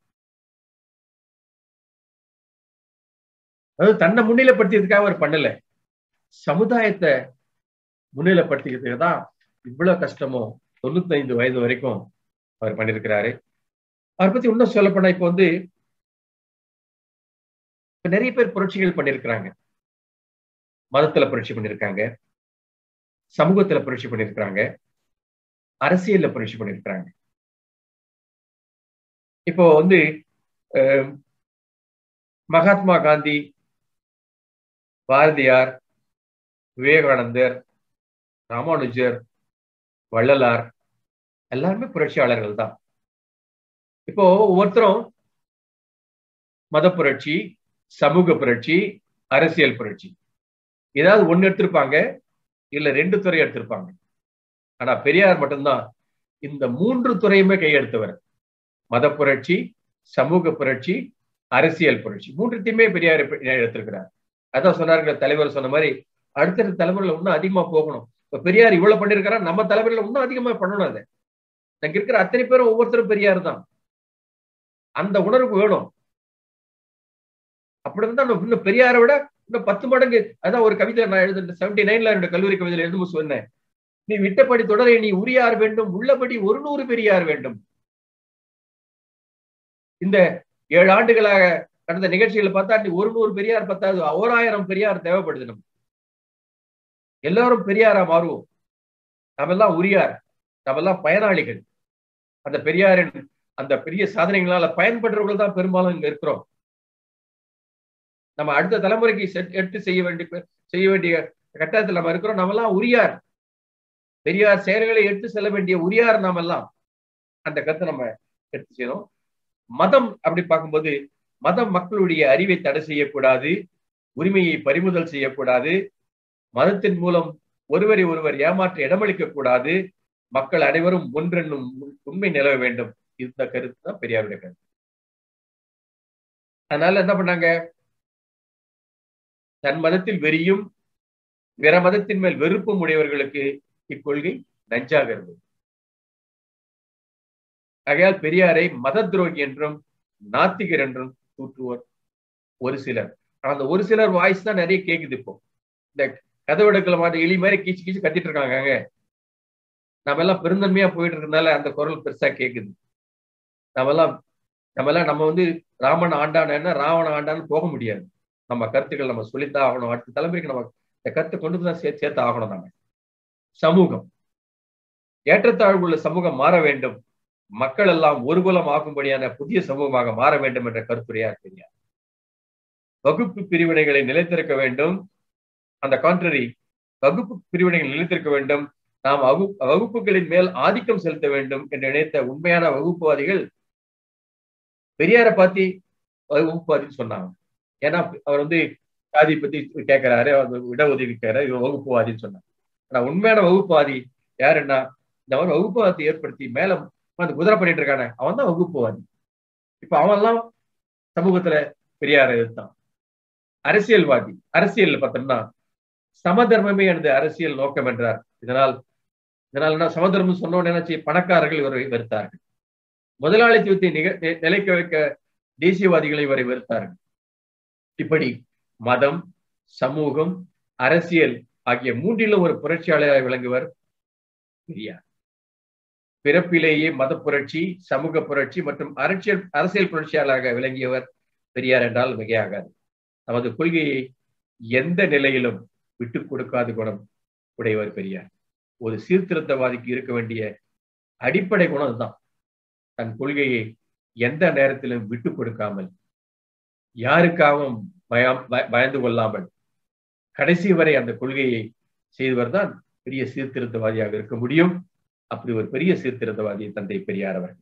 அதாவது தன்னை முன்னிலைப்படுத்தியதுக்காக அவர் பண்ணல சமுதாயத்தை முன்னிலைப்படுத்திக்கிறதுக்கு தான் இவ்வளவு கஷ்டமோ தொண்ணூத்தி ஐந்து வயது வரைக்கும் அவர் பண்ணிருக்கிறாரு அவர் பத்தி இன்னும் சொல்ல போனா இப்ப வந்து நிறைய பேர் புரட்சிகள் பண்ணிருக்கிறாங்க மதத்துல புரட்சி பண்ணிருக்காங்க சமூகத்துல புரட்சி பண்ணிருக்கிறாங்க அரசியல்ல புரட்சி பண்ணிருக்கிறாங்க இப்போ வந்து மகாத்மா காந்தி பாரதியார் விவேகானந்தர் ராமானுஜர் வள்ளலார் எல்லாருமே புரட்சியாளர்கள் தான் இப்போ ஒவ்வொருத்தரும் மத புரட்சி சமூக புரட்சி அரசியல் புரட்சி ஏதாவது ஒண்ணு எடுத்திருப்பாங்க இல்ல ரெண்டு துறை எடுத்திருப்பாங்க ஆனா பெரியார் மட்டும்தான் இந்த மூன்று துறையுமே கையெடுத்தவர் மத புரட்சி சமூக புரட்சி அரசியல் புரட்சி மூன்றுத்தையுமே பெரியார் எடுத்திருக்கிறார் அதான் சொன்னார்கள் தலைவர் சொன்ன மாதிரி அடுத்தடுத்த தலைமுறையில இன்னும் அதிகமா போகணும் இப்ப பெரியார் இவ்வளவு பண்ணிருக்காரா நம்ம தலைமுறையில இன்னும் அதிகமா பண்ணணும் அதை அங்க இருக்கிற அத்தனை பேரும் ஒவ்வொருத்தரும் பெரியார் தான் அந்த உணர்வு வேணும் அப்படி இருந்தா இன்னும் பெரியாரை விட இன்னும் பத்து மடங்கு அதான் ஒரு கவிதை நான் எழுதுன செவன்டி நைன்ல என்னோட கல்லூரி கவிதையில எழுதும் சொன்னேன் நீ விட்டபடி தொடரை நீ உரியார் வேண்டும் உள்ளபடி ஒரு நூறு பெரியார் வேண்டும் இந்த ஏழு ஆண்டுகளாக கடந்த நிகழ்ச்சிகளை பார்த்தா நீ ஒரு நூறு பெரியார் பத்தாவது ஓராயிரம் பெரியார் தேவைப்படுது நம்ம எல்லாரும் பெரியாரா மாறுவோம் நம்மெல்லாம் உரியார் நம்மெல்லாம் பயனாளிகள் அந்த பெரியாரின் அந்த பெரிய சாதனைகளால பயன்படுறவர்கள் தான் பெரும்பாலும் இங்க இருக்கிறோம் நம்ம அடுத்த தலைமுறைக்கு எடுத்து செய்ய வேண்டிய செய்ய வேண்டிய கட்டத்தில் நம்ம இருக்கிறோம் நம்மெல்லாம் உரியார் பெரியார் செயல்களை எடுத்து செல்ல வேண்டிய உரியார் நாம எல்லாம் அந்த கருத்தை நம்ம எடுத்து செய்யணும் மதம் அப்படி பார்க்கும்போது மதம் மக்களுடைய அறிவை தடை செய்யக்கூடாது உரிமையை பறிமுதல் செய்யக்கூடாது மதத்தின் மூலம் ஒருவரை ஒருவர் ஏமாற்ற இடமளிக்க கூடாது மக்கள் அனைவரும் ஒன்றென்னும் உண்மை நிலவ வேண்டும் இந்த கருத்து தான் பெரியாருடைய கருத்து அதனால என்ன பண்ணாங்க தன் மதத்தில் வெறியும் பிற மதத்தின் மேல் வெறுப்பும் உடையவர்களுக்கு இக்கொள்கை நஞ்சாக இருந்தது ஆகையால் பெரியாரை மத துரோகி என்றும் நாத்திகர் என்றும் தூற்றுவோர் ஒரு சிலர் ஆனா அந்த ஒரு சிலர் வாய்ஸ் தான் நிறைய கேக்குது இப்போ இந்த கதவெடுக்கல மாட்ட எலி மாதிரி கீச்சு கீச்சு கத்திட்டு இருக்காங்க அங்க நம்ம எல்லாம் பெருந்தன்மையா போயிட்டு இருக்கனால அந்த குரல் பெருசா கேக்குது நம்ம எல்லாம் நம்ம எல்லாம் நம்ம வந்து ராமன் ஆண்டான ராவண ஆண்டான்னு போக முடியாது நம்ம கருத்துக்கள் நம்ம சொல்லித்தான் ஆகணும் அடுத்த தலைமுறைக்கு நம்ம இந்த கருத்தை கொண்டு தான் சேர்த்து சேர்த்து ஆகணும் நம்ம சமூகம் ஏற்றத்தாழ்வு உள்ள சமூகம் மாற வேண்டும் மக்கள் எல்லாம் ஒருகுலம் ஆகும்படியான புதிய சமூகமாக மாற வேண்டும் என்ற கருத்துரையார் பெரியார் வகுப்பு பிரிவினைகளை நிலைத்திருக்க வேண்டும் அந்த கான்ட்ரரி வகுப்பு பிரிவினைகள் நிலைத்திருக்க வேண்டும் நாம் வகுப்புகளின் மேல் ஆதிக்கம் செலுத்த வேண்டும் என்று நினைத்த உண்மையான வகுப்புவாதிகள் பெரியாரை பத்தி வகுப்புவாதின்னு சொன்னாங்க ஏன்னா அவர் வந்து சாதி பத்தி கேட்கிறாரு இடஒதுக்கி கேட்கிறாரு இவர் வகுப்புவாதின்னு சொன்னாங்க ஆனா உண்மையான வகுப்புவாதி யாருன்னா இந்த மாதிரி வகுப்புவாதத்தை ஏற்படுத்தி மேல அந்த குதிரை பண்ணிட்டு இருக்கானே அவன் தான் வகுப்புவாதி இப்ப அவன் எல்லாம் சமூகத்துல பெரியாரை எதிர்த்தான் அரசியல்வாதி அரசியல் பார்த்தோம்னா சமதர்மமே எனது அரசியல் நோக்கம் என்றார் இதனால் இதனால் என்ன சமதர்மம் சொன்னோன்னு நினைச்சு பணக்காரர்கள் இவரை வெறுத்தார்கள் முதலாளித்துவத்தை நிக நிலைக்க வைக்க தேசியவாதிகளை இவரை வெறுத்தார்கள் இப்படி மதம் சமூகம் அரசியல் ஆகிய மூன்றிலும் ஒரு புரட்சியாளராக விளங்குவர் பெரியார் பிறப்பிலேயே மத புரட்சி சமூக புரட்சி மற்றும் அரசியல் அரசியல் புரட்சியாளராக விளங்கியவர் பெரியார் என்றால் மிகையாகாது நமது கொள்கையை எந்த நிலையிலும் விட்டு கொடுக்காத குணம் உடையவர் பெரியார் ஒரு சீர்திருத்தவாதிக்கு இருக்க வேண்டிய அடிப்படை குணம் அதுதான் தன் கொள்கையை எந்த நேரத்திலும் விட்டு கொடுக்காமல் யாருக்காகவும் பயம் பயந்து கொள்ளாமல் கடைசி வரை அந்த கொள்கையை செய்தவர் தான் பெரிய சீர்திருத்தவாதியாக இருக்க முடியும் அப்படி ஒரு பெரிய சீர்திருத்தவாதி தந்தை பெரியார் அவர்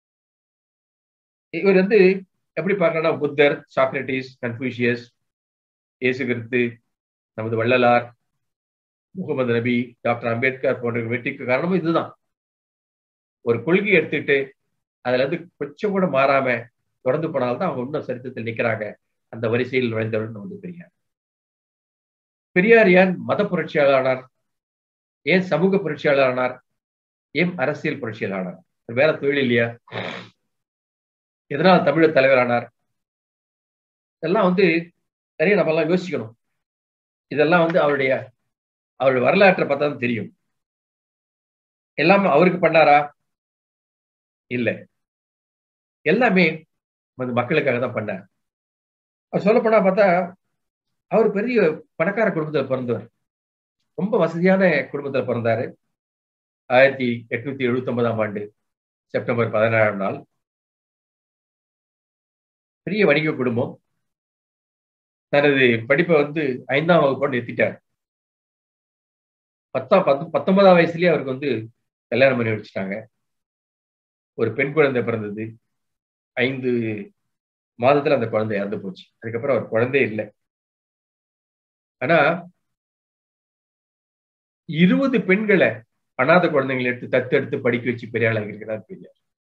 இவர் வந்து எப்படி பார்க்கணும்னா புத்தர் சாக்ரட்டிஸ் கன்ஃபூஷியஸ் இயேசு கிறிஸ்து நமது வள்ளலார் முகமது நபி டாக்டர் அம்பேத்கர் போன்ற வெற்றிக்கு காரணமும் இதுதான் ஒரு கொள்கை எடுத்துட்டு அதுல இருந்து கொஞ்சம் கூட மாறாம தொடர்ந்து போனால்தான் அவங்க இன்னும் சரித்திரத்தில் நிற்கிறாங்க அந்த வரிசையில் நுழைந்தவர் நமது பெரியார் பெரியார் ஏன் மத புரட்சியாளரானார் ஏன் சமூக புரட்சியாளரானார் ஏன் அரசியல் புரட்சியாளரானார் வேற தொழில் இல்லையா எதனால் தமிழர் தலைவரானார் இதெல்லாம் வந்து நிறைய நம்ம எல்லாம் யோசிக்கணும் இதெல்லாம் வந்து அவருடைய அவருடைய வரலாற்றை பார்த்தா தான் தெரியும் எல்லாமே அவருக்கு பண்ணாரா இல்ல எல்லாமே மக்களுக்காக தான் பண்ணார் அவர் சொல்ல போனா பார்த்தா அவர் பெரிய பணக்கார குடும்பத்தில் பிறந்தவர் ரொம்ப வசதியான குடும்பத்தில் பிறந்தாரு ஆயிரத்தி எட்நூத்தி எழுபத்தி ஒன்பதாம் ஆண்டு செப்டம்பர் பதினேழாம் நாள் பெரிய வணிக குடும்பம் தனது படிப்பை வந்து ஐந்தாம் வகுப்போடு நிறுத்திட்டார் பத்தாம் பத்து பத்தொன்பதாம் வயசுலயே அவருக்கு வந்து கல்யாணம் பண்ணி வச்சுட்டாங்க ஒரு பெண் குழந்தை பிறந்தது ஐந்து மாதத்துல அந்த குழந்தை இறந்து போச்சு அதுக்கப்புறம் அவர் குழந்தை இல்லை ஆனா இருபது பெண்களை அனாத குழந்தைங்களை எடுத்து தத்தெடுத்து படிக்க வச்சு பெரிய ஆளாக இருக்கிறார் பெரியார்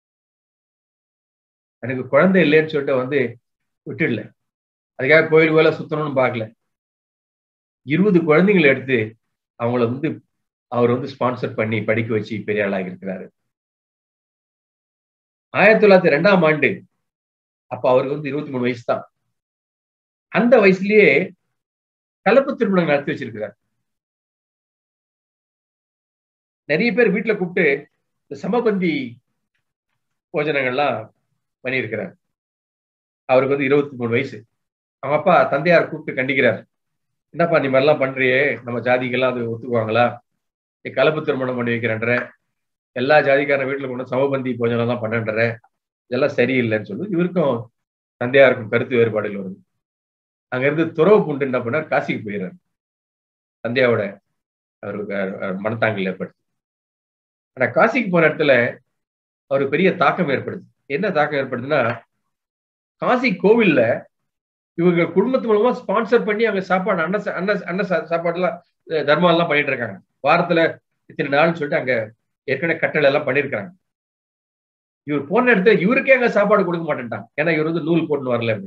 எனக்கு குழந்தை இல்லைன்னு சொல்லிட்டு வந்து விட்டுடல அதுக்காக கோயில் கோயில சுத்தணும்னு பார்க்கல இருபது குழந்தைங்களை எடுத்து அவங்கள வந்து அவர் வந்து ஸ்பான்சர் பண்ணி படிக்க வச்சு பெரிய ஆளாக இருக்கிறாரு ஆயிரத்தி தொள்ளாயிரத்தி ரெண்டாம் ஆண்டு அப்ப அவருக்கு வந்து இருபத்தி மூணு வயசு தான் அந்த வயசுலயே கலப்பு திருமணம் நடத்தி வச்சிருக்கிறார் நிறைய பேர் வீட்டுல கூப்பிட்டு இந்த சமபந்தி போஜனங்கள்லாம் பண்ணியிருக்கிறார் அவருக்கு வந்து இருபத்தி மூணு வயசு அவங்க அப்பா தந்தையார் கூப்பிட்டு கண்டிக்கிறார் என்னப்பா நீ மாதிரிலாம் பண்றியே நம்ம ஜாதிக்கெல்லாம் அது ஒத்துக்குவாங்களா நீ கலப்பு திருமணம் பண்ணி வைக்கிறன்ற எல்லா ஜாதிக்காரன் வீட்டுல கொண்டு சமபந்தி போஜனம் தான் பண்ணன்ற இதெல்லாம் சரியில்லைன்னு சொல்லி இவருக்கும் தந்தையாருக்கும் கருத்து வேறுபாடுகள் வருது அங்க இருந்து துறவு பூண்டு என்ன பண்ணார் காசிக்கு போயிடுறாரு தந்தையாவோட அவருக்கு மனத்தாங்கல் ஏற்படுது ஆனா காசிக்கு போன இடத்துல அவருக்கு பெரிய தாக்கம் ஏற்படுது என்ன தாக்கம் ஏற்படுதுன்னா காசி கோவில்ல இவங்க குடும்பத்து மூலமா ஸ்பான்சர் பண்ணி அங்க சாப்பாடு அன்ன அன்ன அன்ன சாப்பாடு எல்லாம் தர்மம் எல்லாம் பண்ணிட்டு இருக்காங்க வாரத்துல இத்தனை நாள்னு சொல்லிட்டு அங்க ஏற்கனவே கட்டளை எல்லாம் பண்ணிருக்காங்க இவர் போன இடத்துல இவருக்கே அங்க சாப்பாடு கொடுக்க மாட்டேன்ட்டாங்க ஏன்னா இவர் வந்து நூல் போட்டு வரல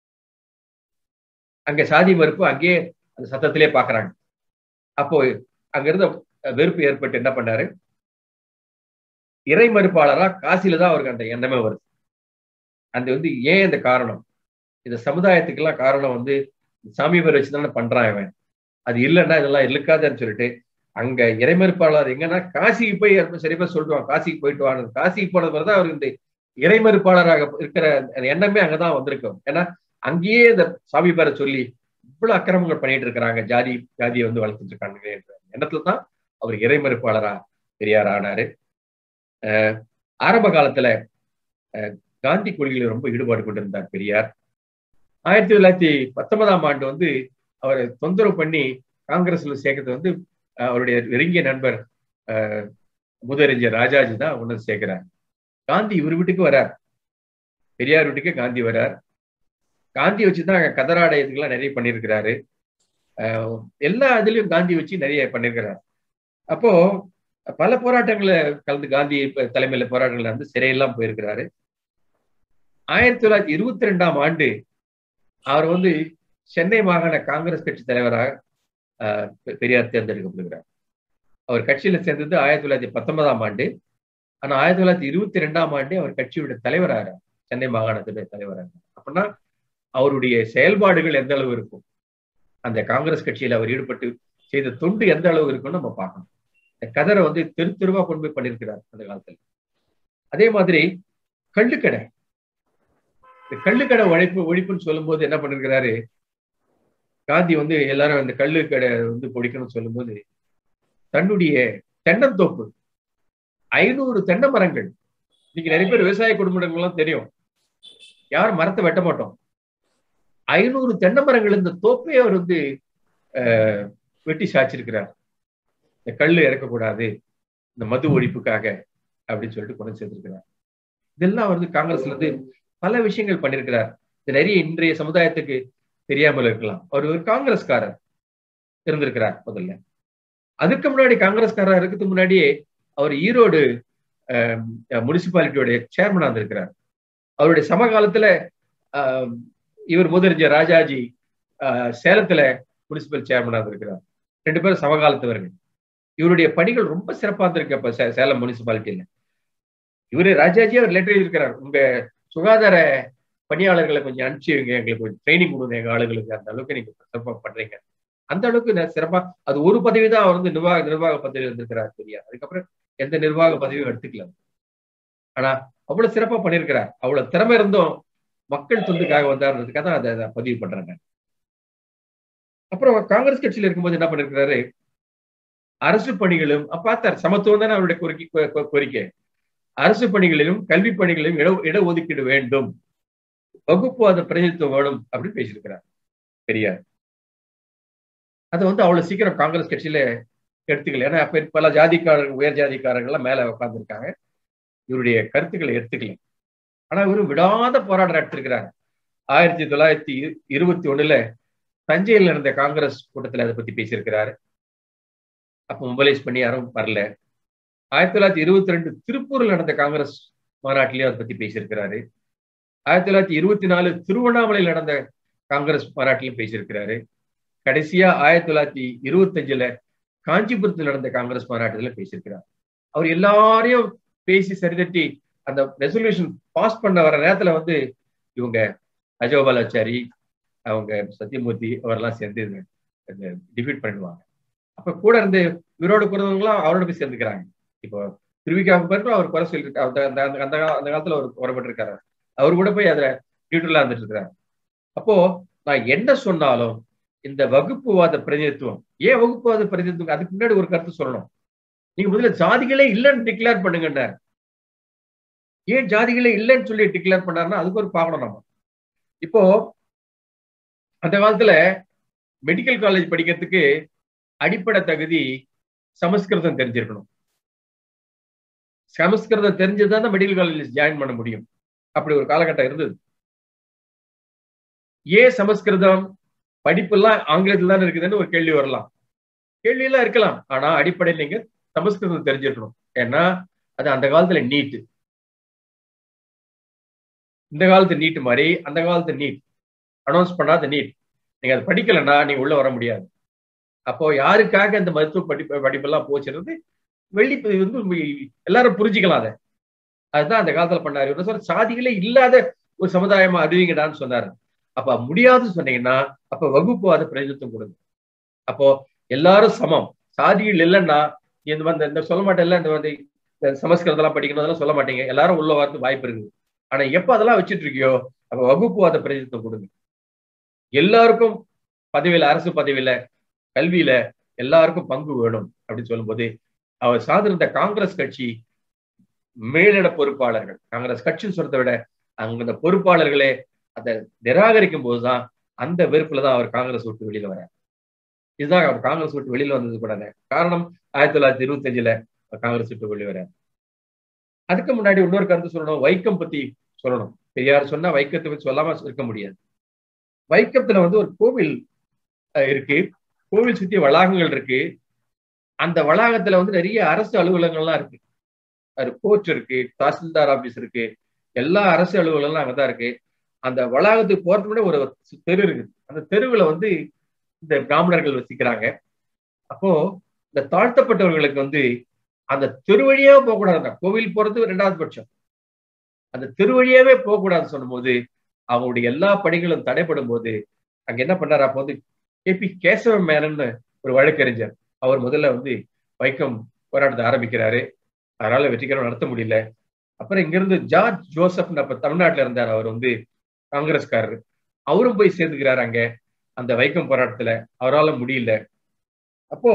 அங்க சாதி மறுப்பு அங்கேயே அந்த சத்தத்திலே பாக்குறாங்க அப்போ அங்க இருந்த வெறுப்பு ஏற்பட்டு என்ன பண்ணாரு இறை மறுப்பாளரா காசில தான் அவருக்கு அந்த எண்ணமே வருது அந்த வந்து ஏன் இந்த காரணம் இந்த சமுதாயத்துக்கெல்லாம் காரணம் வந்து சாமி பேர் வச்சுதானே பண்றான் இவன் அது இல்லைன்னா இதெல்லாம் இருக்காதுன்னு சொல்லிட்டு அங்க இறைமறுப்பாளர் எங்கன்னா காசிக்கு போய் சரி பேர் சொல்லிட்டு காசிக்கு போயிட்டு வாங்க காசிக்கு போனது பிறகு தான் அவர் இந்த இறைமறுப்பாளராக இருக்கிற அந்த எண்ணமே அங்கதான் வந்திருக்கும் ஏன்னா அங்கேயே இந்த சாமி பேரை சொல்லி இவ்வளவு அக்கிரமங்கள் பண்ணிட்டு இருக்கிறாங்க ஜாதி ஜாதியை வந்து வளர்த்துட்டு இருக்காங்க என்ற எண்ணத்துல தான் அவர் இறைமறுப்பாளரா பெரியார் ஆனாரு அஹ் ஆரம்ப காலத்துல அஹ் காந்தி கொள்கையில ரொம்ப ஈடுபாடு கொண்டிருந்தார் பெரியார் ஆயிரத்தி தொள்ளாயிரத்தி பத்தொன்பதாம் ஆண்டு வந்து அவரை தொந்தரவு பண்ணி காங்கிரஸ்ல சேர்க்கறது வந்து அவருடைய நெருங்கிய நண்பர் முதறிஞர் ராஜாஜி தான் ஒன்று சேர்க்கிறார் காந்தி இவர் வீட்டுக்கு வரார் பெரியார் வீட்டுக்கு காந்தி வரார் காந்தி வச்சுதான் கதராடை இதுக்கெல்லாம் நிறைய பண்ணியிருக்கிறாரு எல்லா இதுலயும் காந்தி வச்சு நிறைய பண்ணியிருக்கிறார் அப்போ பல போராட்டங்களை கலந்து காந்தி தலைமையில போராட்டங்கள் வந்து சிறையெல்லாம் போயிருக்கிறாரு ஆயிரத்தி தொள்ளாயிரத்தி இருபத்தி ரெண்டாம் ஆண்டு அவர் வந்து சென்னை மாகாண காங்கிரஸ் கட்சி தலைவராக பெரியார் தேர்ந்தெடுக்கப்படுகிறார் அவர் கட்சியில சேர்ந்தது ஆயிரத்தி தொள்ளாயிரத்தி பத்தொன்பதாம் ஆண்டு ஆனா ஆயிரத்தி தொள்ளாயிரத்தி இருபத்தி ரெண்டாம் ஆண்டு அவர் கட்சியோட தலைவராக சென்னை மாகாணத்துடைய தலைவராக அப்படின்னா அவருடைய செயல்பாடுகள் எந்த அளவு இருக்கும் அந்த காங்கிரஸ் கட்சியில அவர் ஈடுபட்டு செய்த தொண்டு எந்த அளவு இருக்கும்னு நம்ம பார்க்கணும் இந்த கதரை வந்து தெரு தெருவா கொண்டு போய் பண்ணியிருக்கிறார் அந்த காலத்துல அதே மாதிரி கள்ளுக்கடை இந்த கள்ளுக்கடை உழைப்பு ஒழிப்புன்னு சொல்லும் போது என்ன பண்ணிருக்கிறாரு காந்தி வந்து எல்லாரும் அந்த கள்ளுக்கடை வந்து பொடிக்கணும்னு சொல்லும்போது தன்னுடைய தென்னந்தோப்பு ஐநூறு தென்னை மரங்கள் இன்னைக்கு நிறைய பேர் விவசாய குடும்பங்கள்லாம் தெரியும் யாரும் மரத்தை வெட்ட மாட்டோம் ஐநூறு தென்னை மரங்கள் இந்த தோப்பை அவர் வந்து வெட்டி சாய்ச்சிருக்கிறார் இந்த கல் இறக்கக்கூடாது இந்த மது ஒழிப்புக்காக அப்படின்னு சொல்லிட்டு கொண்டு சேர்த்திருக்கிறார் இதெல்லாம் வந்து காங்கிரஸ்ல இருந்து பல விஷயங்கள் பண்ணிருக்கிறார் இது நிறைய இன்றைய சமுதாயத்துக்கு தெரியாமல் இருக்கலாம் அவர் ஒரு காங்கிரஸ்காரர் இருந்திருக்கிறார் முதல்ல அதுக்கு முன்னாடி காங்கிரஸ்காரர் இருக்கிறதுக்கு முன்னாடியே அவர் ஈரோடு முனிசிபாலிட்டியோட சேர்மனா இருந்திருக்கிறார் அவருடைய சமகாலத்துல இவர் முதறிஞர் ராஜாஜி சேலத்துல முனிசிபல் சேர்மனா இருக்கிறார் ரெண்டு பேரும் சமகாலத்தவர்கள் இவருடைய பணிகள் ரொம்ப சிறப்பா இருந்திருக்கு அப்ப சேலம் முனிசிபாலிட்டியில இவரு ராஜாஜி அவர் லெட்டர் எழுதியிருக்கிறார் உங்க சுகாதார பணியாளர்களை கொஞ்சம் அனுப்பிச்சு வைங்க எங்களுக்கு கொஞ்சம் ட்ரைனிங் கொடுங்க எங்க ஆளுங்களுக்கு அந்த அளவுக்கு நீங்க சிறப்பா பண்றீங்க அந்த அளவுக்கு சிறப்பா அது ஒரு பதவி தான் அவர் வந்து நிர்வாக நிர்வாக பதவி இருந்திருக்கிறார் பெரியார் அதுக்கப்புறம் எந்த நிர்வாக பதவியும் எடுத்துக்கல ஆனா அவ்வளவு சிறப்பா பண்ணிருக்கிறார் அவ்வளவு திறமை இருந்தும் மக்கள் தொண்டுக்காக வந்தாருன்றதுக்காக தான் அதை பதிவு பண்றாங்க அப்புறம் காங்கிரஸ் கட்சியில இருக்கும்போது என்ன பண்ணிருக்கிறாரு அரசு பணிகளும் பார்த்தார் சமத்துவம் தானே அவருடைய கோரிக்கை கோரிக்கை அரசு பணிகளிலும் கல்வி பணிகளிலும் இட இடஒதுக்கீடு வேண்டும் வகுப்புவாத பிரதிநிதித்துவம் வேணும் அப்படின்னு பேசியிருக்கிறார் பெரியார் அதை வந்து அவ்வளவு சீக்கிரம் காங்கிரஸ் கட்சியில எடுத்துக்கல ஏன்னா அப்ப பல ஜாதிக்காரர்கள் உயர் ஜாதிக்காரர்கள்லாம் மேல உட்கார்ந்துருக்காங்க இவருடைய கருத்துக்களை எடுத்துக்கல ஆனா இவரு விடாத போராட்டம் எடுத்திருக்கிறார் ஆயிரத்தி தொள்ளாயிரத்தி இருபத்தி ஒண்ணுல தஞ்சையில் நடந்த காங்கிரஸ் கூட்டத்துல அதை பத்தி பேசியிருக்கிறாரு அப்ப மொபைலைஸ் பண்ணி யாரும் வரல ஆயிரத்தி தொள்ளாயிரத்தி இருபத்தி ரெண்டு திருப்பூர்ல நடந்த காங்கிரஸ் மாநாட்டிலையும் அதை பத்தி பேசியிருக்கிறாரு ஆயிரத்தி தொள்ளாயிரத்தி இருபத்தி நாலு திருவண்ணாமலையில் நடந்த காங்கிரஸ் மாநாட்டிலும் பேசியிருக்கிறாரு கடைசியா ஆயிரத்தி தொள்ளாயிரத்தி இருபத்தி அஞ்சுல காஞ்சிபுரத்தில் நடந்த காங்கிரஸ் மாநாட்டத்துல பேசியிருக்கிறார் அவர் எல்லாரையும் பேசி சரிதட்டி அந்த ரெசல்யூஷன் பாஸ் பண்ண வர நேரத்துல வந்து இவங்க அஜோபாலாச்சாரி அவங்க சத்யமூர்த்தி அவரெல்லாம் சேர்ந்து டிஃபீட் பண்ணிடுவாங்க அப்ப கூட இருந்து இவரோட குறவங்களாம் அவரோட போய் சேர்ந்துக்கிறாங்க இப்போ திருவிக்காவுக்கு பிறகு அவர் குறை சொல்லியிருக்காரு அந்த அந்த அந்த காலத்துல அவர் குறைபட்டிருக்காரு அவர் கூட போய் அதுல நியூட்ரலா இருந்துட்டு இருக்கிறார் அப்போ நான் என்ன சொன்னாலும் இந்த வகுப்புவாத பிரதிநிதித்துவம் ஏன் வகுப்புவாத பிரதிநிதித்துவம் அதுக்கு முன்னாடி ஒரு கருத்து சொல்லணும் நீங்க முதல்ல ஜாதிகளே இல்லைன்னு டிக்ளேர் பண்ணுங்கன்னார் ஏன் ஜாதிகளே இல்லைன்னு சொல்லி டிக்ளேர் பண்ணாருன்னா அதுக்கு ஒரு பார்க்கணும் நம்ம இப்போ அந்த காலத்துல மெடிக்கல் காலேஜ் படிக்கிறதுக்கு அடிப்படை தகுதி சமஸ்கிருதம் தெரிஞ்சிருக்கணும் சமஸ்கிருதம் தெரிஞ்சதுதான் மெடிக்கல் காலேஜ் ஜாயின் பண்ண முடியும் அப்படி ஒரு காலகட்டம் இருந்தது ஏன் சமஸ்கிருதம் படிப்பெல்லாம் ஆங்கிலத்தில் தானே இருக்குதுன்னு ஒரு கேள்வி வரலாம் கேள்வி எல்லாம் இருக்கலாம் ஆனா அடிப்படையில் நீங்க சமஸ்கிருதம் தெரிஞ்சிருக்கணும் ஏன்னா அது அந்த காலத்துல நீட்டு இந்த காலத்து நீட் மாதிரி அந்த காலத்து நீட் அனௌன்ஸ் பண்ணாத நீட் நீங்க அதை படிக்கலைன்னா நீங்க உள்ள வர முடியாது அப்போ யாருக்காக இந்த மருத்துவ படிப்பு படிப்பெல்லாம் போச்சுறது வெள்ளி வந்து எல்லாரும் புரிஞ்சுக்கலாம் அதை அதுதான் அந்த காலத்துல பண்ணாரு இவர் சொல்ற சாதிகளே இல்லாத ஒரு சமுதாயமா அறிவிங்கடான்னு சொன்னாரு அப்ப முடியாதுன்னு சொன்னீங்கன்னா அப்ப வகுப்புவாத பிரதிநிதித்துவம் கொடுங்க அப்போ எல்லாரும் சமம் சாதிகள் இல்லைன்னா இந்த மாதிரி இந்த சொல்ல மாட்டேன்ல இந்த மாதிரி சமஸ்கிருதம் படிக்கணும் அதெல்லாம் சொல்ல மாட்டீங்க எல்லாரும் உள்ள வரது வாய்ப்பு இருக்குது ஆனா எப்ப அதெல்லாம் வச்சுட்டு இருக்கியோ அப்ப வகுப்புவாத பிரதிநிதித்துவம் கொடுங்க எல்லாருக்கும் பதவியில அரசு பதவியில கல்வியில எல்லாருக்கும் பங்கு வேணும் அப்படின்னு சொல்லும்போது அவர் சார்ந்திருந்த காங்கிரஸ் கட்சி மேலிட பொறுப்பாளர்கள் காங்கிரஸ் கட்சின்னு சொல்றதை விட அங்க இந்த பொறுப்பாளர்களே அதை நிராகரிக்கும் போதுதான் அந்த வெறுப்புல தான் அவர் காங்கிரஸ் விட்டு வெளியில வர இதுதான் அவர் காங்கிரஸ் விட்டு வெளியில வந்தது கூட காரணம் ஆயிரத்தி தொள்ளாயிரத்தி இருபத்தி அஞ்சுல காங்கிரஸ் விட்டு வெளியே வர அதுக்கு முன்னாடி இன்னொரு கருத்து சொல்லணும் வைக்கம் பத்தி சொல்லணும் பெரியார் சொன்னா வைக்கத்தை பத்தி சொல்லாம இருக்க முடியாது வைக்கத்துல வந்து ஒரு கோவில் இருக்கு கோவில் சுத்தி வளாகங்கள் இருக்கு அந்த வளாகத்துல வந்து நிறைய அரசு அலுவலகங்கள்லாம் இருக்கு அது கோர்ட் இருக்கு தாசில்தார் ஆபீஸ் இருக்கு எல்லா அரசு அலுவலகங்களும் அங்கதான் இருக்கு அந்த வளாகத்துக்கு போறதுக்கு முன்னாடி ஒரு தெரு இருக்குது அந்த தெருவுல வந்து இந்த பிராமணர்கள் வசிக்கிறாங்க அப்போ இந்த தாழ்த்தப்பட்டவர்களுக்கு வந்து அந்த தெரு வழியாவே போகக்கூடாது கோவில் போறது ரெண்டாவது பட்சம் அந்த தெரு வழியாவே போகக்கூடாதுன்னு சொல்லும்போது அவங்களுடைய எல்லா பணிகளும் தடைப்படும் போது அங்க என்ன பண்ணாரு அப்போ வந்து கே பி கேசவ மேனன் ஒரு வழக்கறிஞர் அவர் முதல்ல வந்து வைக்கம் போராட்டத்தை ஆரம்பிக்கிறாரு அதனால வெற்றிகரம் நடத்த முடியல அப்புறம் இங்கிருந்து ஜார்ஜ் ஜோசப் அப்ப தமிழ்நாட்டுல இருந்தார் அவர் வந்து காங்கிரஸ்காரர் அவரும் போய் சேர்ந்துக்கிறாரு அங்க அந்த வைக்கம் போராட்டத்துல அவரால் முடியல அப்போ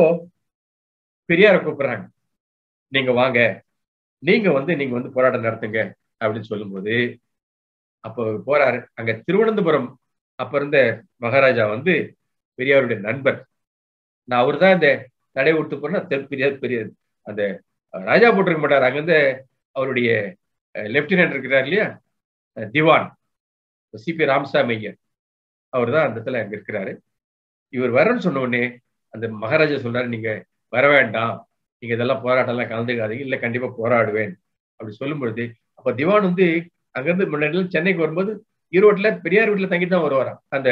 பெரியார கூப்பிடுறாங்க நீங்க வாங்க நீங்க வந்து நீங்க வந்து போராட்டம் நடத்துங்க அப்படின்னு சொல்லும்போது அப்போ போறாரு அங்க திருவனந்தபுரம் அப்ப இருந்த மகாராஜா வந்து பெரியாருடைய நண்பர் நான் அவர் தான் இந்த தடை விட்டு போனா பெரிய பெரிய அந்த ராஜா போட்டிருக்க மாட்டார் அங்கிருந்து அவருடைய லெப்டினன்ட் இருக்கிறார் இல்லையா திவான் சிபி ராமசாமி ஐயர் அவர் தான் அந்த இடத்துல அங்க இருக்கிறாரு இவர் வரன்னு சொன்ன உடனே அந்த மகாராஜா சொல்றாரு நீங்க வர வேண்டாம் நீங்க இதெல்லாம் போராட்டம்லாம் கலந்துக்காதீங்க இல்ல கண்டிப்பா போராடுவேன் அப்படி சொல்லும் பொழுது அப்ப திவான் வந்து அங்கிருந்து முன்னாடி சென்னைக்கு வரும்போது ஈரோட்ல பெரியார் வீட்டுல தங்கி தான் வருவாராம் அந்த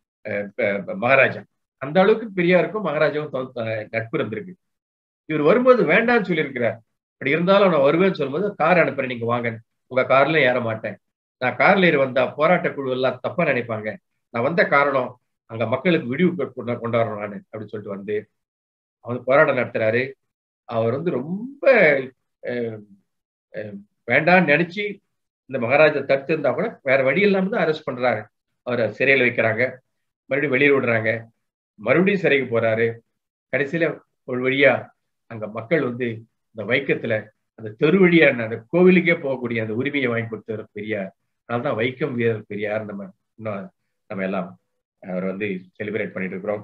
மகாராஜா அந்த அளவுக்கு பெரியாருக்கும் மகாராஜாவும் நட்பு இருந்திருக்கு இவர் வரும்போது வேண்டாம்னு சொல்லியிருக்கிறார் அப்படி இருந்தாலும் நான் வருவேன்னு சொல்லும்போது கார் அனுப்புறேன் நீங்க வாங்க உங்க கார்ல ஏற மாட்டேன் நான் கார்ல ஏறி வந்தா போராட்ட குழு எல்லாம் தப்பா நினைப்பாங்க நான் வந்த காரணம் அங்க மக்களுக்கு விடிவு கொண்டாடுறோம் நான் அப்படின்னு சொல்லிட்டு வந்து அவர் போராட்டம் நடத்துறாரு அவர் வந்து ரொம்ப வேண்டாம்னு நினைச்சு இந்த மகாராஜா தடுத்து இருந்தா கூட வேற வழி இல்லாம தான் அரெஸ்ட் பண்றாரு அவரை சிறையில் வைக்கிறாங்க மறுபடியும் வெளியே விடுறாங்க மறுபடியும் சிறைக்கு போறாரு கடைசியில ஒரு வழியா அங்க மக்கள் வந்து இந்த வைக்கத்துல அந்த தெரு வழியா அந்த கோவிலுக்கே போகக்கூடிய அந்த உரிமையை வாங்கி கொடுத்தவர் பெரியார் அதனால்தான் வைக்கம் வீரர் பெரியார் நம்ம இன்னும் நம்ம எல்லாம் அவர் வந்து செலிப்ரேட் பண்ணிட்டு இருக்கிறோம்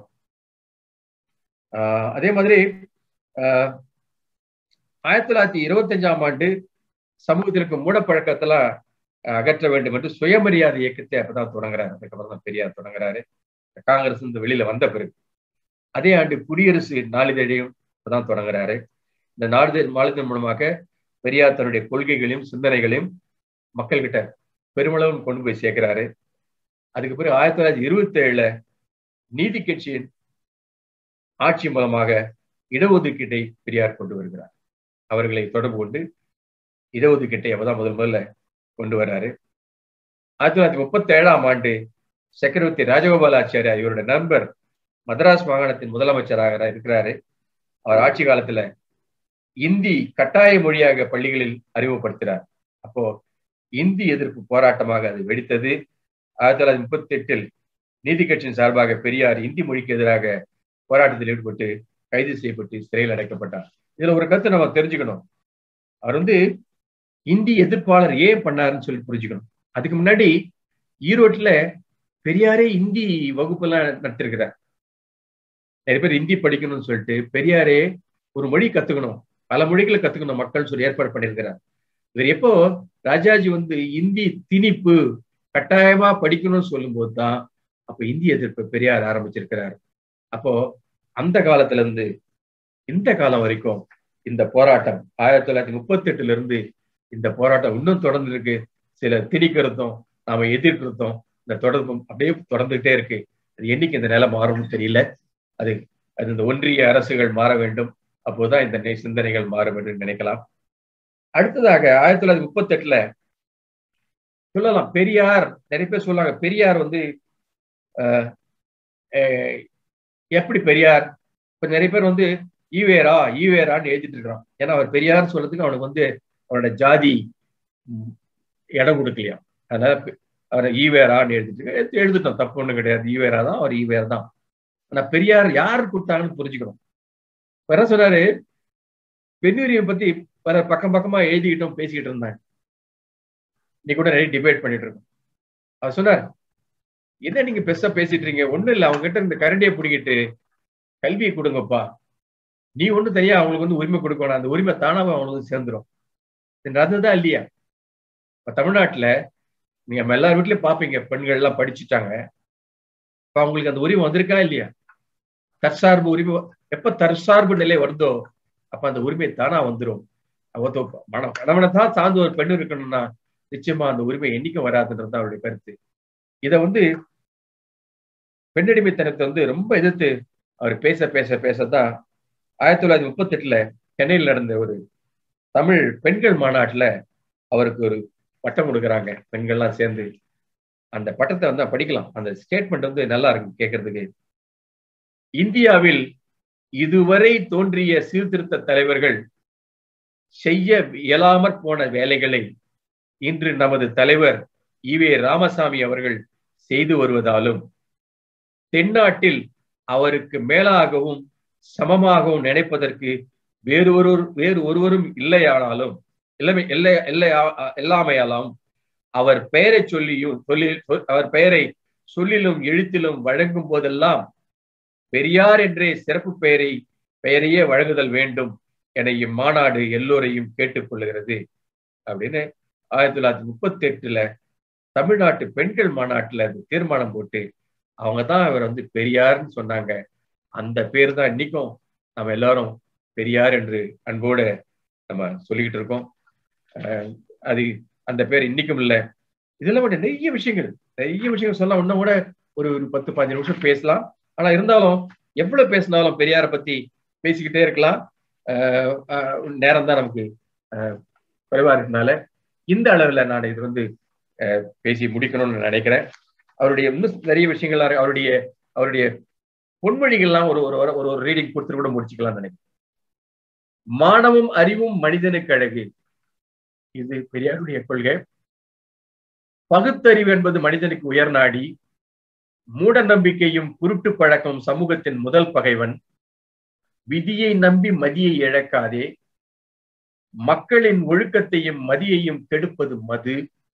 ஆஹ் அதே மாதிரி ஆஹ் ஆயிரத்தி தொள்ளாயிரத்தி இருபத்தி அஞ்சாம் ஆண்டு சமூகத்தில் இருக்க மூடப்பழக்கத்தெல்லாம் அகற்ற வேண்டும் என்று சுயமரியாதை இயக்கத்தை அப்பதான் தொடங்குறாரு அதுக்கப்புறம் தான் பெரியார் தொடங்குறாரு காங்கிரஸ் இந்த வெளியில வந்த பிறகு அதே ஆண்டு குடியரசு நாளிதழையும் அப்பதான் தொடங்குறாரு இந்த நாளிதழ் நாளிதழ் மூலமாக பெரியார் தன்னுடைய கொள்கைகளையும் சிந்தனைகளையும் மக்கள்கிட்ட பெருமளவும் கொண்டு போய் சேர்க்கிறாரு அதுக்கு பிறகு ஆயிரத்தி தொள்ளாயிரத்தி இருபத்தி ஏழுல நீதி கட்சியின் ஆட்சி மூலமாக இடஒதுக்கீட்டை பெரியார் கொண்டு வருகிறார் அவர்களை தொடர்பு கொண்டு இடஒதுக்கீட்டை அப்பதான் முதல் முதல்ல கொண்டு வர்றாரு ஆயிரத்தி தொள்ளாயிரத்தி முப்பத்தி ஏழாம் ஆண்டு சக்கரவர்த்தி ராஜகோபாலாச்சாரியார் இவருடைய நண்பர் மதராஸ் மாகாணத்தின் முதலமைச்சராக இருக்கிறாரு அவர் ஆட்சி காலத்துல இந்தி கட்டாய மொழியாக பள்ளிகளில் அறிமுகப்படுத்துறார் அப்போ இந்தி எதிர்ப்பு போராட்டமாக அது வெடித்தது ஆயிரத்தி தொள்ளாயிரத்தி முப்பத்தி எட்டில் நீதி கட்சியின் சார்பாக பெரியார் இந்தி மொழிக்கு எதிராக போராட்டத்தில் ஈடுபட்டு கைது செய்யப்பட்டு சிறையில் அடைக்கப்பட்டார் இதுல ஒரு கருத்தை நம்ம தெரிஞ்சுக்கணும் அவர் வந்து இந்தி எதிர்ப்பாளர் ஏன் பண்ணாருன்னு சொல்லி புரிஞ்சுக்கணும் அதுக்கு முன்னாடி ஈரோட்டுல பெரியாரே இந்தி வகுப்பெல்லாம் நடத்திருக்கிறார் நிறைய பேர் இந்தி படிக்கணும்னு சொல்லிட்டு பெரியாரே ஒரு மொழி கத்துக்கணும் பல மொழிகளை கத்துக்கணும் மக்கள் சொல்லி ஏற்பாடு பண்ணியிருக்கிறார் இவர் எப்போ ராஜாஜி வந்து இந்தி திணிப்பு கட்டாயமா படிக்கணும்னு சொல்லும் போது தான் அப்ப இந்தி எதிர்ப்பு பெரியார் ஆரம்பிச்சிருக்கிறார் அப்போ அந்த காலத்துல இருந்து இந்த காலம் வரைக்கும் இந்த போராட்டம் ஆயிரத்தி தொள்ளாயிரத்தி முப்பத்தி எட்டுல இருந்து இந்த போராட்டம் இன்னும் தொடர்ந்து இருக்கு சில திணிக்கிறதும் நாம எதிர்க்கிறதும் இந்த தொடர்பும் அப்படியே தொடர்ந்துகிட்டே இருக்கு அது என்னைக்கு இந்த நிலை மாறும்னு தெரியல அது அது இந்த ஒன்றிய அரசுகள் மாற வேண்டும் அப்போதான் இந்த நெ- சிந்தனைகள் மாறும் என்று நினைக்கலாம் அடுத்ததாக ஆயிரத்தி தொள்ளாயிரத்தி முப்பத்தி எட்டுல சொல்லலாம் பெரியார் நிறைய பேர் சொல்லுவாங்க பெரியார் வந்து அஹ், அஹ், எப்படி பெரியார் இப்ப நிறைய பேர் வந்து ஈவேரா ஈவேரான்னு எழுதிட்டு இருக்கிறான் ஏன்னா அவர் பெரியார் சொல்றதுக்கு அவனுக்கு வந்து அவனோட ஜாதி ம், இடம் கொடுக்கலையா அதனால பெ- அவர் ஈவேரான்னு எழுதிட்டு இருக்க- எழுதி- எழுதிட்டோம் தப்பு ஒண்ணும் கிடையாது ஈவேரா தான் அவர் ஈவேர் தான் ஆனா பெரியார் யார் கொடுத்தாங்கன்னு புரிஞ்சுக்கணும் இப்ப என்ன சொன்னாரு பெண்ணுரியம் பத்தி பல பக்கம் பக்கமா எழுதிக்கிட்டோம் பேசிக்கிட்டு இருந்தாங்க இன்னைக்கு கூட நிறைய டிபேட் பண்ணிட்டு இருக்கோம் அவர் சொன்னார் என்ன நீங்க பெருசா பேசிட்டு இருக்கீங்க ஒண்ணும் இல்ல அவங்க கிட்ட இந்த கரண்டியை பிடிக்கிட்டு கல்வியை கொடுங்கப்பா நீ ஒண்ணும் தெரியா அவங்களுக்கு வந்து உரிமை கொடுக்கணும் அந்த உரிமை தானாவே அவங்களுக்கு சேர்ந்துரும் இது நடந்ததா இல்லையா இப்ப தமிழ்நாட்டுல நீங்க நம்ம எல்லார் வீட்லயும் பாப்பீங்க பெண்கள் எல்லாம் படிச்சுட்டாங்க இப்ப அவங்களுக்கு அந்த உரிமை வந்திருக்கா இல்லையா தற்சார்பு உரிமை எப்ப தற்சார்பு நிலை வருதோ அப்ப அந்த உரிமை தானா வந்துரும் அவத்தோ மனம் கணவனை தான் சார்ந்து ஒரு பெண் இருக்கணும்னா நிச்சயமா அந்த உரிமை என்னைக்கும் வராதுன்றது தான் அவருடைய கருத்து இத வந்து பெண்ணடிமைத்தனத்தை வந்து ரொம்ப எதிர்த்து அவர் பேச பேச பேசதான் ஆயிரத்தி தொள்ளாயிரத்தி முப்பத்தி எட்டுல சென்னையில் நடந்த ஒரு தமிழ் பெண்கள் மாநாட்டுல அவருக்கு ஒரு பட்டம் கொடுக்குறாங்க பெண்கள்லாம் சேர்ந்து அந்த பட்டத்தை வந்து படிக்கலாம் அந்த ஸ்டேட்மெண்ட் வந்து நல்லா இருக்கு கேட்கறதுக்கு இந்தியாவில் இதுவரை தோன்றிய சீர்திருத்த தலைவர்கள் செய்ய இயலாமற் போன வேலைகளை இன்று நமது தலைவர் ஈவே ராமசாமி அவர்கள் செய்து வருவதாலும் தென்னாட்டில் அவருக்கு மேலாகவும் சமமாகவும் நினைப்பதற்கு வேறு ஒரு வேறு ஒருவரும் இல்லையானாலும் இல்லமை இல்லை இல்லை எல்லாமையாலும் அவர் பெயரை சொல்லியும் சொல்லி அவர் பெயரை சொல்லிலும் எழுத்திலும் வழங்கும் போதெல்லாம் பெரியார் என்றே சிறப்பு பெயரை பெயரையே வழங்குதல் வேண்டும் என இம்மாநாடு எல்லோரையும் கேட்டுக்கொள்ளுகிறது அப்படின்னு ஆயிரத்தி தொள்ளாயிரத்தி முப்பத்தி எட்டுல தமிழ்நாட்டு பெண்கள் மாநாட்டுல தீர்மானம் போட்டு அவங்க தான் அவர் வந்து பெரியார்னு சொன்னாங்க அந்த பேர் தான் இன்னைக்கும் நம்ம எல்லாரும் பெரியார் என்று அன்போடு நம்ம சொல்லிக்கிட்டு இருக்கோம் அது அந்த பேர் இன்னைக்கும் இல்லை இதெல்லாம் விட நிறைய விஷயங்கள் நிறைய விஷயங்கள் சொல்லலாம் இன்னும் கூட ஒரு ஒரு பத்து பதினஞ்சு நிமிஷம் பேசலாம் ஆனா இருந்தாலும் எவ்வளவு பேசினாலும் பெரியார பத்தி பேசிக்கிட்டே இருக்கலாம் நேரம் தான் நமக்கு குறைவா இருக்கனால இந்த அளவுல நான் இது வந்து பேசி முடிக்கணும்னு நினைக்கிறேன் அவருடைய இன்னும் நிறைய விஷயங்கள் அவருடைய அவருடைய பொன்மொழிகள்லாம் ஒரு ஒரு ஒரு ஒரு ரீடிங் கொடுத்துட்டு கூட முடிச்சுக்கலாம்னு நினைக்கிறேன் மானமும் அறிவும் மனிதனுக்கு அழகு இது பெரியாருடைய கொள்கை பகுத்தறிவு என்பது மனிதனுக்கு உயர் நாடி மூட நம்பிக்கையும் குருட்டு பழக்கம் சமூகத்தின் முதல் பகைவன் விதியை நம்பி மதியை இழக்காதே மக்களின் ஒழுக்கத்தையும் மதியையும் கெடுப்பது மது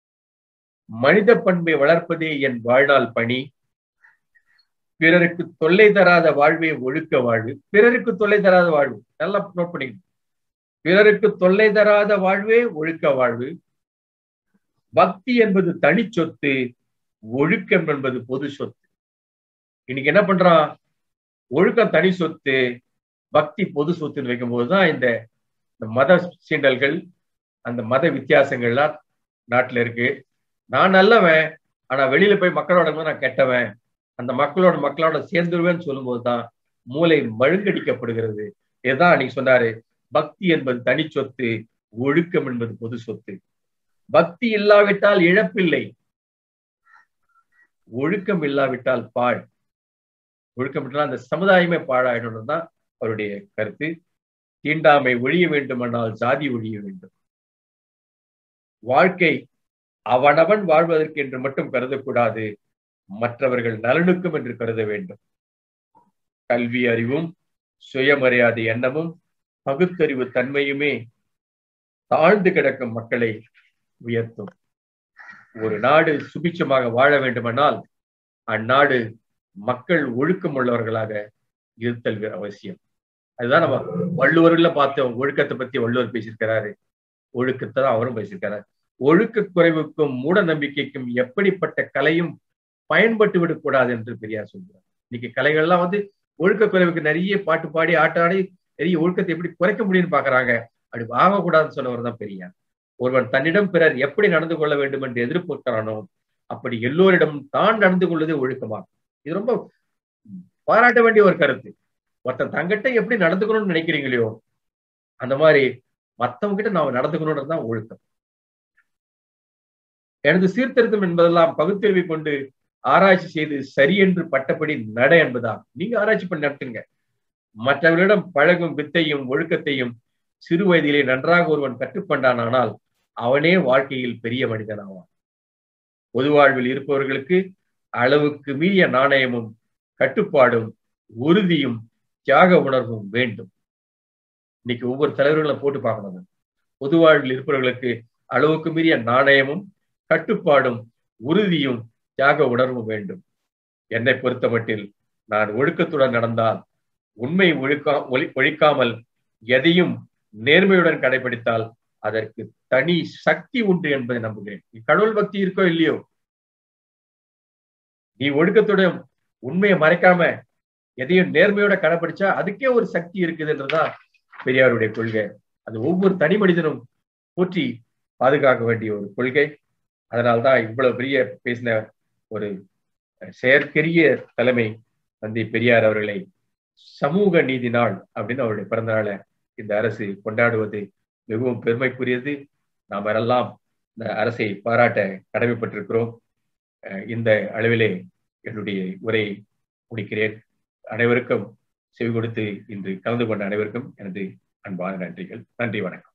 மனித பண்பை வளர்ப்பதே என் வாழ்நாள் பணி பிறருக்கு தொல்லை தராத வாழ்வே ஒழுக்க வாழ்வு பிறருக்கு தொல்லை தராத வாழ்வு நல்லா நோட் பண்ணிக்கணும் பிறருக்கு தொல்லை தராத வாழ்வே ஒழுக்க வாழ்வு பக்தி என்பது தனி சொத்து ஒழுக்கம் என்பது பொது சொத்து இன்னைக்கு என்ன பண்றான் ஒழுக்கம் தனி சொத்து பக்தி பொது சொத்துன்னு வைக்கும் போதுதான் இந்த மத சீண்டல்கள் அந்த மத வித்தியாசங்கள்லாம் நாட்டுல இருக்கு நான் நல்லவன் ஆனா வெளியில போய் மக்களோட நான் கெட்டவன் அந்த மக்களோட மக்களோட சேர்ந்துருவேன்னு சொல்லும் போதுதான் மூளை மழுங்கடிக்கப்படுகிறது இதுதான் அன்னைக்கு சொன்னாரு பக்தி என்பது தனி சொத்து ஒழுக்கம் என்பது பொது சொத்து பக்தி இல்லாவிட்டால் இழப்பில்லை ஒழுக்கம் இல்லாவிட்டால் பாழ் ஒழுக்கம் விட்டால் அந்த சமுதாயமே பாழாயிடும் தான் அவருடைய கருத்து தீண்டாமை ஒழிய வேண்டுமானால் சாதி ஒழிய வேண்டும் வாழ்க்கை அவனவன் வாழ்வதற்கு என்று மட்டும் கருதக்கூடாது மற்றவர்கள் நலனுக்கும் என்று கருத வேண்டும் கல்வி அறிவும் சுயமரியாதை எண்ணமும் பகுத்தறிவு தன்மையுமே தாழ்ந்து கிடக்கும் மக்களை உயர்த்தும் ஒரு நாடு சுபிச்சமாக வாழ வேண்டுமானால் அந்நாடு மக்கள் ஒழுக்கம் உள்ளவர்களாக இருத்தல் அவசியம் அதுதான் நம்ம வள்ளுவர்கள பார்த்தோம் ஒழுக்கத்தை பத்தி வள்ளுவர் பேசியிருக்கிறாரு ஒழுக்கத்தை தான் அவரும் பேசியிருக்காரு ஒழுக்க குறைவுக்கும் மூட நம்பிக்கைக்கும் எப்படிப்பட்ட கலையும் பயன்பட்டு விடக்கூடாது என்று பெரியார் சொல்கிறார் இன்னைக்கு கலைகள்லாம் வந்து ஒழுக்க குறைவுக்கு நிறைய பாட்டு பாடி ஆட்டாடி நிறைய ஒழுக்கத்தை எப்படி குறைக்க முடியும்னு பாக்குறாங்க அப்படி ஆகக்கூடாதுன்னு சொன்னவர் தான் பெரியார் ஒருவன் தன்னிடம் பிறர் எப்படி நடந்து கொள்ள வேண்டும் என்று எதிர்பார்க்கிறானோ அப்படி எல்லோரிடம் தான் நடந்து கொள்வதே ஒழுக்கமாகும் இது ரொம்ப பாராட்ட வேண்டிய ஒரு கருத்து ஒருத்தன் தங்கிட்ட எப்படி நடந்துக்கணும்னு நினைக்கிறீங்களோ அந்த மாதிரி மத்தவங்க கிட்ட நாம நடந்துக்கணும்ன்றது தான் ஒழுக்கம் எனது சீர்திருத்தம் என்பதெல்லாம் பகுத்தறிவை கொண்டு ஆராய்ச்சி செய்து சரி என்று பட்டபடி நட என்பதாம் நீங்க ஆராய்ச்சி பண்ணி நடத்துங்க மற்றவர்களிடம் பழகும் வித்தையும் ஒழுக்கத்தையும் சிறு வயதிலே நன்றாக ஒருவன் கற்றுக்கொண்டானால் அவனே வாழ்க்கையில் பெரிய மனிதன் ஆவான் பொது வாழ்வில் இருப்பவர்களுக்கு அளவுக்கு மீறிய நாணயமும் கட்டுப்பாடும் உறுதியும் தியாக உணர்வும் வேண்டும் இன்னைக்கு ஒவ்வொரு தலைவர்களும் போட்டு பார்க்கணும் பொது வாழ்வில் இருப்பவர்களுக்கு அளவுக்கு மீறிய நாணயமும் கட்டுப்பாடும் உறுதியும் தியாக உணர்வும் வேண்டும் என்னை பொறுத்த மட்டில் நான் ஒழுக்கத்துடன் நடந்தால் உண்மை ஒழுக்கா ஒழி ஒழிக்காமல் எதையும் நேர்மையுடன் கடைபிடித்தால் அதற்கு தனி சக்தி உண்டு என்பதை நம்புகிறேன் நீ கடவுள் பக்தி இருக்கோ இல்லையோ நீ ஒழுக்கத்துடன் உண்மையை மறைக்காம எதையும் நேர்மையோட கடைபிடிச்சா அதுக்கே ஒரு சக்தி இருக்குதுன்றதுதான் பெரியாருடைய கொள்கை அது ஒவ்வொரு தனி மனிதனும் போற்றி பாதுகாக்க வேண்டிய ஒரு கொள்கை அதனால்தான் இவ்வளவு பெரிய பேசின ஒரு செயற்கரிய தலைமை தந்தை பெரியார் அவர்களை சமூக நீதி நாள் அப்படின்னு அவருடைய பிறந்த நாளை இந்த அரசு கொண்டாடுவது மிகவும் பெருமைக்குரியது நாம் எல்லாம் இந்த அரசை பாராட்ட கடமைப்பட்டிருக்கிறோம் இந்த அளவிலே என்னுடைய உரையை முடிக்கிறேன் அனைவருக்கும் செவி கொடுத்து இன்று கலந்து கொண்ட அனைவருக்கும் எனது அன்பான நன்றிகள் நன்றி வணக்கம்